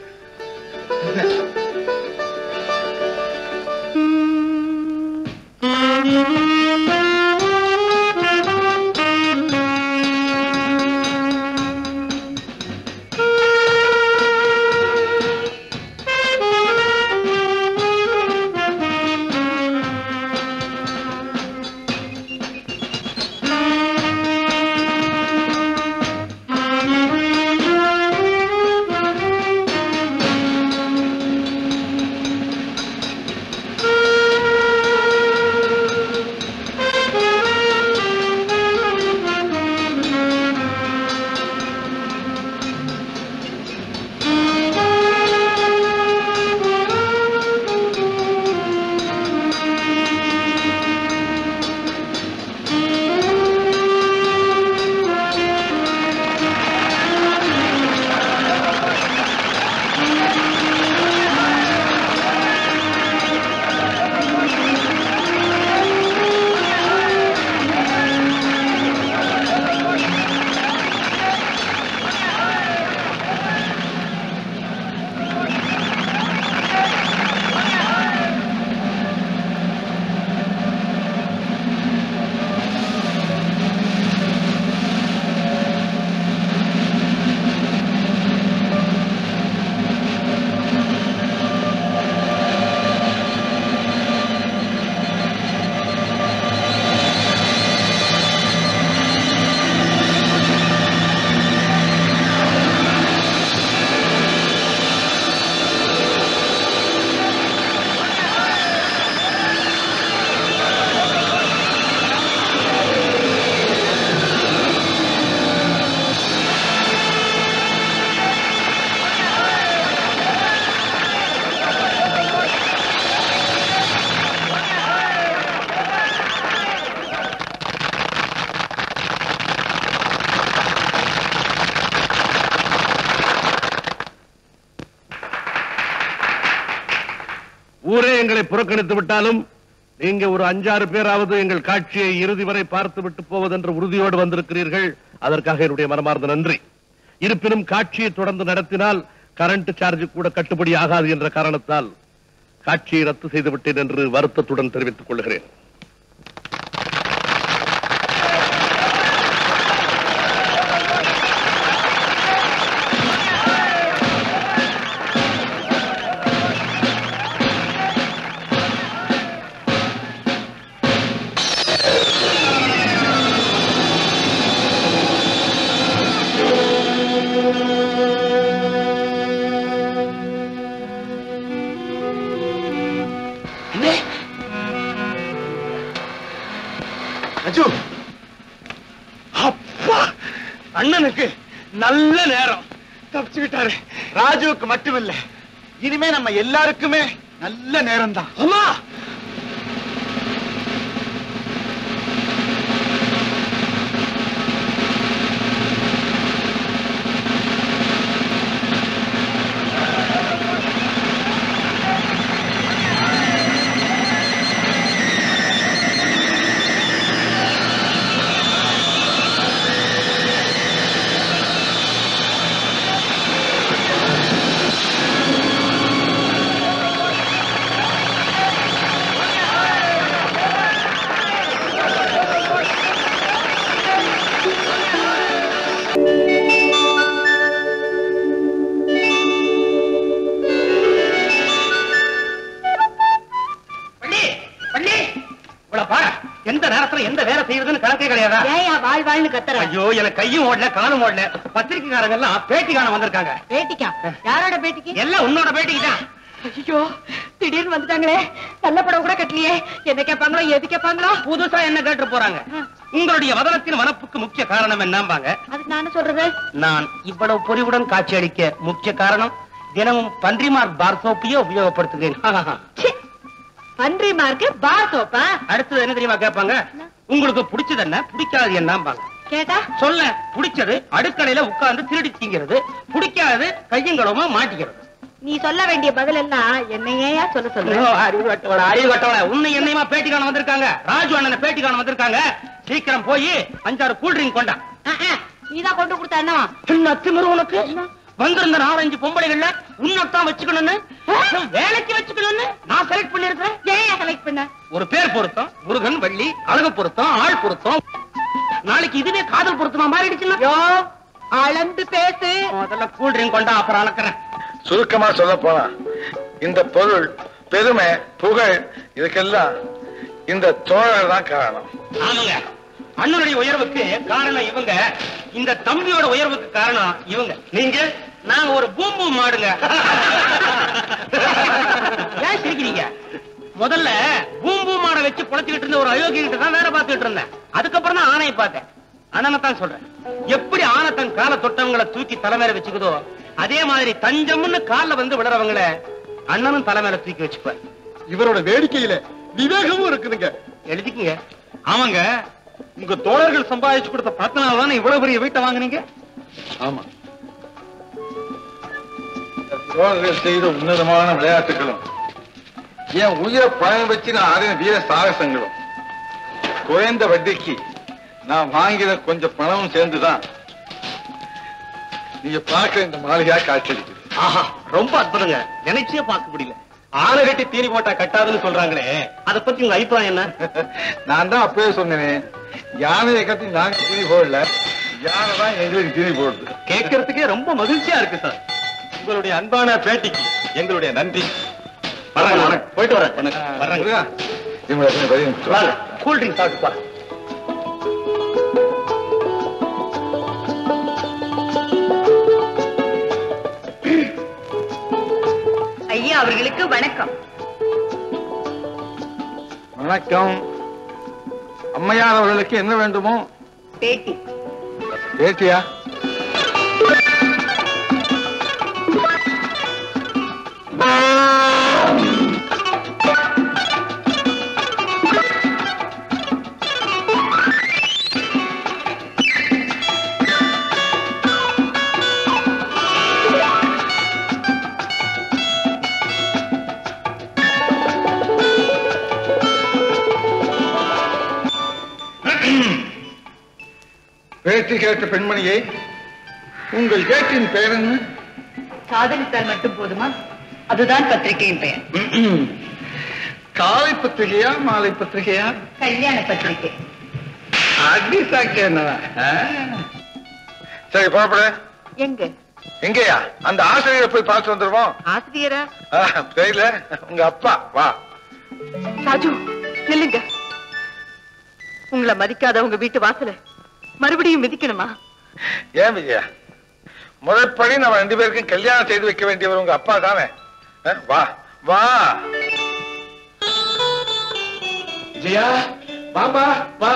எங்களை புறக்கணித்து விட்டாலும் நீங்க ஒரு அஞ்சாறு பேராவது எங்கள் காட்சியை இறுதி வரை பார்த்து விட்டு போவதென்ற உறுதியோடு வந்திருக்கிறீர்கள் அதற்காக என்னுடைய மனமார்ந்த நன்றி இருப்பினும் காட்சியை தொடர்ந்து நடத்தினால் கரண்ட் சார்ஜ் கூட கட்டுப்படி ஆகாது என்ற காரணத்தால் காட்சியை ரத்து செய்து விட்டேன் என்று வருத்தத்துடன் தெரிவித்துக் கொள்கிறேன் அஜு அப்பா அண்ணனுக்கு நல்ல நேரம் தப்பிச்சுக்கிட்டாரு ராஜுவுக்கு மட்டுமில்ல இனிமே நம்ம எல்லாருக்குமே நல்ல நேரம் தான் அம்மா பள்ளி பள்ளி இவ்வளவு பாரு எந்த நேரத்துல எந்த வேலை செய்யறதுன்னு கணக்கே கிடையாதா ஏயா வாழ் வாழ்னு கத்துற ஐயோ எனக்கு கையும் ஓடல காலும் ஓடல பத்திரிக்கைக்காரங்க எல்லாம் பேட்டி காண வந்திருக்காங்க பேட்டிக்கா யாரோட பேட்டிக்கு எல்லாம் உன்னோட பேட்டிக்கு தான் ஐயோ திடீர்னு வந்துட்டாங்களே நல்ல படம் கூட கட்டலையே என்ன கேட்பாங்களோ எது கேட்பாங்களோ புதுசா என்ன கேட்டு போறாங்க உங்களுடைய வதனத்தின் வனப்புக்கு முக்கிய காரணம் என்னம்பாங்க அதுக்கு நான் என்ன சொல்றது நான் இவ்வளவு பொறிவுடன் காட்சியளிக்க முக்கிய காரணம் தினமும் பன்றிமார் பார் சோப்பையே உபயோகப்படுத்துகிறேன் பன்றி மார்க்கு பார் சோப்பா அடுத்தது என்ன தெரியுமா கேட்பாங்க உங்களுக்கு பிடிச்சது என்ன பிடிக்காது என்னம்பாங்க கேட்டா சொல்ல பிடிச்சது அடுக்கலையில உட்கார்ந்து திருடி திங்கிறது பிடிக்காதது கையங்களமா மாட்டிக்கிறது நீ சொல்ல வேண்டிய பதில் எல்லாம் என்னையே சொல்ல ஐயோ, சொல்ற அறிவு கட்டவள அறிவு கட்டவள உன்னை என்னையுமா பேட்டி காண வந்திருக்காங்க ராஜு அண்ணனை பேட்டி காண வந்திருக்காங்க சீக்கிரம் போய் அஞ்சாறு கூல் ட்ரிங்க் கொண்டா நீதான் கொண்டு கொடுத்த என்னவா என்ன திமிரு உனக்கு வந்திருந்த நாலஞ்சு பொம்பளைகள்ல உன்னத்தான் வச்சுக்கணும்னு வேலைக்கு வச்சுக்கணும்னு நான் செலக்ட் பண்ணிருக்கேன் ஏன் செலக்ட் பண்ண ஒரு பேர் பொருத்தம் முருகன் வள்ளி அழகு பொருத்தம் ஆள் பொருத்தம் நாளைக்கு இதுவே காதல் பொருத்தமா மாறிடுச்சுன்னா யோ அளந்து பேசு முதல்ல கூல் ட்ரிங்க் கொண்டா அப்புறம் அளக்குறேன் சுருக்கமா சொல்ல போனா இந்த பொருள் பெருமை புகழ் இதுக்கெல்லாம் இந்த தோழர் தான் காரணம் ஆமாங்க அண்ணனுடைய உயர்வுக்கு காரணம் இவங்க இந்த தம்பியோட உயர்வுக்கு காரணம் இவங்க நீங்க நாங்க ஒரு பூம் பூம் மாடுங்க ஏன் சிரிக்கிறீங்க முதல்ல பூம் பூம் மாடை வச்சு குழச்சிக்கிட்டு இருந்த ஒரு அயோக்கிய கிட்ட தான் வேலை பார்த்துட்டு இருந்தேன் அதுக்கப்புறம் தான் ஆணையை பார்த்தேன் அண்ணனை தான் சொல்றேன் எப்படி ஆனை தன் கால தொட்டவங்களை தூக்கி தலைமையில வச்சுக்குதோ அதே மாதிரி தஞ்சம்னு கால்ல வந்து விடுறவங்கள அண்ணனும் தலைமையில தூக்கி வச்சுப்பார் இவரோட வேடிக்கையில விவேகமும் இருக்குதுங்க எழுதிக்கங்க ஆமாங்க உங்க தோழர்கள் சம்பாதிச்சு கொடுத்த பத்தினால தானே இவ்வளவு பெரிய வீட்டை வாங்குனீங்க ஆமா தோழர்கள் செய்த உன்னதமான விளையாட்டுகளும் என் உயிரை பணம் வச்சு நான் ஆடின வீர சாகசங்களும் குறைந்த வட்டிக்கு நான் வாங்கின கொஞ்சம் பணமும் சேர்ந்துதான் நீங்க பார்க்க இந்த மாளிகையா காட்சியளிக்குது ஆஹா ரொம்ப அற்புதங்க நினைச்சே பார்க்க முடியல ஆனை கட்டி தீனி போட்டா கட்டாதுன்னு சொல்றாங்களே அத பத்தி உங்க அபிப்பிராயம் என்ன நான் தான் அப்பவே சொன்னேனே யானையை கட்டி நாங்க தீனி போடல யானை தான் எங்களுக்கு தீனி போடுது கேட்கறதுக்கே ரொம்ப மகிழ்ச்சியா இருக்கு சார் உங்களுடைய அன்பான பேட்டிக்கு எங்களுடைய நன்றி வரேங்க, போயிட்டு வரேன் வரேங்க முருகா, இவங்களை கொஞ்சம் பதில் சொல்லு. வாங்க கூல் ட்ரிங்க் சாப்பிட்டு பாருங்க ஐயா அவர்களுக்கு வணக்கம் வணக்கம் அம்மையார் அவர்களுக்கு என்ன வேண்டுமோ பேட்டி பேட்டியா பேட்டி கேட்ட பெண்மணியை உங்கள் ஏட்டின் பெயர் என்ன காதலித்தால் மட்டும் போதுமா அதுதான் பத்திரிகையின் பெயர் காலை பத்திரிகையா மாலை பத்திரிகையா கல்யாண பத்திரிகை அடி சாக்கு என்னடா ஆ? சரி புறப்படு எங்க எங்கேயா அந்த ஆசிரியரை போய் பார்த்து வந்துருவோம் ஆசிரியரா ஆ, தெரியல உங்க அப்பா வா ராஜு நில்லுங்க உங்களை மதிக்காத உங்க வீட்டு வாசல மறுபடியும் மிதிக்கணுமா ஏன் விஜயா முறைப்படி நம்ம ரெண்டு பேருக்கும் கல்யாணம் செய்து வைக்க வேண்டியவர் உங்க அப்பா தானே ஆ, வா வா விஜயா வாமா வா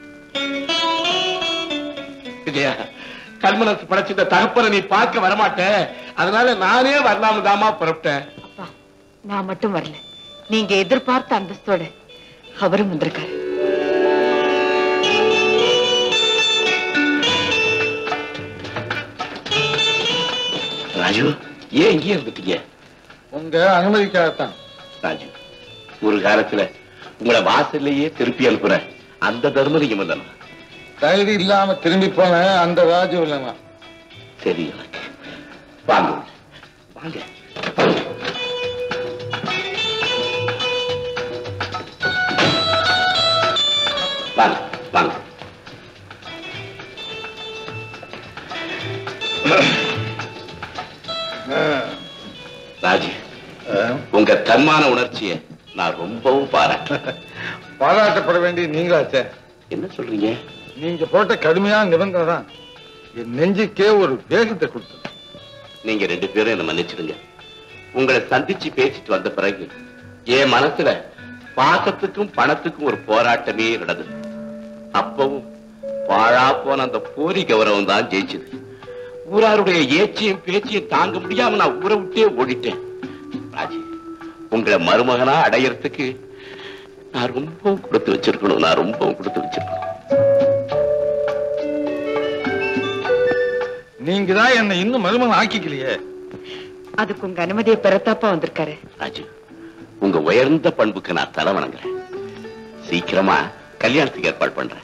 விஜயா கல்மனசு படைச்சிட்ட தகப்பனை நீ பார்க்க வரமாட்ட அதனால நானே வரலாம்னு தாமா புறப்பட்டேன் அப்பா நான் மட்டும் வரல நீங்க எதிர்பார்த்த அந்தஸ்தோட அவரும் வந்திருக்காரு ராஜு ஏன் இங்கே இருந்துட்டீங்க உங்க அனுமதிக்காகத்தான் ராஜு ஒரு காலத்துல உங்களை வாசல்லையே திருப்பி அனுப்புற அந்த தர்மலிங்கம் இல்லைனா தைரியம் இல்லாம திரும்பி போன அந்த ராஜு இல்லைன்னா சரி எனக்கு வாங்க வாங்க வாங்க வாங்க ராஜு உங்க தன்மான உணர்ச்சியை நான் ரொம்பவும் பாராட்டுறேன் பாராட்டப்பட வேண்டிய நீங்களாச்சே என்ன சொல்றீங்க நீங்க போட்ட கடுமையான நிபந்தனை தான் என் நெஞ்சுக்கே ஒரு வேகத்தை கொடுத்தது நீங்க ரெண்டு பேரும் என்ன மன்னிச்சிடுங்க உங்களை சந்திச்சு பேசிட்டு வந்த பிறகு என் மனசுல பாசத்துக்கும் பணத்துக்கும் ஒரு போராட்டமே நடந்தது அப்பவும் பாழா போன அந்த போரி கௌரவம் தான் ஜெயிச்சது ஊராருடைய ஏச்சியும் பேச்சியும் தாங்க முடியாம நான் ஊரை விட்டே ஓடிட்டேன் ராஜி உங்களை மருமகனா அடையறதுக்கு நான் ரொம்பவும் கொடுத்து வச்சிருக்கணும் நான் ரொம்பவும் கொடுத்து வச்சிருக்கணும் நீங்க தான் என்ன இன்னும் மருமகன் ஆக்கிக்கலையே அதுக்கு உங்க அனுமதியை பெறத்தாப்பா வந்திருக்காரு ராஜு உங்க உயர்ந்த பண்புக்கு நான் தலை வணங்குறேன் சீக்கிரமா கல்யாணத்துக்கு ஏற்பாடு பண்றேன்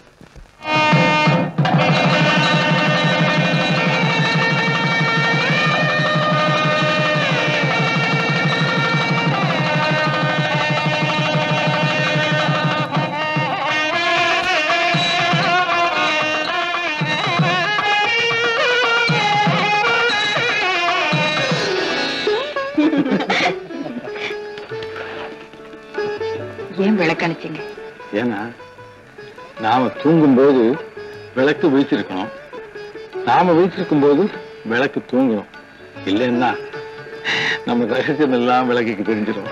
ஏன் விளக்கணிச்சீங்க ஏன்னா நாம தூங்கும் போது விளக்கு வீச்சிருக்கணும் நாம வீச்சிருக்கும் போது விளக்கு தூங்கணும் இல்லைன்னா நம்ம ரகசியம் எல்லாம் விளக்குக்கு தெரிஞ்சிடும்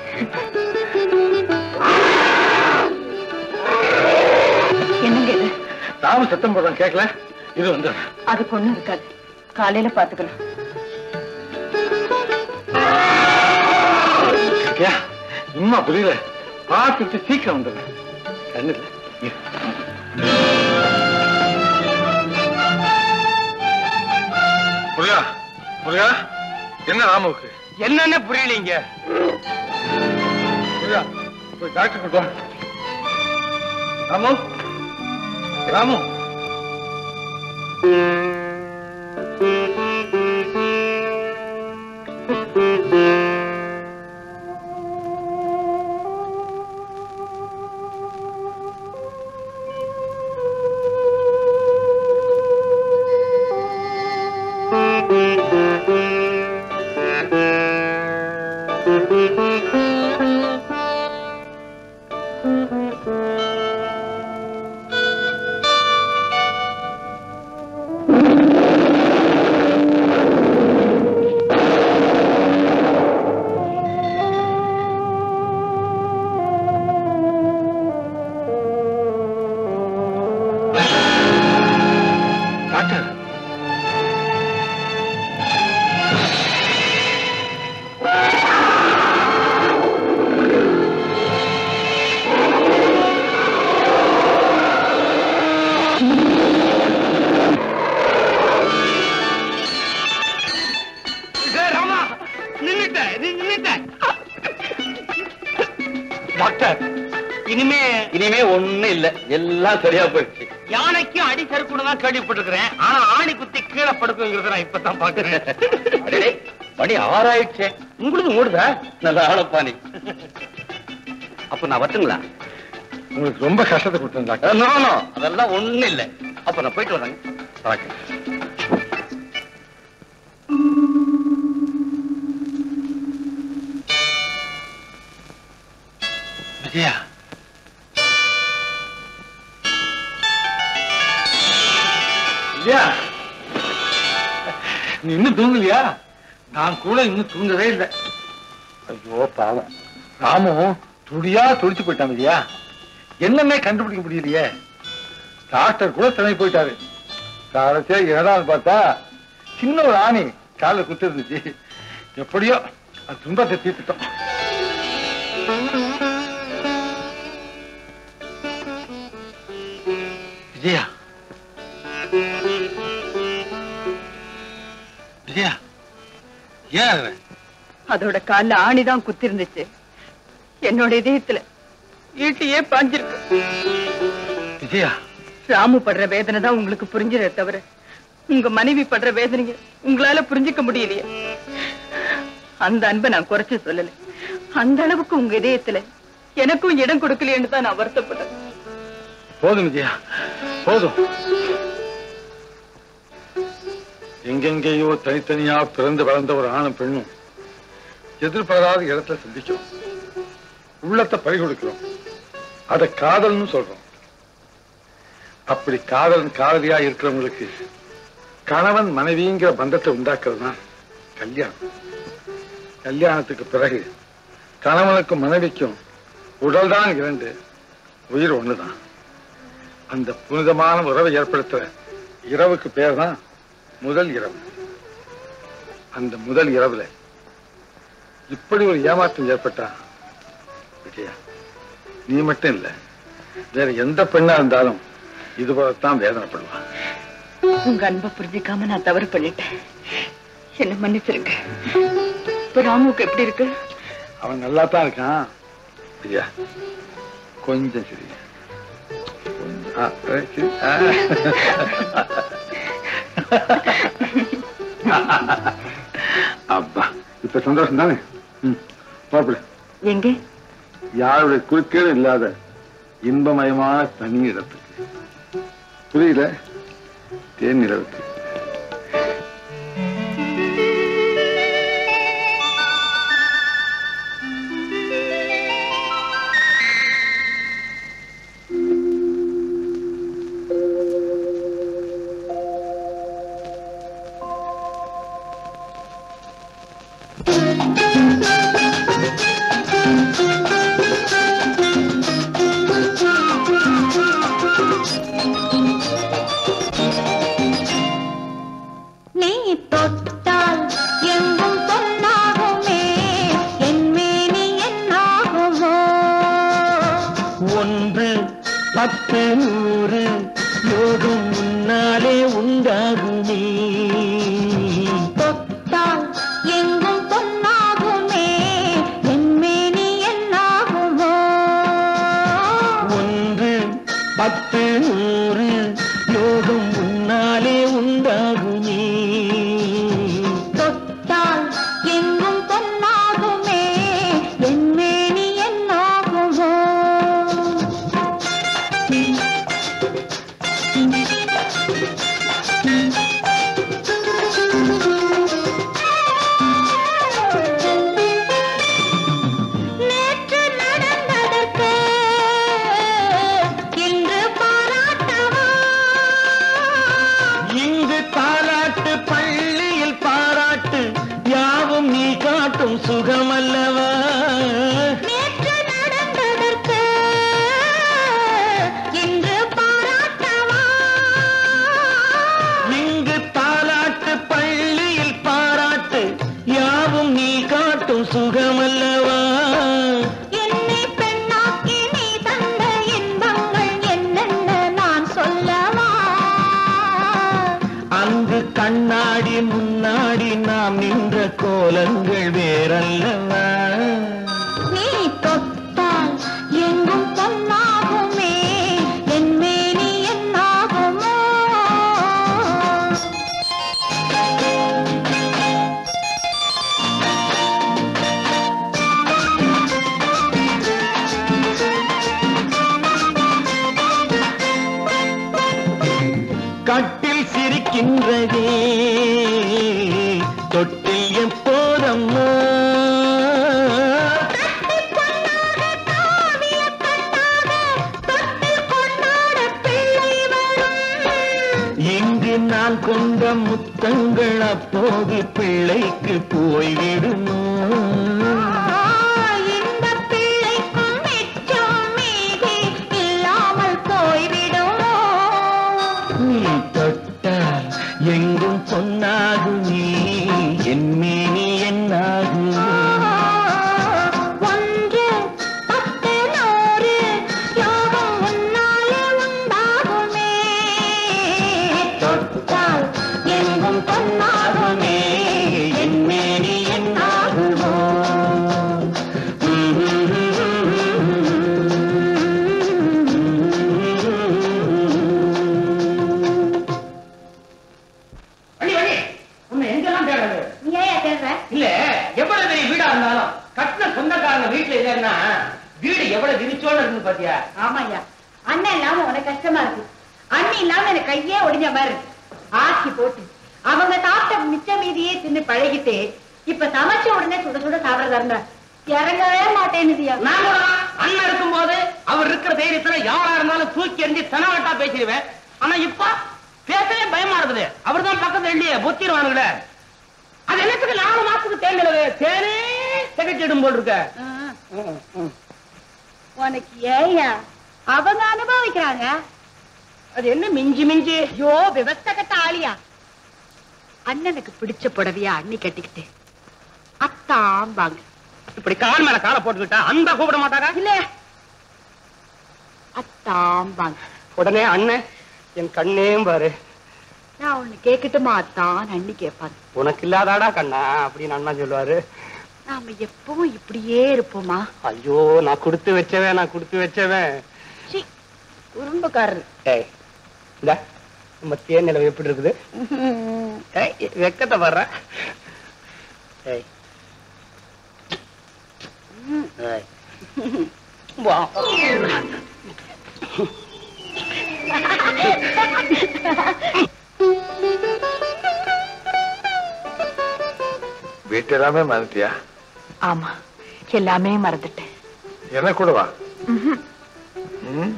என்னங்க இது நாம சத்தம் போடுறோம் கேட்கல இது வந்து அதுக்கு ஒண்ணும் இருக்காது காலையில பாத்துக்கலாம் சும்மா புரியல பார்த்துட்டு சீக்கிரம் வந்துடுறேன் கண்ணு முருகா முருகா என்ன ராமுவுக்கு என்னன்னு புரியலீங்க முருகா போய் டாக்டர் கொண்டு வா ராமு ராமு டாக்டர் ராமா நின்னுட்ட நீ நின்னுட்ட டாக்டர் இனிமே இனிமே ஒண்ணும் இல்ல எல்லாம் சரியா போயிடுச்சு யானை யானைக்கும் அடி சறுக்குன்னு தான் கேள்விப்பட்டிருக்கிறேன் ஆனா ஆணி குத்தி கீழே படுக்குங்கிறத நான் இப்பதான் பாக்குறேன் மணி ஆறாயிடுச்சே உங்களுக்கு ஓடுதா நல்ல ஆளப்பா நீ அப்ப நான் வரட்டுங்களா உங்களுக்கு ரொம்ப கஷ்டத்தை கொடுத்துருந்தாங்க நோ நோ அதெல்லாம் ஒண்ணும் இல்ல அப்ப நான் போயிட்டு வரேங்க வணக்கம் விஜயா விஜயா நீ இன்னும் தூங்கலையா நான் கூட இன்னும் தூங்கவே இல்லை ஐயோ பாவம் ராமும் துடியா துடிச்சு போயிட்டான் விஜயா என்னன்னே கண்டுபிடிக்க முடியலையே டாக்டர் கூட துணை போயிட்டாரு காலத்தே ஏதாவது பார்த்தா சின்ன ஒரு ஆணி காலில் குத்து இருந்துச்சு எப்படியோ அது துன்பத்தை தீர்த்துட்டோம் விஜயா விஜயா ஏன் அழுற? அதோட கால்ல ஆணிதான் குத்தி இருந்துச்சு என்னோட இதயத்துல ஈட்டியே பாஞ்சிருக்கு விஜயா ராமு படுற வேதனை தான் உங்களுக்கு புரிஞ்சதே தவிர உங்க மனைவி படுற வேதனைய உங்களால புரிஞ்சுக்க முடியலையே அந்த அன்பை நான் குறைச்சு சொல்லல அந்த அளவுக்கு உங்க இதயத்துல எனக்கும் இடம் கொடுக்கலையேன்னு தான் நான் வருத்தப்பட்டேன் போதும் விஜயா போதும் எங்கெங்கேயோ தனித்தனியா பிறந்து வளர்ந்த ஒரு ஆணும் பெண்ணும் எதிர்பாராத இடத்துல சந்திக்கிறோம் உள்ளத்தை பறி கொடுக்கிறோம் அதை காதல்னு சொல்றோம் அப்படி காதலன் காதலியா இருக்கிறவங்களுக்கு கணவன் மனைவிங்கிற பந்தத்தை உண்டாக்குறது தான் கல்யாணம் கல்யாணத்துக்கு பிறகு கணவனுக்கும் மனைவிக்கும் உடல் தான் இரண்டு உயிர் ஒண்ணுதான் அந்த புனிதமான உறவை ஏற்படுத்துற இரவுக்கு பேர் தான் முதல் இரவு அந்த முதல் இரவுல இப்படி ஒரு ஏமாற்றம் ஏற்பட்டா விஜயா நீ மட்டும் இல்ல வேற எந்த பெண்ணா இருந்தாலும் இது போலத்தான் வேதனைப்படுவா உங்க அன்பை புரிஞ்சுக்காம நான் தவறு பண்ணிட்டேன் என்ன மன்னிச்சிருங்க இப்ப ராமுக்கு எப்படி இருக்கு அவன் நல்லா தான் இருக்கான் விஜயா கொஞ்சம் சரி கொஞ்சம் ஆ, சரி. ஆ. அப்பா இப்ப சந்தோஷம் தானே ம், புறப்படு எங்க யாருடைய குறுக்கேடு இல்லாத இன்பமயமான தனி இடத்துக்கு புரியல தேன் நிலவுக்கு நீ தொட்டால் எங்கும் பொன்னாகுமே என் மேனி என்னாகுமோ ஒன்று பத்து நூறு யோகம் முன்னாலே உண்டாகுமே தொட்டால் எங்கும் பொன்னாகுமே என் மேனி என்னாகுமோ ஒன்று பத்து நூறு யோகம் முன்னாலே உண்டாகுமே தொட்டால் எங்கும் பொன்னாகுமே என் மேனி என்னாகுமோ நேற்று நடந்ததற்கு இன்று பாராட்டவா இங்கு தாலாட்டு பள்ளியில் பாராட்டு யாவும் நீ காட்டும் சுகமல்லவா நேற்று நடந்ததற்கு இன்று பாராட்டவா இங்கு தாலாட்டு பள்ளியில் பாராட்டு யாவும் நீ காட்டும் சுகமல்லவா என்னை பெண்ணாக்கி நீ தந்த இன்பங்கள் என்னென்ன நான் சொல்லவா அங்கு கண்ணாடி முன்னாடி நாம் நின்ற கோலங்கள் வேறல்லவா நீ தொட்டால் எங்கும் பொன்னாகுமே என் மேனி என்னாகுமோ துன்பங்கள் அப்போது பிள்ளைக்கு போய்விடுமோ இந்த பிள்ளைக்கும் மிச்சம் மீதி இல்லாமல் போய்விடுமோ நீ தொட்டால் எங்கும் பொன்னாகுமே என் மேனி என்னாகுமே ஒன்று பத்து நூறு யோகம் உன்னாலே உண்டாகுமே தொட்டால் எங்கும் பொன்னாகுமே என் மேனி என்னாகுமோ வழி வழி உன்னை எங்கெல்லாம் தேடுறது நீ ஏன் தேடுற இல்ல எவ்வளவு பெரிய வீடா இருந்தாலும் கட்டின சொந்தக்காரங்க வீட்டுல இல்லைன்னா வீடு எவ்வளவு விரிச்சோன்னு இருக்கு பாத்தியா ஆமாய்யா அண்ணன் இல்லாம உனக்கு கஷ்டமா இருக்கு அண்ணன் இல்லாம எனக்கு கையே ஒடிஞ்ச மாதிரி இருக்கு ஆக்கி போட்டு அவங்க சாப்பிட்ட மிச்ச மீதியே தின்னு பழகிட்டு இப்ப சமைச்ச உடனே சுட சுட சாப்பிடறதா இருந்தா இறங்கவே மாட்டேன்னுதியா நான் கூட அண்ணன் இருக்கும்போது அவர் இருக்கிற தைரியத்துல யாரா இருந்தாலும் தூக்கி எறிஞ்சு தனவட்டா பேசிடுவேன் ஆனா இப்ப பேசவே பயமா இருக்குது அவர் தான் பக்கத்துல இல்லையே பொத்திடுவானுங்களே அது என்னத்துக்கு நாலு மாசத்துக்கு தேங்கலவே தேனே திகச்சிடும் போல் இருக்க உனக்கு ஏயா அவங்க அனுபவிக்கிறாங்க அது என்ன மிஞ்சி மிஞ்சி ஐயோ விவஸ்த கட்ட ஆளியா அண்ணனுக்கு பிடிச்ச புடவையா அண்ணி கட்டிக்கிட்டு அத்தாம்பாங்க இப்படி கால் மேல காலை போட்டுக்கிட்டா அந்த கூப்பிட மாட்டாரா இல்ல அத்தாம்பாங்க உடனே அண்ணன் என் கண்ணேம் பாரு நான் ஒண்ணு கேக்கட்டுமா அத்தான் அண்ணி கேட்பாங்க உனக்கு இல்லாதாடா கண்ணா அப்படின்னு அண்ணா சொல்லுவாரு நாம எப்பவும் இப்படியே இருப்போமா ஐயோ நான் கொடுத்து வச்சவன் நான் கொடுத்து வச்சவன் சீ, குறும்புக்காரர் ஏய் இந்த நம்ம தேன் நிலவு எப்படி இருக்குது ஏய் வெக்கத்தை வர்ற ஏய் ஏய். வா. வீட்டு எல்லாமே மறந்துட்டியா ஆமா எல்லாமே மறந்துட்டேன் என்ன கூட வா ம்?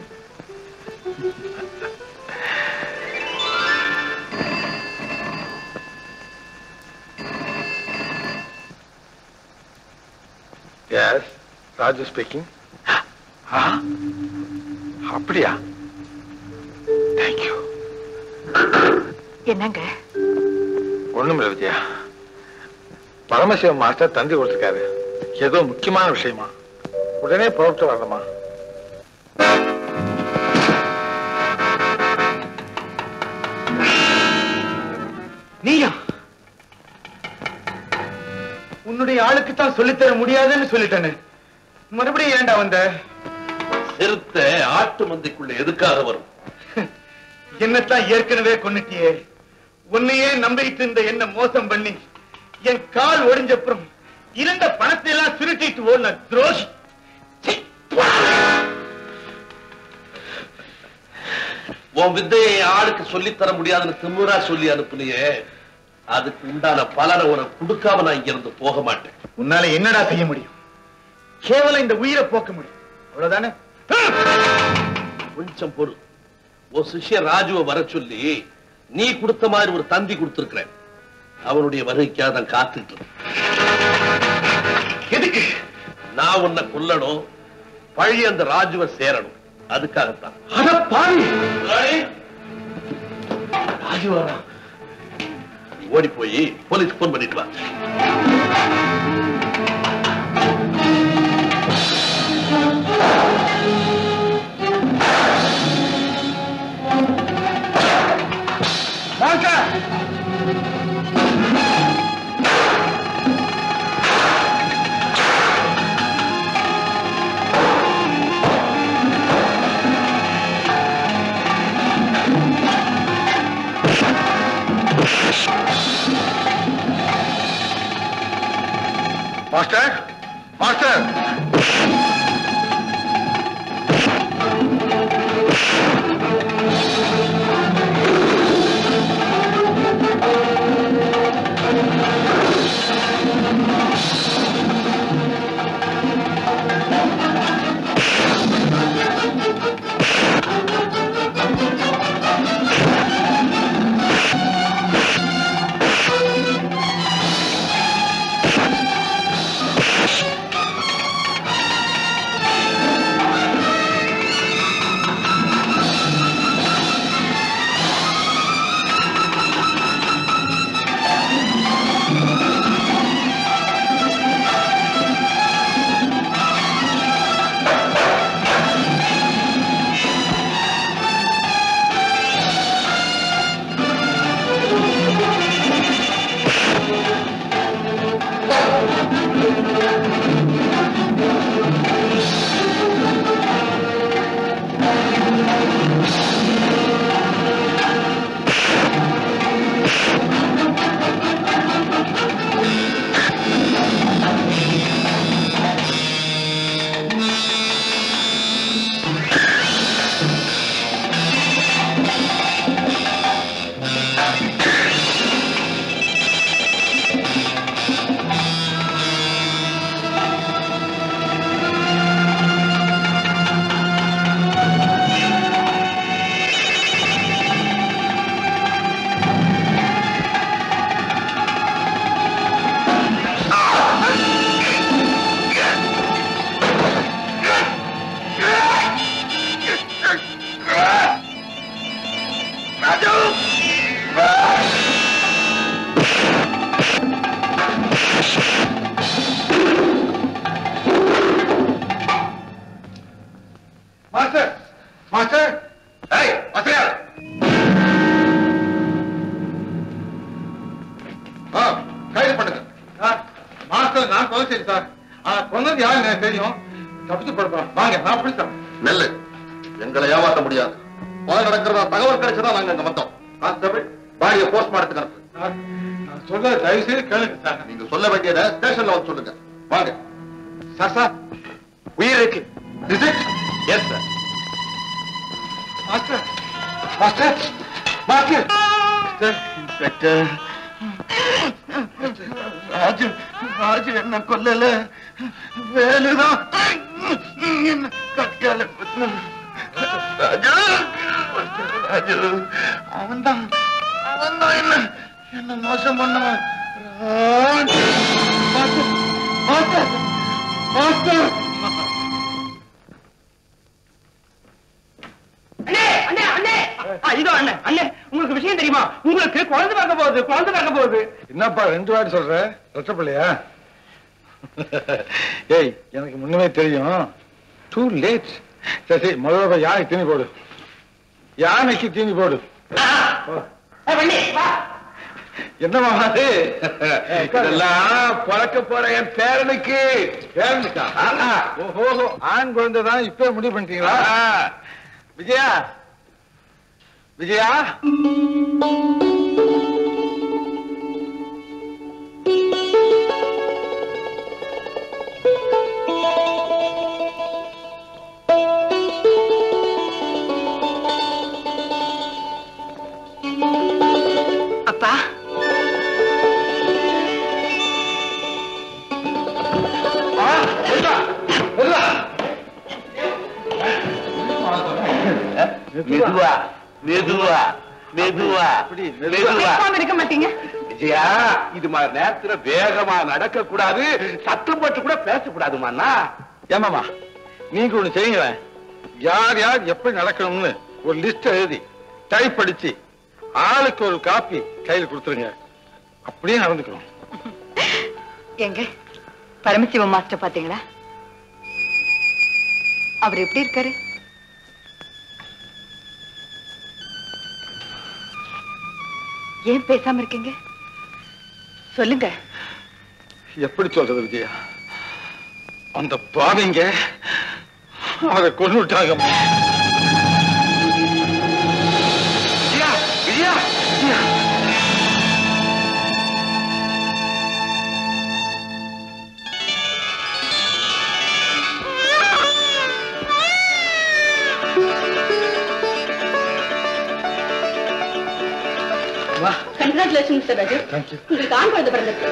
Yes, ராஜு ஸ்பீக்கிங் அப்படியா தேங்க்யூ என்னங்க ஒண்ணுமில்ல விஜயா பரமசிவம் மாஸ்டர் தந்தி கொடுத்துருக்காரு ஏதோ முக்கியமான விஷயமா உடனே புறப்பட்டு வரணுமா நீயா உன்னுடைய ஆளுக்கு தான் சொல்லித்தர முடியாதுன்னு சொல்லிட்டேன்னு மறுபடியும் ஏன்டா வந்த சிறுத்தை ஆட்டு மந்தைக்குள்ள எதுக்காக வரும் என்னத்தான் ஏற்கனவே கொன்னுட்டியே உன்னையே நம்பிட்டு இருந்த என்ன மோசம் பண்ணி என் கால் ஒடிஞ்சப்புறம் இருந்த பணத்தை எல்லாம் சுருட்டிட்டு ஓடின துரோகி உன் வித்தையை என் ஆளுக்கு சொல்லித் தர முடியாதுன்னு திமுறா சொல்லி அனுப்புனியே அதுக்கு உண்டான பலனை உனக்கு கொடுக்காம நான் இங்க இருந்து போக மாட்டேன் உன்னால என்னடா செய்ய முடியும் கேவலம் இந்த உயிரை போக்க முடியும் அவ்வளவுதானே கொஞ்சம் பொறு உன் சிஷ்யன் ராஜுவை வர சொல்லி நீ கொடுத்த மாதிரி ஒரு தந்தி கொடுத்திருக்கிறேன் அவனுடைய வருகைக்காக தான் காத்துட்டு இருக்கேன். எதுக்கு நான் உன்னை கொல்லணும் பழி அந்த ராஜுவை சேரணும் அதுக்காகத்தான் அட பாவி ராஜு வரான். நீ ஓடி போய் போலீஸ் போன் பண்ணிட்டு வா மாஸ்டர் மாஸ்டர் ஆ நான் தொலைச்சேன் சார் ஆனா கொன்னது யாரு எனக்கு தெரியும் தப்பிச்சு படுப்போம் வாங்க நான் பிடிச்சேன் நெல்லு எங்களை ஏமாத்த முடியாது கொலை நடக்கிறதா தகவல் கிடைச்சதா நாங்க அங்க வந்தோம் கான்ஸ்டபிள் பாடிய போஸ்ட்மார்ட்டத்துக்கு அனுப்பு சார் நான் சொல்ல தயவு செய்து கேளுங்க சார் நீங்க சொல்ல வேண்டியதை ஸ்டேஷன்ல வந்து சொல்லுங்க வாங்க சார் சார் உயிர் இருக்கு yes sir master master master inspector Raju Raju என்ன கொல்லல வேலுதான் என்ன கற்கால குத்துனான். ராஜு ராஜு அவன்தான் அவன்தான் என்ன என்ன மோசம் பண்ணவன் ராஜு மாஸ்டர் மாஸ்டர் மாஸ்டர் அண்ணே அண்ணே அண்ணே ஆ, இதோ அண்ணே அண்ணே உங்களுக்கு விஷயம் தெரியுமா உங்களுக்கு குழந்தை பார்க்க போகுது குழந்தை பார்க்க போகுது என்னப்பா ரெண்டு வாட்டி சொல்ற ரத்தப்பள்ளியா ஏய் எனக்கு முன்னமே தெரியும் டூ லேட் சரி சரி முதல்ல போய் யானைக்கு தீனி போடு யானைக்கு தீனி போடு என்னமா அது இதெல்லாம் பிறக்க போற என் பேரனுக்கு பேரனுக்கா ஓஹோ ஆண் குழந்தை தான் இப்ப முடிவு பண்ணிட்டீங்களா விஜயா விஜயா அப்பா மெதுவா மெதுவா மெதுவா மெதுவா பேசாம இருக்க மாட்டீங்க விஜயா இது மாதிரி நேரத்துல வேகமா நடக்க கூடாது சத்தம் போட்டு கூட பேசக்கூடாதுமாண்ணா ஏமாமா நீங்க ஒண்ணு செய்யுங்களேன் யார் யார் எப்படி நடக்கணும்னு ஒரு லிஸ்ட் எழுதி டைப் அடிச்சு ஆளுக்கு ஒரு காப்பி கையில கொடுத்துருங்க அப்படியே நடந்துக்கணும் எங்க பரமசிவம் மாஸ்டர் பாத்தீங்களா அவர் எப்படி இருக்காரு ஏன் பேசாம இருக்கீங்க சொல்லுங்க எப்படி சொல்றது விஜயா அந்த பாவிங்க அதை கொண்டு விட்டாங்க Vijaya Vijaya Vijaya. Congratulation mister Raju Thank you. உங்களுக்கு ஆண் குழந்தை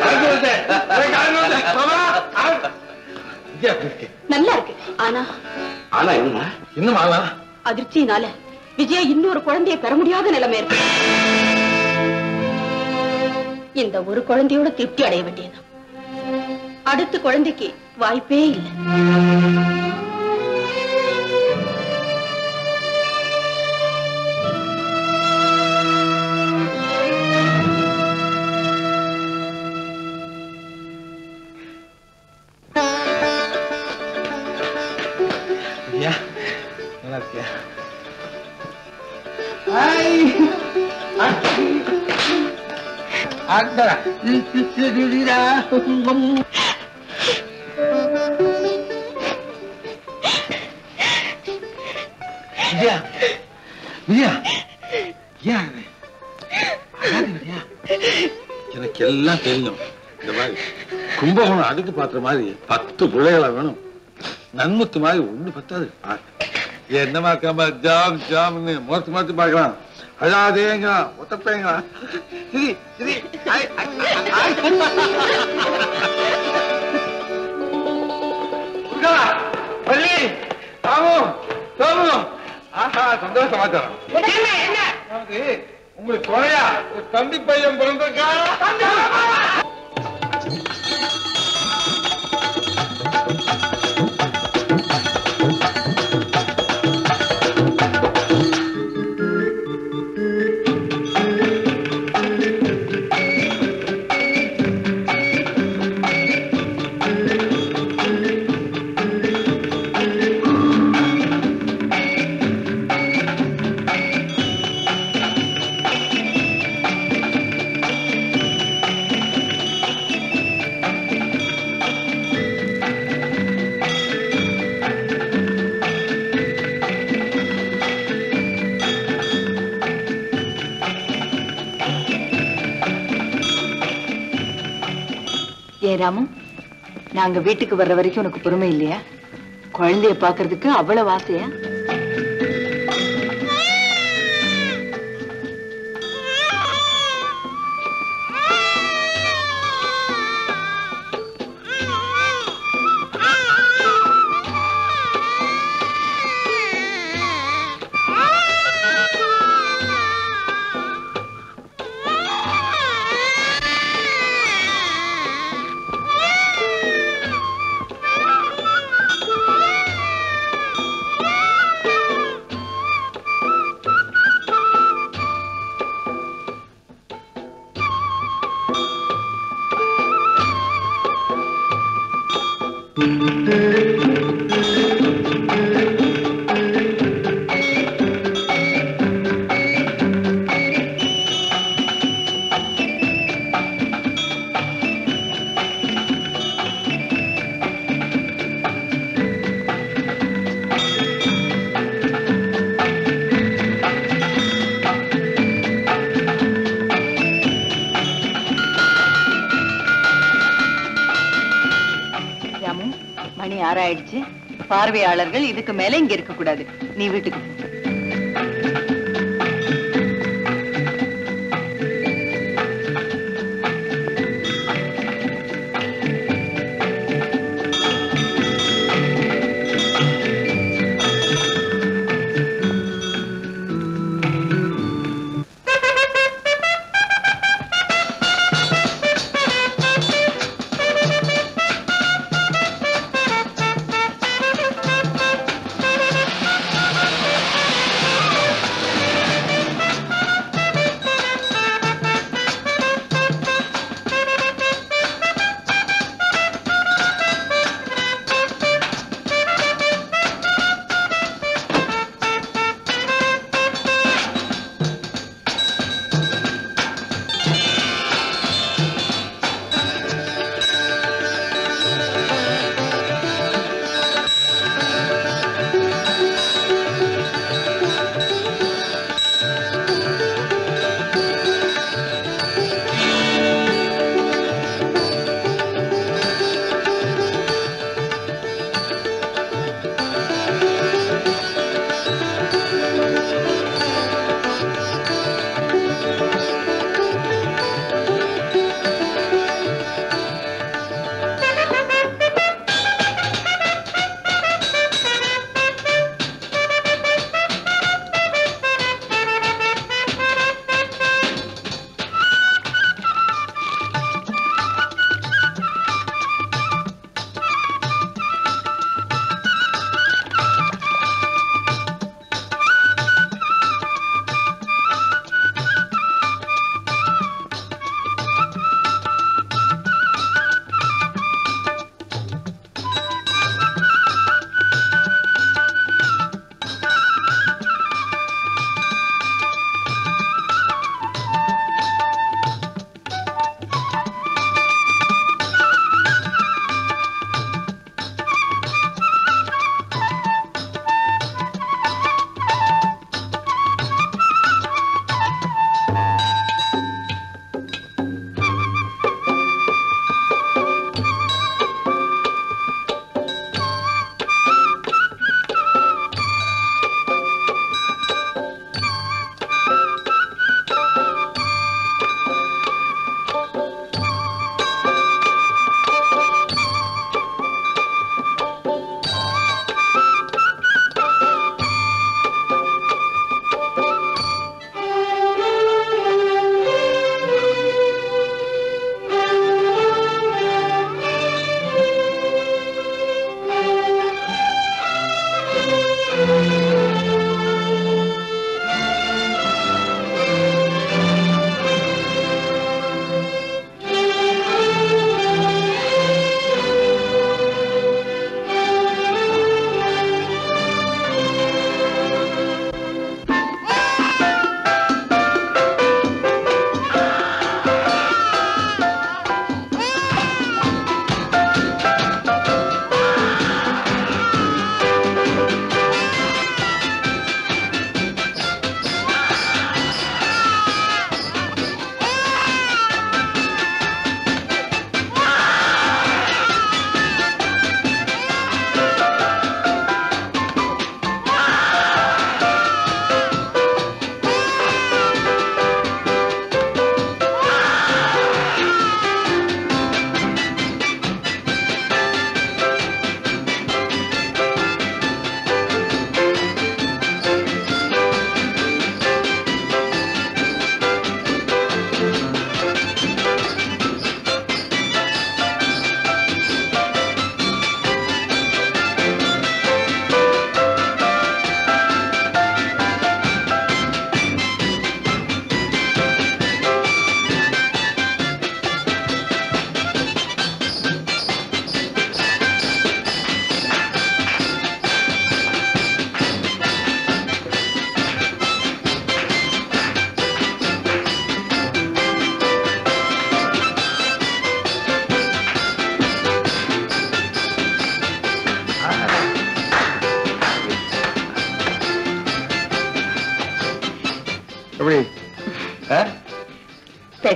பிறந்திருக்கு நல்லா இருக்கு ஆனா ஆனா என்ன இன்னும் ஆனா அதிர்ச்சியினால விஜயா இன்னொரு குழந்தையை பெற முடியாத நிலைமை இருக்கு இந்த ஒரு குழந்தையோட திருப்தி அடைய வேண்டியது அடுத்த குழந்தைக்கு வாய்ப்பே இல்லை விஜயா நல்லா இருக்கியா விஜயா விஜயா ஏன் இது? அழாத விஜயா. எனக்கு எல்லாம் தெரியும் இந்த மாதிரி கும்பகோணம் அடுக்கு பாத்திர மாதிரி பத்து பிள்ளைகளா வேணும் நன்முத்து மாதிரி ஒண்ணு பத்தாது ஆ, என்னமா இருக்காம ஜாம் ஜாம்னு மோத்து மோத்து பார்க்கலாம் அழாதேங்க ஒத்தப்பேங்க சரி சரி ஆய், ஆய், ஆய். துர்கா, வள்ளி, ராமு, சோமு. ஆஹா சந்தோஷ சமாச்சாரம் அதாவது, உங்களுக்கு குறையா ஒரு தம்பி பையன் பிறந்திருக்கா ஏன் ராமு நாங்க வீட்டுக்கு வர்ற வரைக்கும் உனக்கு பொறுமை இல்லையா குழந்தைய பாக்குறதுக்கு அவ்வளவு ஆசையா ராமு மணி ஆறாயிடுச்சு பார்வையாளர்கள் இதுக்கு மேல இங்க இருக்க கூடாது நீ வீட்டுக்கு போ. ஆ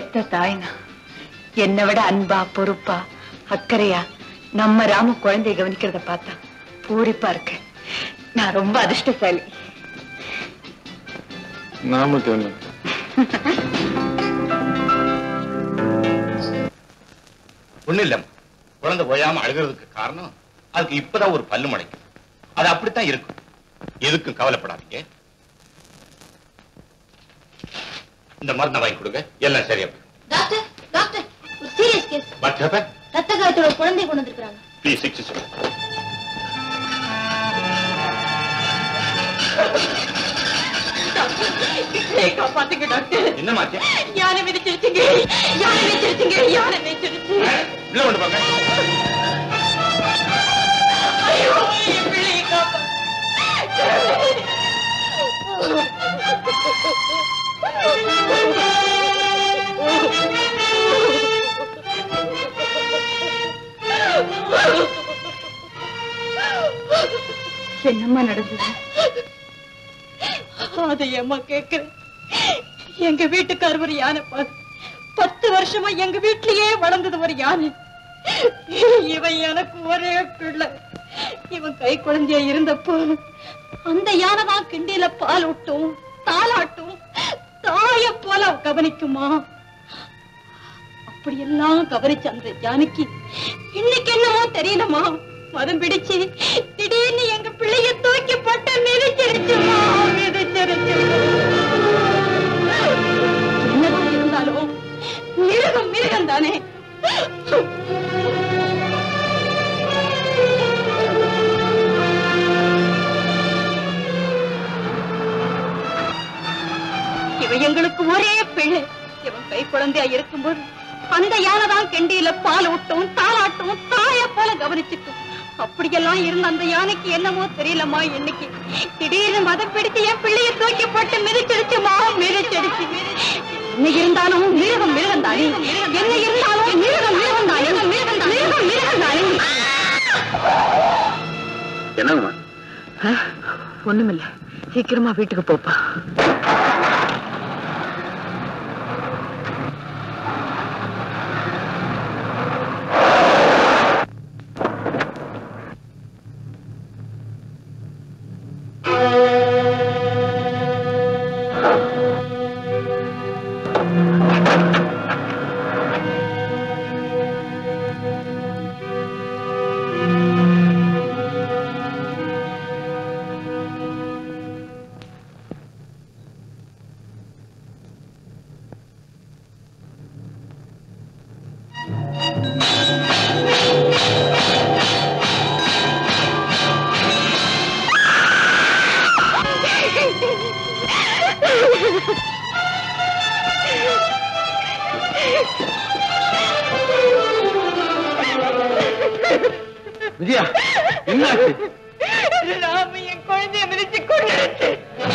பெத்த தாய்னா என்னை விட அன்பா பொறுப்பா அக்கறையா நம்ம ராம குழந்தைய கவனிக்கிறத பார்த்தா பூரிப்பா இருக்கு நான் ரொம்ப அதிர்ஷ்டசாலி நாம சொன்ன ஒண்ணு இல்ல குழந்தை ஓயாம அழுகிறதுக்கு காரணம் அதுக்கு இப்பதான் ஒரு பல்லு முளைக்கும் அது அப்படித்தான் இருக்கும் எதுக்கும் கவலைப்படாதீங்க இந்த மருந்தை வாங்கி கொடுங்க எல்லாம் சரியா டாக்டர் டாக்டர் ஒரு சீரியஸ் கேஸ் வாட் ஹேப்பன் ரத்த காயத்தோட குழந்தை கொண்டு வந்திருக்காங்க ப்ளீஸ் சிக்ஸ் காப்பாத்துங்க டாக்டர் என்ன மாச்சு யானை மிதிச்சிருச்சுங்க யானை மிதிச்சிருச்சுங்க யானை மிதிச்சிருச்சு உள்ள கொண்டு போங்க ஐயோ என் பிள்ளையை என்னம்மா நடந்தது அதை ஏம்மா கேக்குற எங்க வீட்டுக்கார் ஒரு யானை பாரு பத்து வருஷமா எங்க வீட்லயே வளர்ந்தது ஒரு யானை இவன் எனக்கு ஒரே பிள்ளை இவன் கை குழந்தையா இருந்தப்போ அந்த யானை தான் கிண்டியில பால் விட்டும் தாளாட்டும் தாய போல கவனிக்குமா அப்படியெல்லாம் கவனிச்ச அந்த யானைக்கு இன்னைக்கு என்னமோ தெரியலமா மதம் பிடிச்சு திடீர்னு எங்க பிள்ளைய தூக்கி போட்டு மிதிச்சிருச்சுமா மிதிச்சிருச்சு என்னதான் இருந்தாலும் மிருகம் மிருகம் தானே இவன் எங்களுக்கு ஒரே பிள்ளை இவன் கை குழந்தையா இருக்கும்போது அந்த யானை தான் கெண்டியில பால் ஊட்டும் தாளாட்டும் தாய போல கவனிச்சுக்கும் அப்படியெல்லாம் இருந்த அந்த யானைக்கு என்னமோ தெரியலம்மா இன்னைக்கு திடீர்னு மதம் பிடிச்சு என் பிள்ளைய தூக்கி போட்டு மிதிச்சிருச்சுமா மிதிச்சிருச்சு என்ன இருந்தாலும் மிருகம் மிருகம் தானே என்ன இருந்தாலும் மிருகம் மிருகம் தானே மிருகம் தானே மிருகம் மிருகம் தானே என்னங்கம்மா ஒண்ணுமில்ல சீக்கிரமா வீட்டுக்கு போப்பா விஜயா என்னாச்சு ராம என் குழந்தைய மிதிச்சு கொண்டு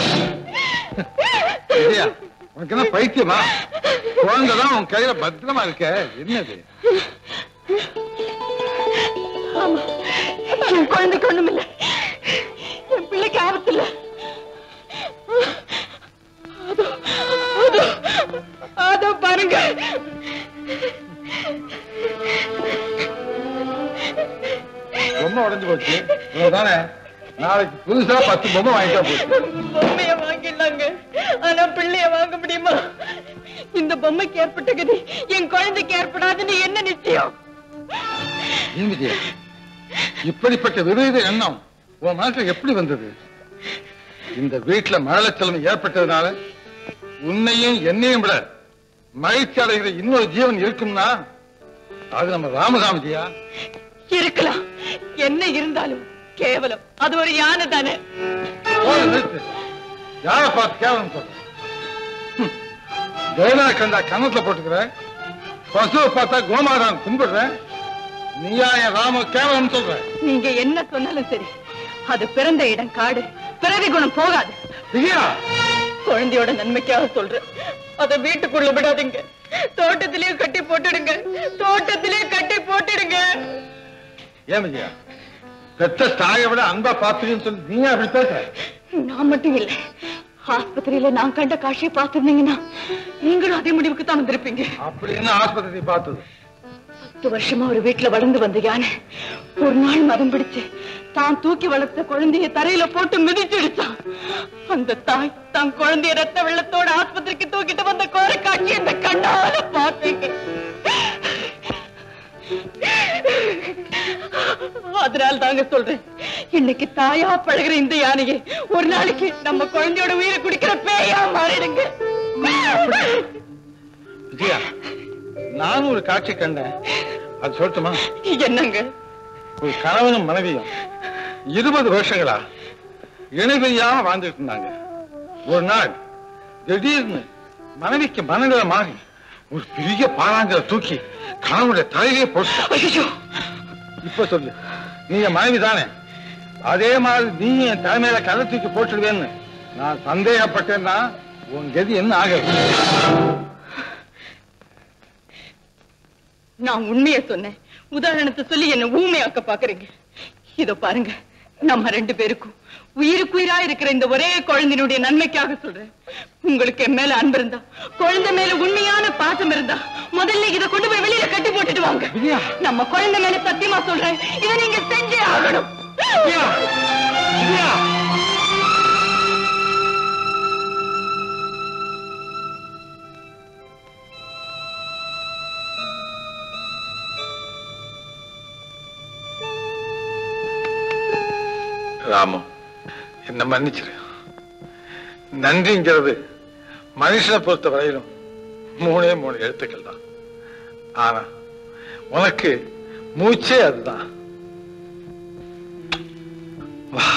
விஜயா உனக்கு என்ன பைத்தியமா குழந்தைதான் உன் கையில பத்திரமா இருக்க என்னது ஆமா என் குழந்தைக்கு ஒண்ணுமில்ல என் பிள்ளைக்கு ஆபத்து இல்ல அதோ அதோ அதோ பாருங்க பொம்மை உடைஞ்சு போச்சு இவ்வளவுதானே நாளைக்கு புதுசா பத்து பொம்மை வாங்கிட்டா போச்சு பொம்மைய வாங்கிடலாங்க ஆனா பிள்ளைய வாங்க முடியுமா இந்த பொம்மைக்கு ஏற்பட்ட கதி என் குழந்தைக்கு ஏற்படாதுன்னு என்ன நிச்சயம் ஏன் விஜயா இப்படிப்பட்ட விபரீத எண்ணம் உன் மனசுல எப்படி வந்தது இந்த வீட்டுல மழலைச்சலமை ஏற்பட்டதுனால உன்னையும் என்னையும் விட மகிழ்ச்சி அடைகிற இன்னொரு ஜீவன் இருக்கும்னா அது நம்ம ராமசாமிஜியா இருக்கலாம் என்ன இருந்தாலும் கேவலம் அது ஒரு யானை தானே போதும் நிறுத்து யாரை பார்த்து கேவலம் சொல்ற ஹம். ஜெயலலிதா கண்டா கன்னத்துல போட்டுக்கிற பசுவை பார்த்தா கோமாதான் கும்பிடுற நீயா என் ராம கேவலம் சொல்ற நீங்க என்ன சொன்னாலும் சரி அது பிறந்த இடம் காடு பிறவி குணம் போகாது விஜயா குழந்தையோட நன்மைக்காக சொல்றேன் அத வீட்டுக்குள்ள விடாதீங்க தோட்டத்திலேயே கட்டி போட்டுடுங்க தோட்டத்திலேயே கட்டி போட்டுடுங்க ஏன் விஜயா பெத்த தாயை விட அன்பா பாத்துக்கன்னு சொல்லி நீயா அப்படி பேசுற நான் மட்டும் இல்ல ஆஸ்பத்திரியில நான் கண்ட காட்சியை பார்த்திருந்தீங்கன்னா நீங்களும் அதே முடிவுக்கு தான் வந்திருப்பீங்க அப்படி என்ன ஆஸ்பத்திரி பார்த்தது பத்து வருஷமா ஒரு வீட்டுல வளர்ந்து வந்த யானை ஒரு நாள் மதம் பிடிச்சு தான் தூக்கி வளர்த்த குழந்தைய தரையில போட்டு மிதிச்சிடுச்சான் அந்த தாய் தான் குழந்தைய ரத்த வெள்ளத்தோட ஆஸ்பத்திரிக்கு தூக்கிட்டு வந்த கோர காட்சி அந்த கண்ணால பார்த்தீங்க அதனால தாங்க சொல்றேன் இன்னைக்கு தாயா பழகுற இந்த யானையை ஒரு நாளைக்கு நம்ம குழந்தையோட உயிரை குடிக்கிற பேயா மாறிடுங்க விஜயா நானும் ஒரு காட்சி கண்டேன் அது சொல்லட்டுமா என்னங்க ஒரு கணவனும் மனைவியும் இருபது வருஷங்களா இணைபிரியாம வாழ்ந்துட்டு இருந்தாங்க ஒரு நாள் திடீர்னு மனைவிக்கு மனநிலை மாறி ஒரு பெரிய பாறாங்கல தூக்கி கணவனுடைய தலையிலே போட்டு இப்ப சொல்லு நீ என் மனைவி தானே அதே மாதிரி நீ என் தலைமையில கதை தூக்கி போட்டுடுவேன்னு நான் சந்தேகப்பட்டேன்னா உன் கதி என்ன ஆகுது நான் உண்மையை சொன்னேன் உதாரணத்தை சொல்லி என்ன ஊமையாக்க பாக்குறீங்க இதோ பாருங்க நம்ம ரெண்டு பேருக்கும் உயிருக்குயிரா இருக்கிற இந்த ஒரே குழந்தையினுடைய நன்மைக்காக சொல்றேன் உங்களுக்கு என் மேல அன்பு இருந்தா குழந்தை மேல உண்மையான பாசம் இருந்தா முதல்ல இத கொண்டு போய் வெளியில கட்டி போட்டுட்டு வாங்க நம்ம குழந்தை மேல சத்தியமா சொல்றேன் இத நீங்க செஞ்சே ஆகணும் ராமு என்ன மன்னிச்சிரு நன்றிங்கிறது மனுஷனை பொறுத்த வரையிலும் மூணே மூணு எழுத்துக்கள் தான் ஆனா உனக்கு மூச்சே அதுதான் வா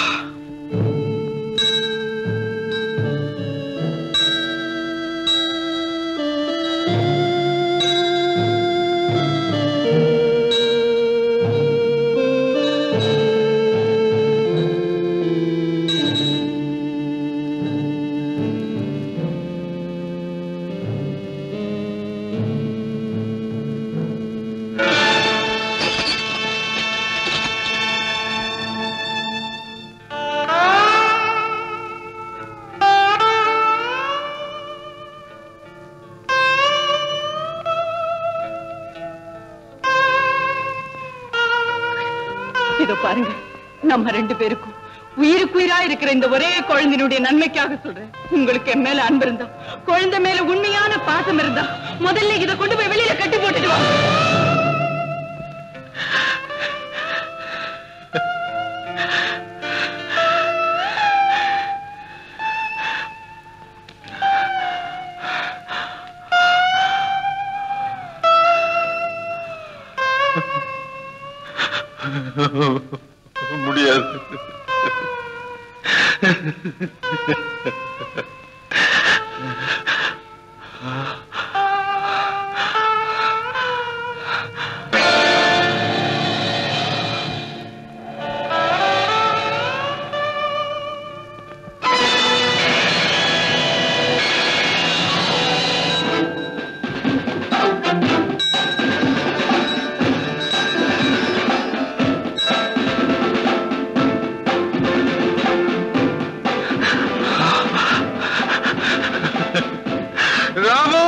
இதோ பாருங்க நம்ம ரெண்டு பேருக்கும் உயிருக்குயிரா இருக்கிற இந்த ஒரே குழந்தையினுடைய நன்மைக்காக சொல்றேன் உங்களுக்கு என் மேல அன்பு இருந்தா குழந்தை மேல உண்மையான பாசம் இருந்தா முதல்ல இத கொண்டு போய் வெளியில கட்டி போட்டுட்டு வாங்க முடியாது ராமு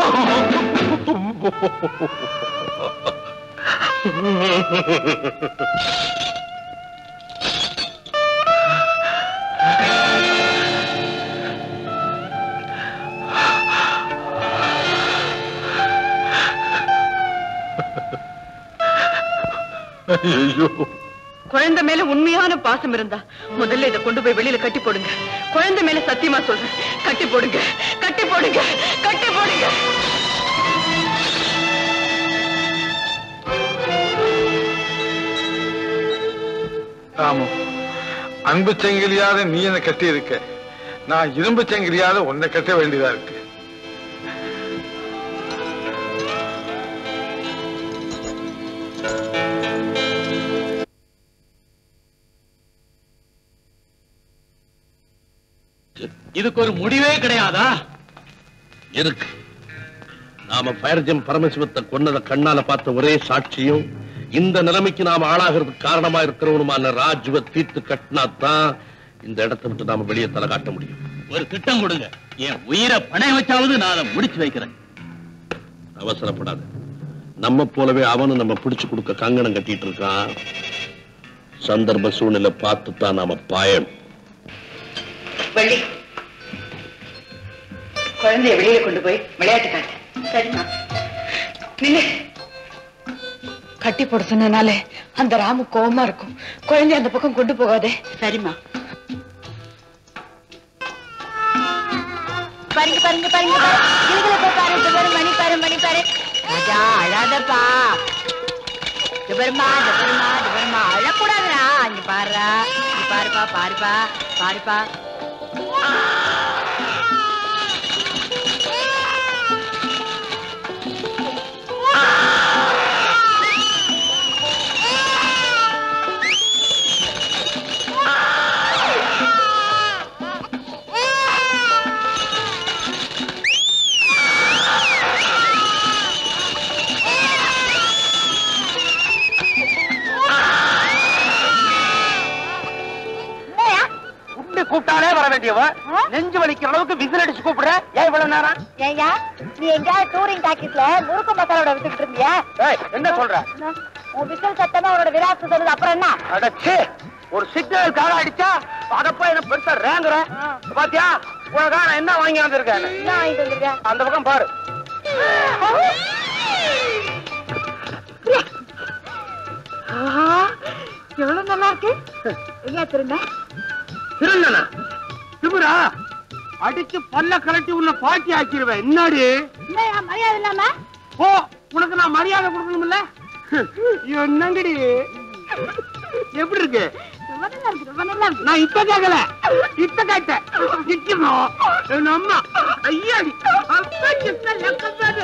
ஐயோ குழந்தை மேல உண்மையான பாசம் இருந்தா முதல்ல இத கொண்டு போய் வெளியில கட்டி போடுங்க குழந்தை மேல சத்தியமா சொல்றேன் கட்டி போடுங்க கட்டி போடுங்க கட்டி போடுங்க ராமு அன்பு சங்கிலியாத நீ என்ன கட்டி இருக்க நான் இரும்பு சங்கிலியாத உன்னை கட்ட வேண்டியதா இருக்கு இதுக்கு ஒரு முடிவே கிடையாதா இருக்கு நாம பயர்ஜம் பரமசிவத்தை கொன்னதை கண்ணால பார்த்த ஒரே சாட்சியும் இந்த நிலைமைக்கு நாம ஆளாகிறதுக்கு காரணமா இருக்கிறவனுமான ராஜுவ தீர்த்து கட்டினா தான் இந்த இடத்தை விட்டு நாம வெளியே தலை காட்ட முடியும் ஒரு திட்டம் கொடுங்க என் உயிரை பணைய வச்சாவது நான் அதை முடிச்சு வைக்கிறேன் அவசரப்படாத நம்ம போலவே அவனும் நம்ம பிடிச்சு கொடுக்க கங்கணம் கட்டிட்டு இருக்கான் சந்தர்ப்ப சூழ்நிலை பார்த்து தான் நாம பாயணும் வள்ளி குழந்தைய வெளியில கொண்டு போய் விளையாட்டு காட்டு சரிம்மா நில்லு கட்டி போட சொன்னனால அந்த ராமு கோவமா இருக்கும் குழந்தை அந்த பக்கம் கொண்டு போகாதே சரிம்மா பாருங்க பாருங்க பாருங்க கிளுகிள போய் பாரு இது பாரு மணி பாரு மணி பாரு ராஜா அழாதப்பா இது பாருமா இது பாருமா இது பாருமா அழக்கூடாதுடா இங்க பாருடா இங்க பாருப்பா பாருப்பா பாருப்பா உண்டு கூப்பிட்டாலே வர வேண்டியவ நெஞ்சு வலிக்கிற அளவுக்கு விசில் அடிச்சு கூப்பிடுற ஏன் இவ்வளவு நேரம் ஏய்யா நீ எங்கேயாவது டூரிங் டாக்கீஸ்ல முறுக்கு மசாலோட வித்துக்கிட்டு இருந்தியா ஏய், என்ன சொல்ற உன் விசில் சத்தமா அவரோட விராசு சொல்லுது அப்புறம் என்ன அடச்சே ஒரு சிக்னலுக்காக அடிச்சா அதப்போ என்ன பெருசா ரேங்குற பாத்தியா உனக்காக நான் என்ன வாங்கி வந்திருக்கேன் என்ன வாங்கிட்டு வந்திருக்க அந்த பக்கம் பாரு ஆஹா, எவ்வளவு நல்லா இருக்கு ஐயா திரும்ப திருந்தனா திமுரா அடிச்சு பல்ல கலட்டி உன்னை பாட்டி ஆக்கிடுவேன் என்னடி என்னய்யா மரியாதை இல்லாம ஓ உனக்கு நான் மரியாதை கொடுக்கணும்ல என்னங்கடி எப்படி இருக்கு ரொம்ப நல்லா இருக்கு ரொம்ப நல்லா இருக்கு நான் இப்ப கேட்கல இப்ப கேட்டேன் நிக்கணும் என் அம்மா ஐயாடி அப்பா கிட்ட லக்கப்பாடு.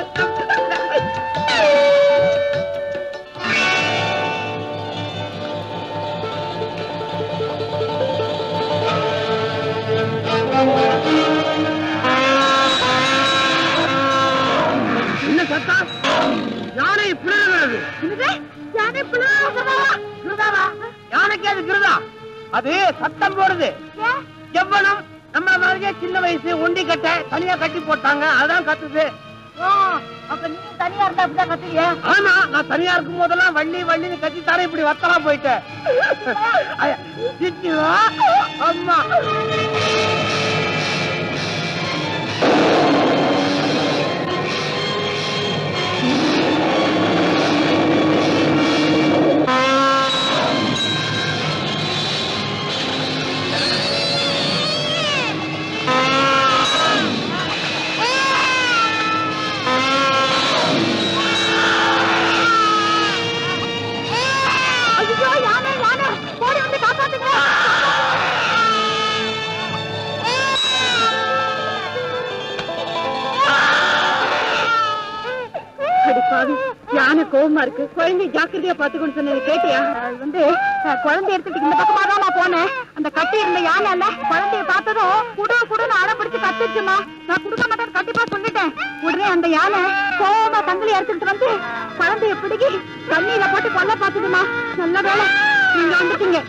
என்ன சத்தம் யானை பிளவுகிறது யானை பிள்ளைவா கிருதாவா யானைக்கு அது கிருதா அது சத்தம் போடுது எவ்வளவு நம்ம மாதிரியே சின்ன வயசு ஒண்டி கட்ட தனியா கட்டி போட்டாங்க அதான் கத்துது ஓ அப்ப நீ தனியா இருந்தா அப்படிதான் கத்துவியா ஆமா நான் தனியா இருக்கும் போதெல்லாம் வள்ளி வள்ளின்னு கட்டி தானே இப்படி வத்தலாம் போயிட்டேன் ஐயா, சிச்சுவா, அம்மா ஐயோ யானை யானை ஓடி வந்து காப்பாத்துங்க அடி பாவி யானை கோவமா இருக்கு குழந்தை ஜாக்கிரதையா பாத்துக்கணும் சொன்னது கேட்டியா அது வந்து அஹ், குழந்தை எடுத்துட்டு இந்த பக்கமா தான் நான் போனேன் அந்த கட்டி இருந்த யானை இல்ல குழந்தைய பார்த்ததும் குடு குடுன்னு அடம் பிடிச்சு கத்துச்சுமா நான் கொடுக்க மாட்டேன் கண்டிப்பா சொல்லிட்டேன் உடனே அந்த யானை கோவமா தங்கலி எடுத்துட்டு வந்து குழந்தைய பிடிக்கி தண்ணியில போட்டு கொல்ல பாத்துதுமா நல்ல வேலை நீங்க வந்துட்டீங்க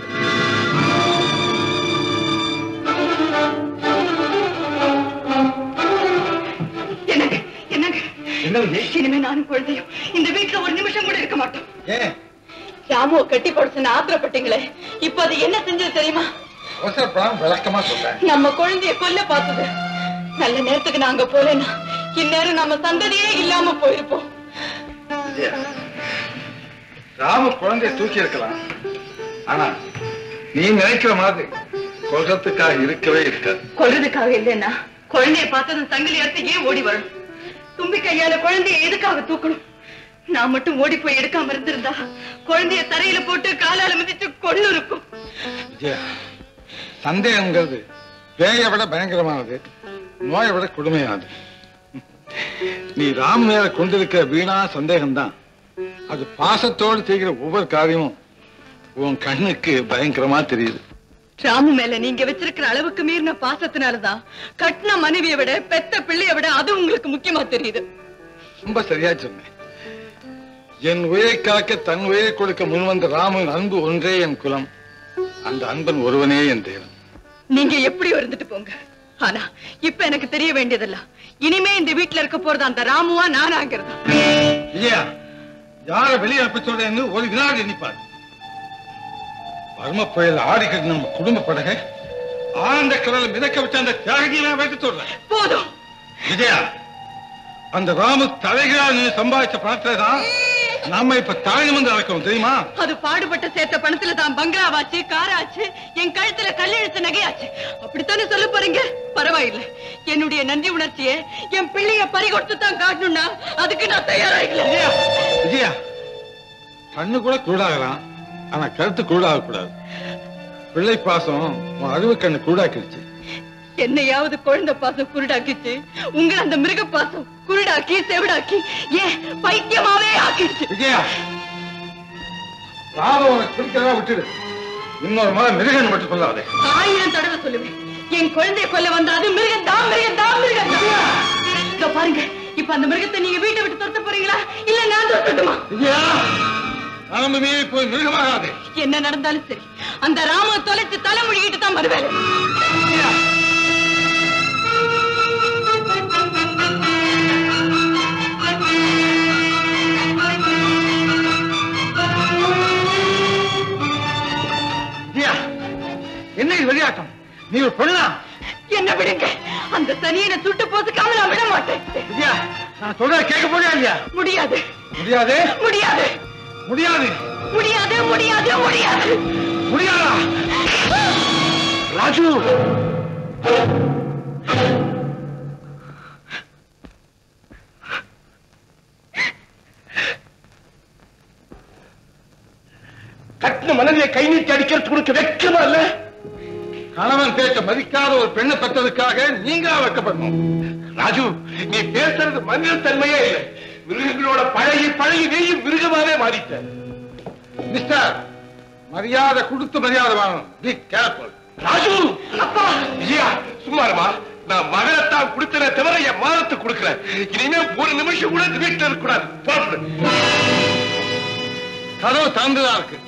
என்னங்க என்னங்க இனிமே நானும் குழந்தையும் இந்த வீட்டுல ஒரு நிமிஷம் கூட இருக்க மாட்டோம் ஏன் ராமுவ கட்டி போட சொன்ன ஆத்திரப்பட்டீங்களே இப்ப அது என்ன செஞ்சது தெரியுமா அவசரப்படாம விளக்கமா சொல்றேன் நம்ம குழந்தைய கொல்ல பார்த்தது நல்ல நேரத்துக்கு நாங்க போலேன்னா இந்நேரம் நம்ம சந்ததியே இல்லாம போயிருப்போம் விஜயா ராம குழந்தைய தூக்கி இருக்கலாம் ஆனா நீ நினைக்கிற மாதிரி கொல்றதுக்காக இருக்கவே இருக்காது கொல்றதுக்காக இல்லைன்னா குழந்தைய பார்த்ததும் சங்கிலி அறுத்து ஏன் ஓடி வரணும் தும்பி கையால குழந்தைய எதுக்காக தூக்கணும் நான் மட்டும் ஓடி போய் எடுக்காம இருந்திருந்தா குழந்தைய தரையில போட்டு காலால மிதிச்சு கொண்டு இருக்கும் விஜயா சந்தேகங்கிறது பேயை விட பயங்கரமானது நோயை விட கொடுமையானது நீ ராம் மேல கொண்டிருக்கிற வீணா சந்தேகம்தான் அது பாசத்தோடு செய்கிற ஒவ்வொரு காரியமும் உன் கண்ணுக்கு பயங்கரமா தெரியுது ராமு மேல நீங்க வச்சிருக்கிற அளவுக்கு மீறின பாசத்தினாலதான் கட்டின மனைவியை விட பெத்த பிள்ளைய விட அது உங்களுக்கு முக்கியமா தெரியுது ரொம்ப சரியா சொன்னேன் என் உயிரை காக்க தன் உயிரை கொடுக்க முன்வந்த ராமன் அன்பு ஒன்றே என் குலம் அந்த அன்பன் ஒருவனே என் தெய்வம் நீங்க எப்படி இருந்துட்டு போங்க ஆனா இப்ப எனக்கு தெரிய வேண்டியதில்ல இனிமே இந்த வீட்டுல இருக்க போறது அந்த ராமுவா நானாங்கிறது விஜயா யார வெளியே அனுப்ப சொல்றேன்னு ஒரு வினாடி எண்ணிப்பார் பர்ம புயல் ஆடிக்கிறது நம்ம குடும்ப படகை ஆனந்த கடலை மிதக்க வச்ச அந்த தியாகியை நான் வைக்க சொல்றேன் போதும் விஜயா அந்த ராமு தலைகளா நீ சம்பாதிச்ச பணத்துல தான் நாம இப்ப தலை நிமிர்ந்து நடக்கிறோம் தெரியுமா அது பாடுபட்ட சேர்த்த பணத்துல தான் பங்களாவாச்சு காராச்சு என் கழுத்துல கல்லெழுத்து நகையாச்சு அப்படித்தானே சொல்ல போறீங்க பரவாயில்லை என்னுடைய நன்றி உணர்ச்சியை என் பிள்ளைய பறி கொடுத்து தான் காட்டணும்னா அதுக்கு நான் தயாரா இல்ல விஜயா கண்ணு கூட குருடாகலாம் ஆனா கருத்து குருடாக கூடாது பிள்ளை பாசம் உன் அறிவு கண்ணு குருடாக்கிடுச்சு என்னையாவது குழந்தை பாசம் குருடாக்கிச்சு உங்களை அந்த மிருக பாசம் குருடாக்கி செவிடாக்கி ஏன் பைத்தியமாவே ஆக்கிடுச்சு விஜயா ராம உனக்கு பிடிக்கிறதா விட்டுடு இன்னொரு முறை மிருகன் மட்டும் சொல்லாதே ஆயிரம் தடவை சொல்லுவேன் என் குழந்தைய கொல்ல வந்த அது மிருகம் தான் மிருகம் தான் மிருகம் தான் இதோ பாருங்க இப்ப அந்த மிருகத்தை நீங்க வீட்டை விட்டு துரத்த போறீங்களா இல்ல நான் துரத்தட்டுமா விஜயா ராம மீறி போய் மிருகமாகாதே என்ன நடந்தாலும் சரி அந்த ராம தொலைச்சு தலைமொழிகிட்டு தான் வருவேன் விஜயா என்ன இது விளையாட்டம் நீ ஒரு பொண்ணா என்ன விடுங்க அந்த சனியனை சுட்டு போசுக்காம நான் விட மாட்டேன் விஜயா நான் சொல்றத கேட்க போறியா இல்லையா முடியாது முடியாது முடியாது முடியாது முடியாது முடியாது முடியாது முடியாதா ராஜு கட்டின மனைவியை கை நீட்டி அடிக்கிறது உனக்கு வெக்கமா இல்ல கணவன் பேச்ச மதிக்காத ஒரு பெண்ணை பெற்றதுக்காக நீங்களா வைக்கப்படணும் ராஜு நீ பேசுறது மனித தன்மையே இல்லை மிருகங்களோட பழகி பழகி நீயும் மிருகமாவே மாறிட்ட மிஸ்டர் மரியாதை கொடுத்து மரியாதை வாங்கணும் பி கேர்ஃபுல் ராஜு அப்பா விஜயா சும்மா இருமா நான் மகளைத்தான் கொடுத்தன தவிர என் மானத்தை கொடுக்கிறேன் இனிமே ஒரு நிமிஷம் கூட இந்த வீட்டுல இருக்க கூடாது போடு. கதவு திறந்துதான் இருக்கு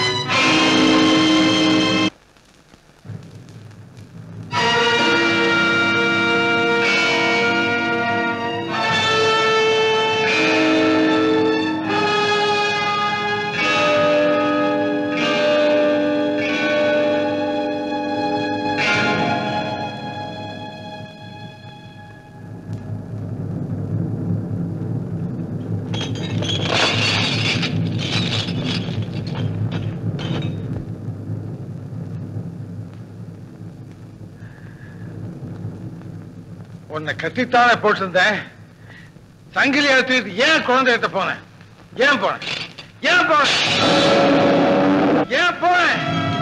உன்னை கத்தித்தானே போட்டிருந்தேன் சங்கிலி எடுத்துட்டு ஏன் குழந்தை எடுத்து போனேன் ஏன் போனேன் ஏன் போனேன் ஏன் போனேன்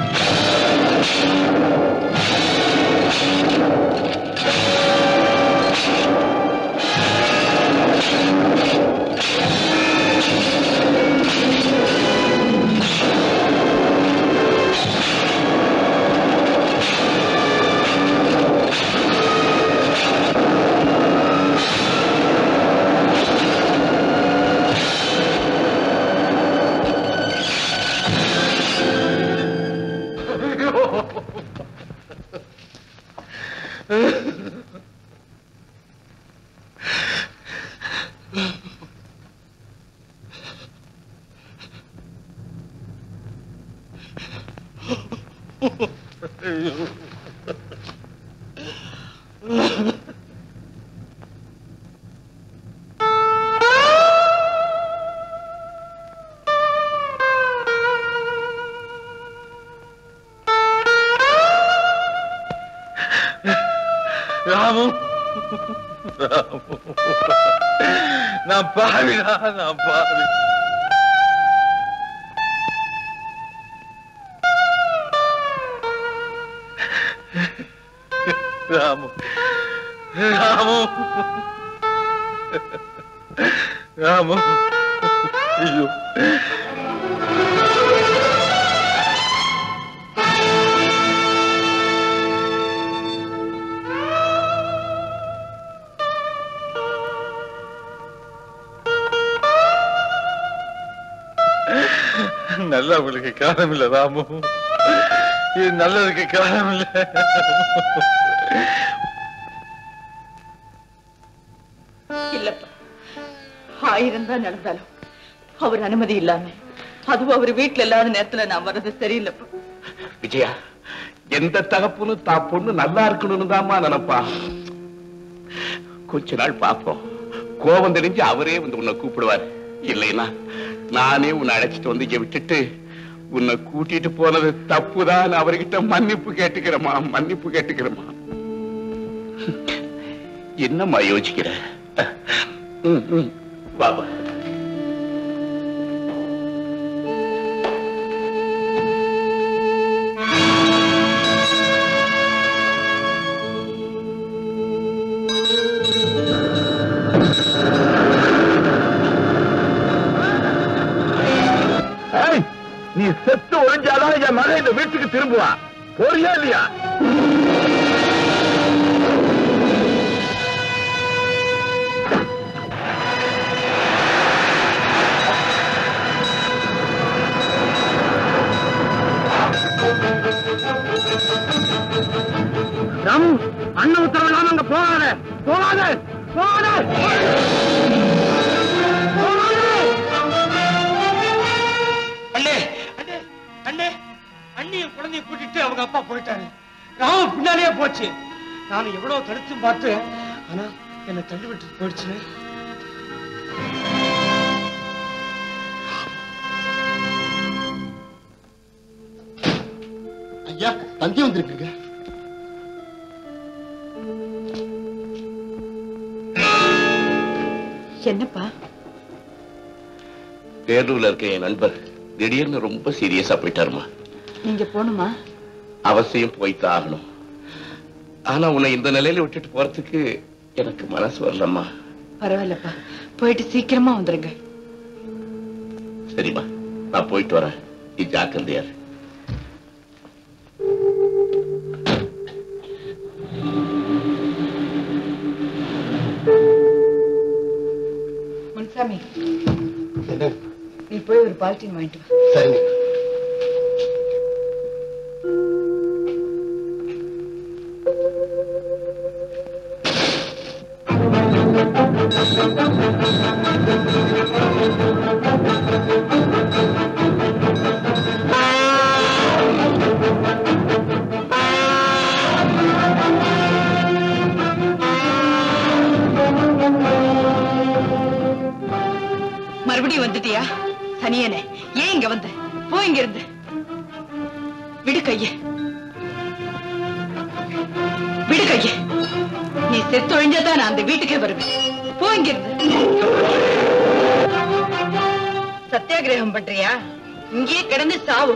ராமு ராமு நான் பாவிடா நான் பாவி ராமு ராமு ராமு ஐயோ நல்லவங்களுக்கு காரணம் இல்ல ராமு இது நல்லதுக்கு காரணம் இல்ல ஆயிரம் தான் நடந்தாலும் அவர் அனுமதி இல்லாம அதுவும் அவர் வீட்டுல இல்லாத நேரத்துல நான் வர்றது சரியில்லைப்பா விஜயா எந்த தகப்பனும் தா பொண்ணு நல்லா இருக்கணும்னு தாம்மா நினைப்பா கொஞ்ச நாள் பாப்போம் கோபம் தெரிஞ்சு அவரே வந்து உன்னை கூப்பிடுவார் இல்லைன்னா நானே உன்னை அழைச்சிட்டு வந்து இங்க விட்டுட்டு உன்னை கூட்டிட்டு போனது தப்புதான் அவர்கிட்ட மன்னிப்பு கேட்டுக்கிறேம்மா மன்னிப்பு கேட்டுக்கிறேம்மா என்னம்மா யோசிக்கிற ம், ம். வா வா ஏய், நீ செத்து ஒழிஞ்சாதான் என் மகன் இந்த வீட்டுக்கு திரும்புவான் போறியா இல்லையா ராமு அண்ணன் உத்தரவு இல்லாம அங்க போகாத போகாத போகாத அண்ணே அண்ணே அண்ணே அண்ணி என் குழந்தைய கூட்டிட்டு அவங்க அப்பா போயிட்டாரு ராம பின்னாலேயே போச்சு நான் எவ்வளவு தடுத்து பார்த்தேன் ஆனா என்னை தள்ளி விட்டு போயிடுச்சுன்னு ஐயா தந்தி வந்திருக்குங்க என்னப்பா பேரூர்ல இருக்க என் நண்பர் திடீர்னு ரொம்ப சீரியஸா போயிட்டாருமா நீங்க போணுமா அவசியம் போய்த்தான் ஆகணும் ஆனா உன்னை இந்த நிலையில விட்டுட்டு போறதுக்கு எனக்கு மனசு வரலம்மா பரவாயில்லப்பா போயிட்டு சீக்கிரமா வந்துருங்க சரிம்மா நான் போயிட்டு வரேன் நீ ஜாக்கிரதையா இரு. முன்சாமி நீ போய் ஒரு பால்டீன் வாங்கிட்டு வா சரிங்க மறுபடியும் வந்துட்டியா சனியனே ஏன் இங்க வந்த போ இங்க இருந்து விடு கைய விடு கைய நீ செத்து ஒழிஞ்சாதான் நான் அந்த வீட்டுக்கே வருவேன் போ இங்க இருந்து சத்தியாகிரகம் பண்றியா இங்கேயே கிடந்து சாவு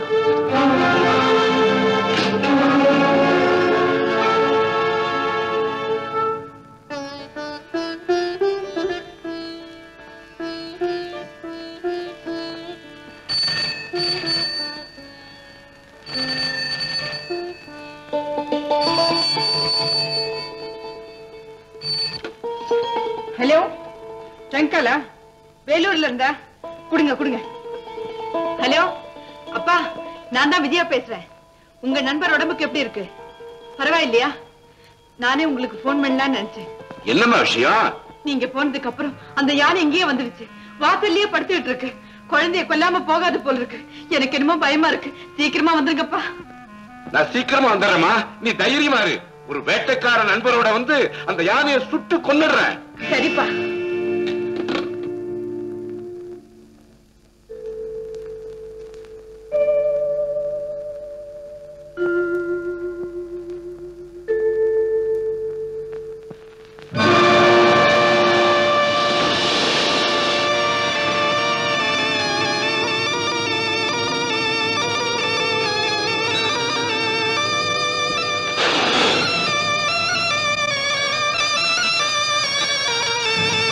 ஹலோ டங்கலா வேலூர்ல இருந்தா குடுங்க குடுங்க ஹலோ அப்பா நான் தான் விஜயா பேசுறேன் உங்க நண்பர் உடம்புக்கு எப்படி இருக்கு பரவாயில்லையா நானே உங்களுக்கு போன் பண்ணலாம்னு நினைச்சேன் என்னம்மா விஷயம் நீங்க போனதுக்கு அப்புறம் அந்த யானை இங்கேயே வந்துருச்சு வாசல்லயே படுத்துக்கிட்டு இருக்கு குழந்தைய கொல்லாம போகாது போல இருக்கு எனக்கு என்னமோ பயமா இருக்கு சீக்கிரமா வந்துருங்கப்பா நான் சீக்கிரமா வந்துடுறேம்மா நீ தைரியமா இரு ஒரு வேட்டைக்கார நண்பரோட வந்து அந்த யானையை சுட்டு கொன்னுடுறேன் சரிப்பா ஆ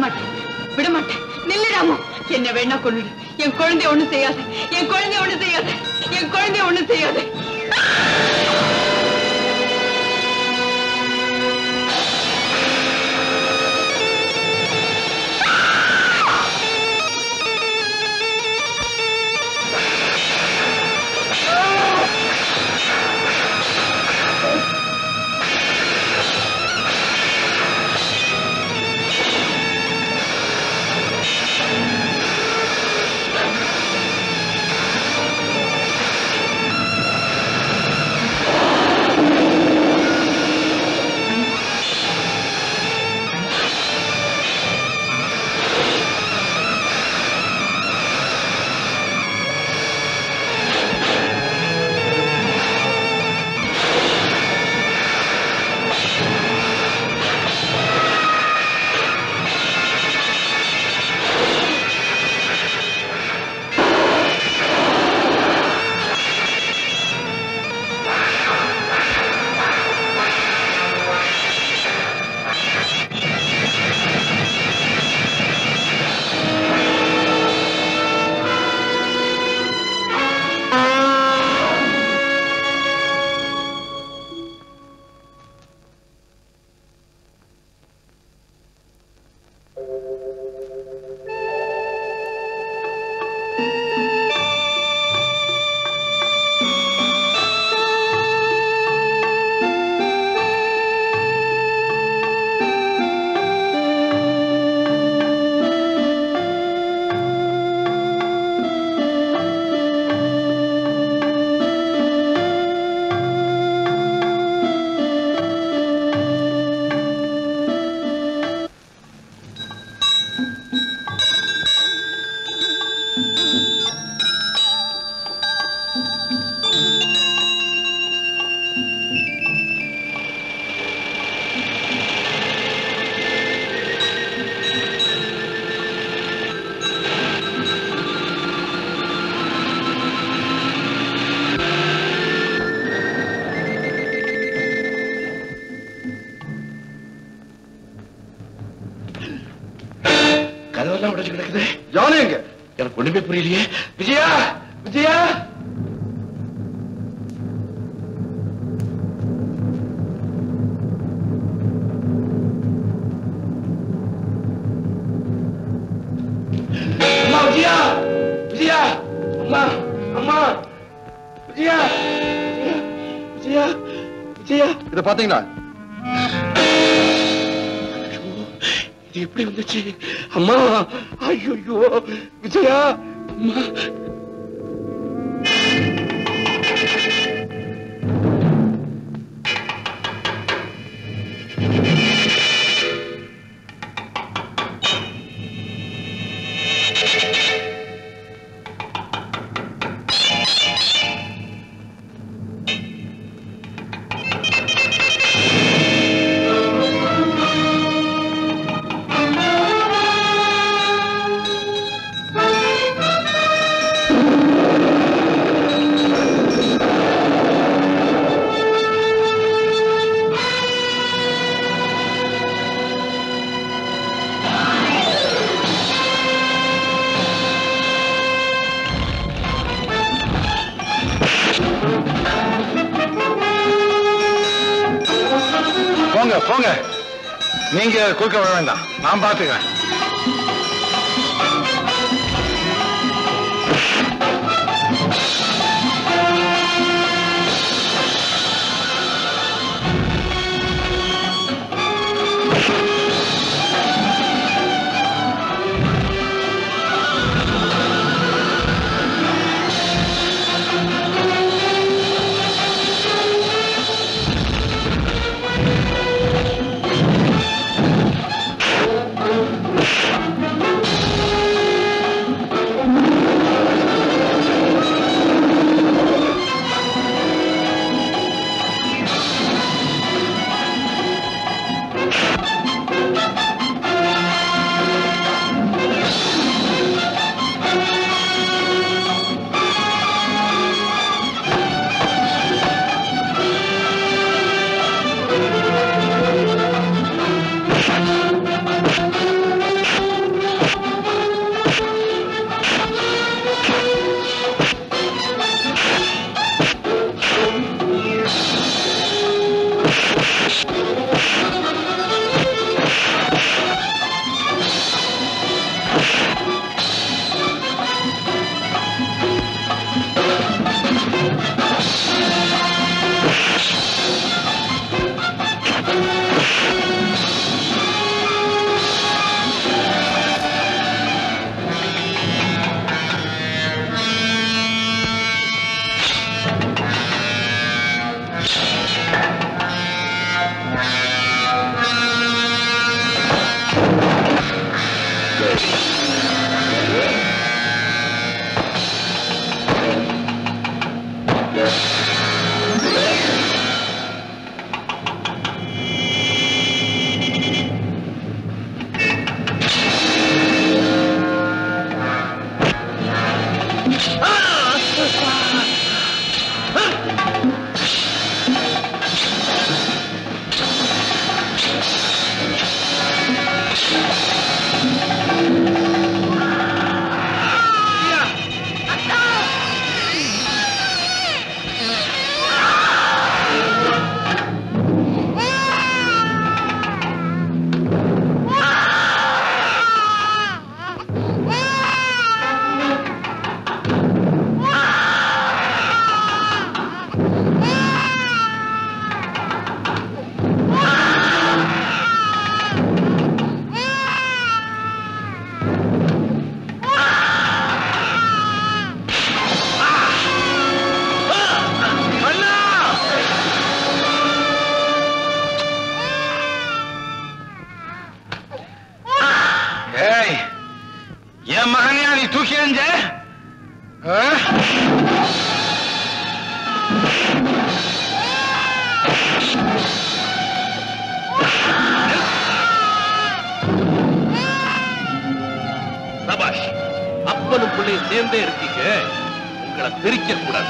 விடமாட்டேன் விடமாட்டேன் நில்லு ராமு என்ன வேணா கொண்டுடு என் குழந்தை ஒண்ணு செய்யாது என் குழந்தை ஒண்ணு செய்யாது என் குழந்தை ஒண்ணு செய்யாது கதவெல்லாம் உடைச்சு கிடக்குது யானை எங்க எனக்கு ஒண்ணுமே புரியலையே விஜயா விஜயா அம்மா விஜயா விஜயா அம்மா அம்மா விஜயா விஜயா விஜயா இத பாத்தீங்களா இது எப்படி வந்துச்சு அம்மா ஐயோ விஜயா அம்மா போங்க போங்க நீங்க குறுக்க வர வேண்டாம் நான் பாத்துக்கிறேன் Thank என் மகனையா நீ தூக்கி எறிஞ்ச ஆ? சபாஷ் அப்பனும் பிள்ளையும் சேர்ந்தே இருக்கீங்க உங்களை பிரிக்க கூடாது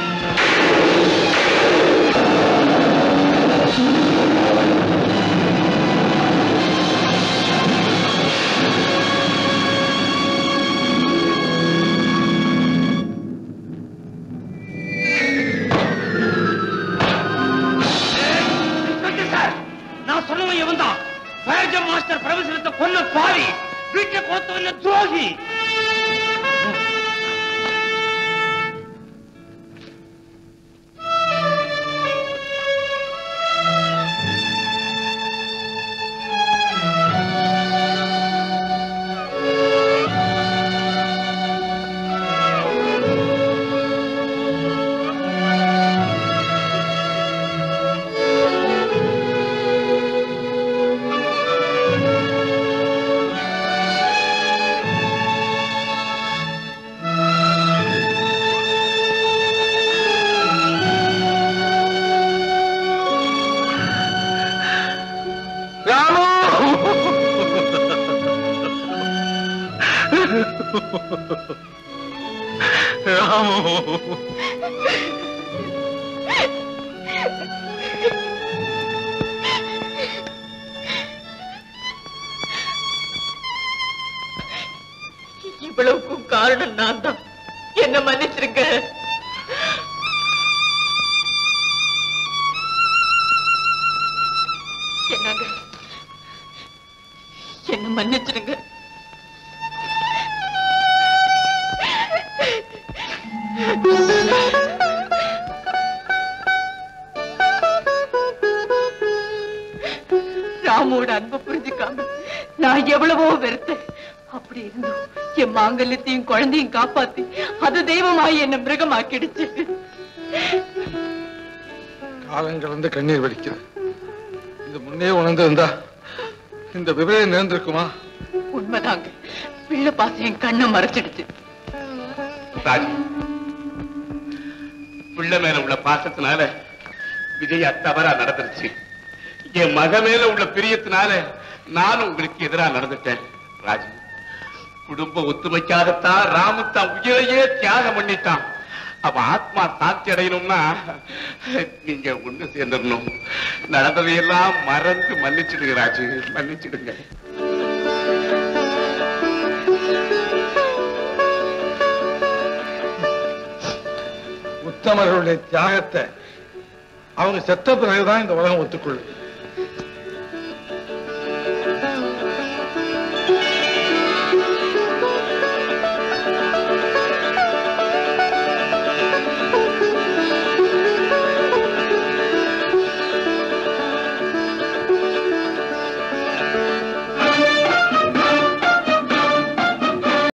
சார் நான் சொன்னவன் இவன் தான் ஃபயர் ஜம் மாஸ்டர் பிரபசனத்தை கொல்ல பாவி வீட்டை கொடுத்தவன துரோகி ராமு ராமு இவ்வளவுக்கும் காரணம் நான் தான் என்ன மன்னிச்சிருங்க என்னங்க என்ன மன்னிச்சிருங்க ராமோட அன்பை புரிஞ்சுக்காம நான் எவ்வளவோ வெறுத்தேன் அப்படி இருந்தும் என் மாங்கல்யத்தையும் குழந்தையும் காப்பாத்தி அது தெய்வமாய் என்ன மிருகமாக்கிடுச்சு காலங்கள் வந்து கண்ணீர் வடிக்குது இது முன்னே உணர்ந்திருந்தா இந்த விவரம் நேர்ந்திருக்குமா உண்மைதாங்க பிள்ளை பாசம் என் கண்ணை மறைச்சிடுச்சு ராஜி பிள்ளை மேல உள்ள பாசத்தினால விஜயா தவறா நடந்துருச்சு என் மக மேல உள்ள பிரியத்தினால நானும் உங்களுக்கு எதிரா நடந்துட்டேன் ராஜி குடும்ப ஒத்துமைக்காகத்தான் ராமு தான் உயிரையே தியாகம் பண்ணிட்டான் அவன் ஆத்மா சாட்சி அடையணும்னா நீங்க ஒண்ணு சேர்ந்துடணும் நடந்ததையெல்லாம் மறந்து மன்னிச்சிடுங்க ராஜி மன்னிச்சிடுங்க உத்தமர்களுடைய தியாகத்தை அவங்க செத்த பிறகுதான் இந்த உலகம் ஒத்துக்கொள்ளும்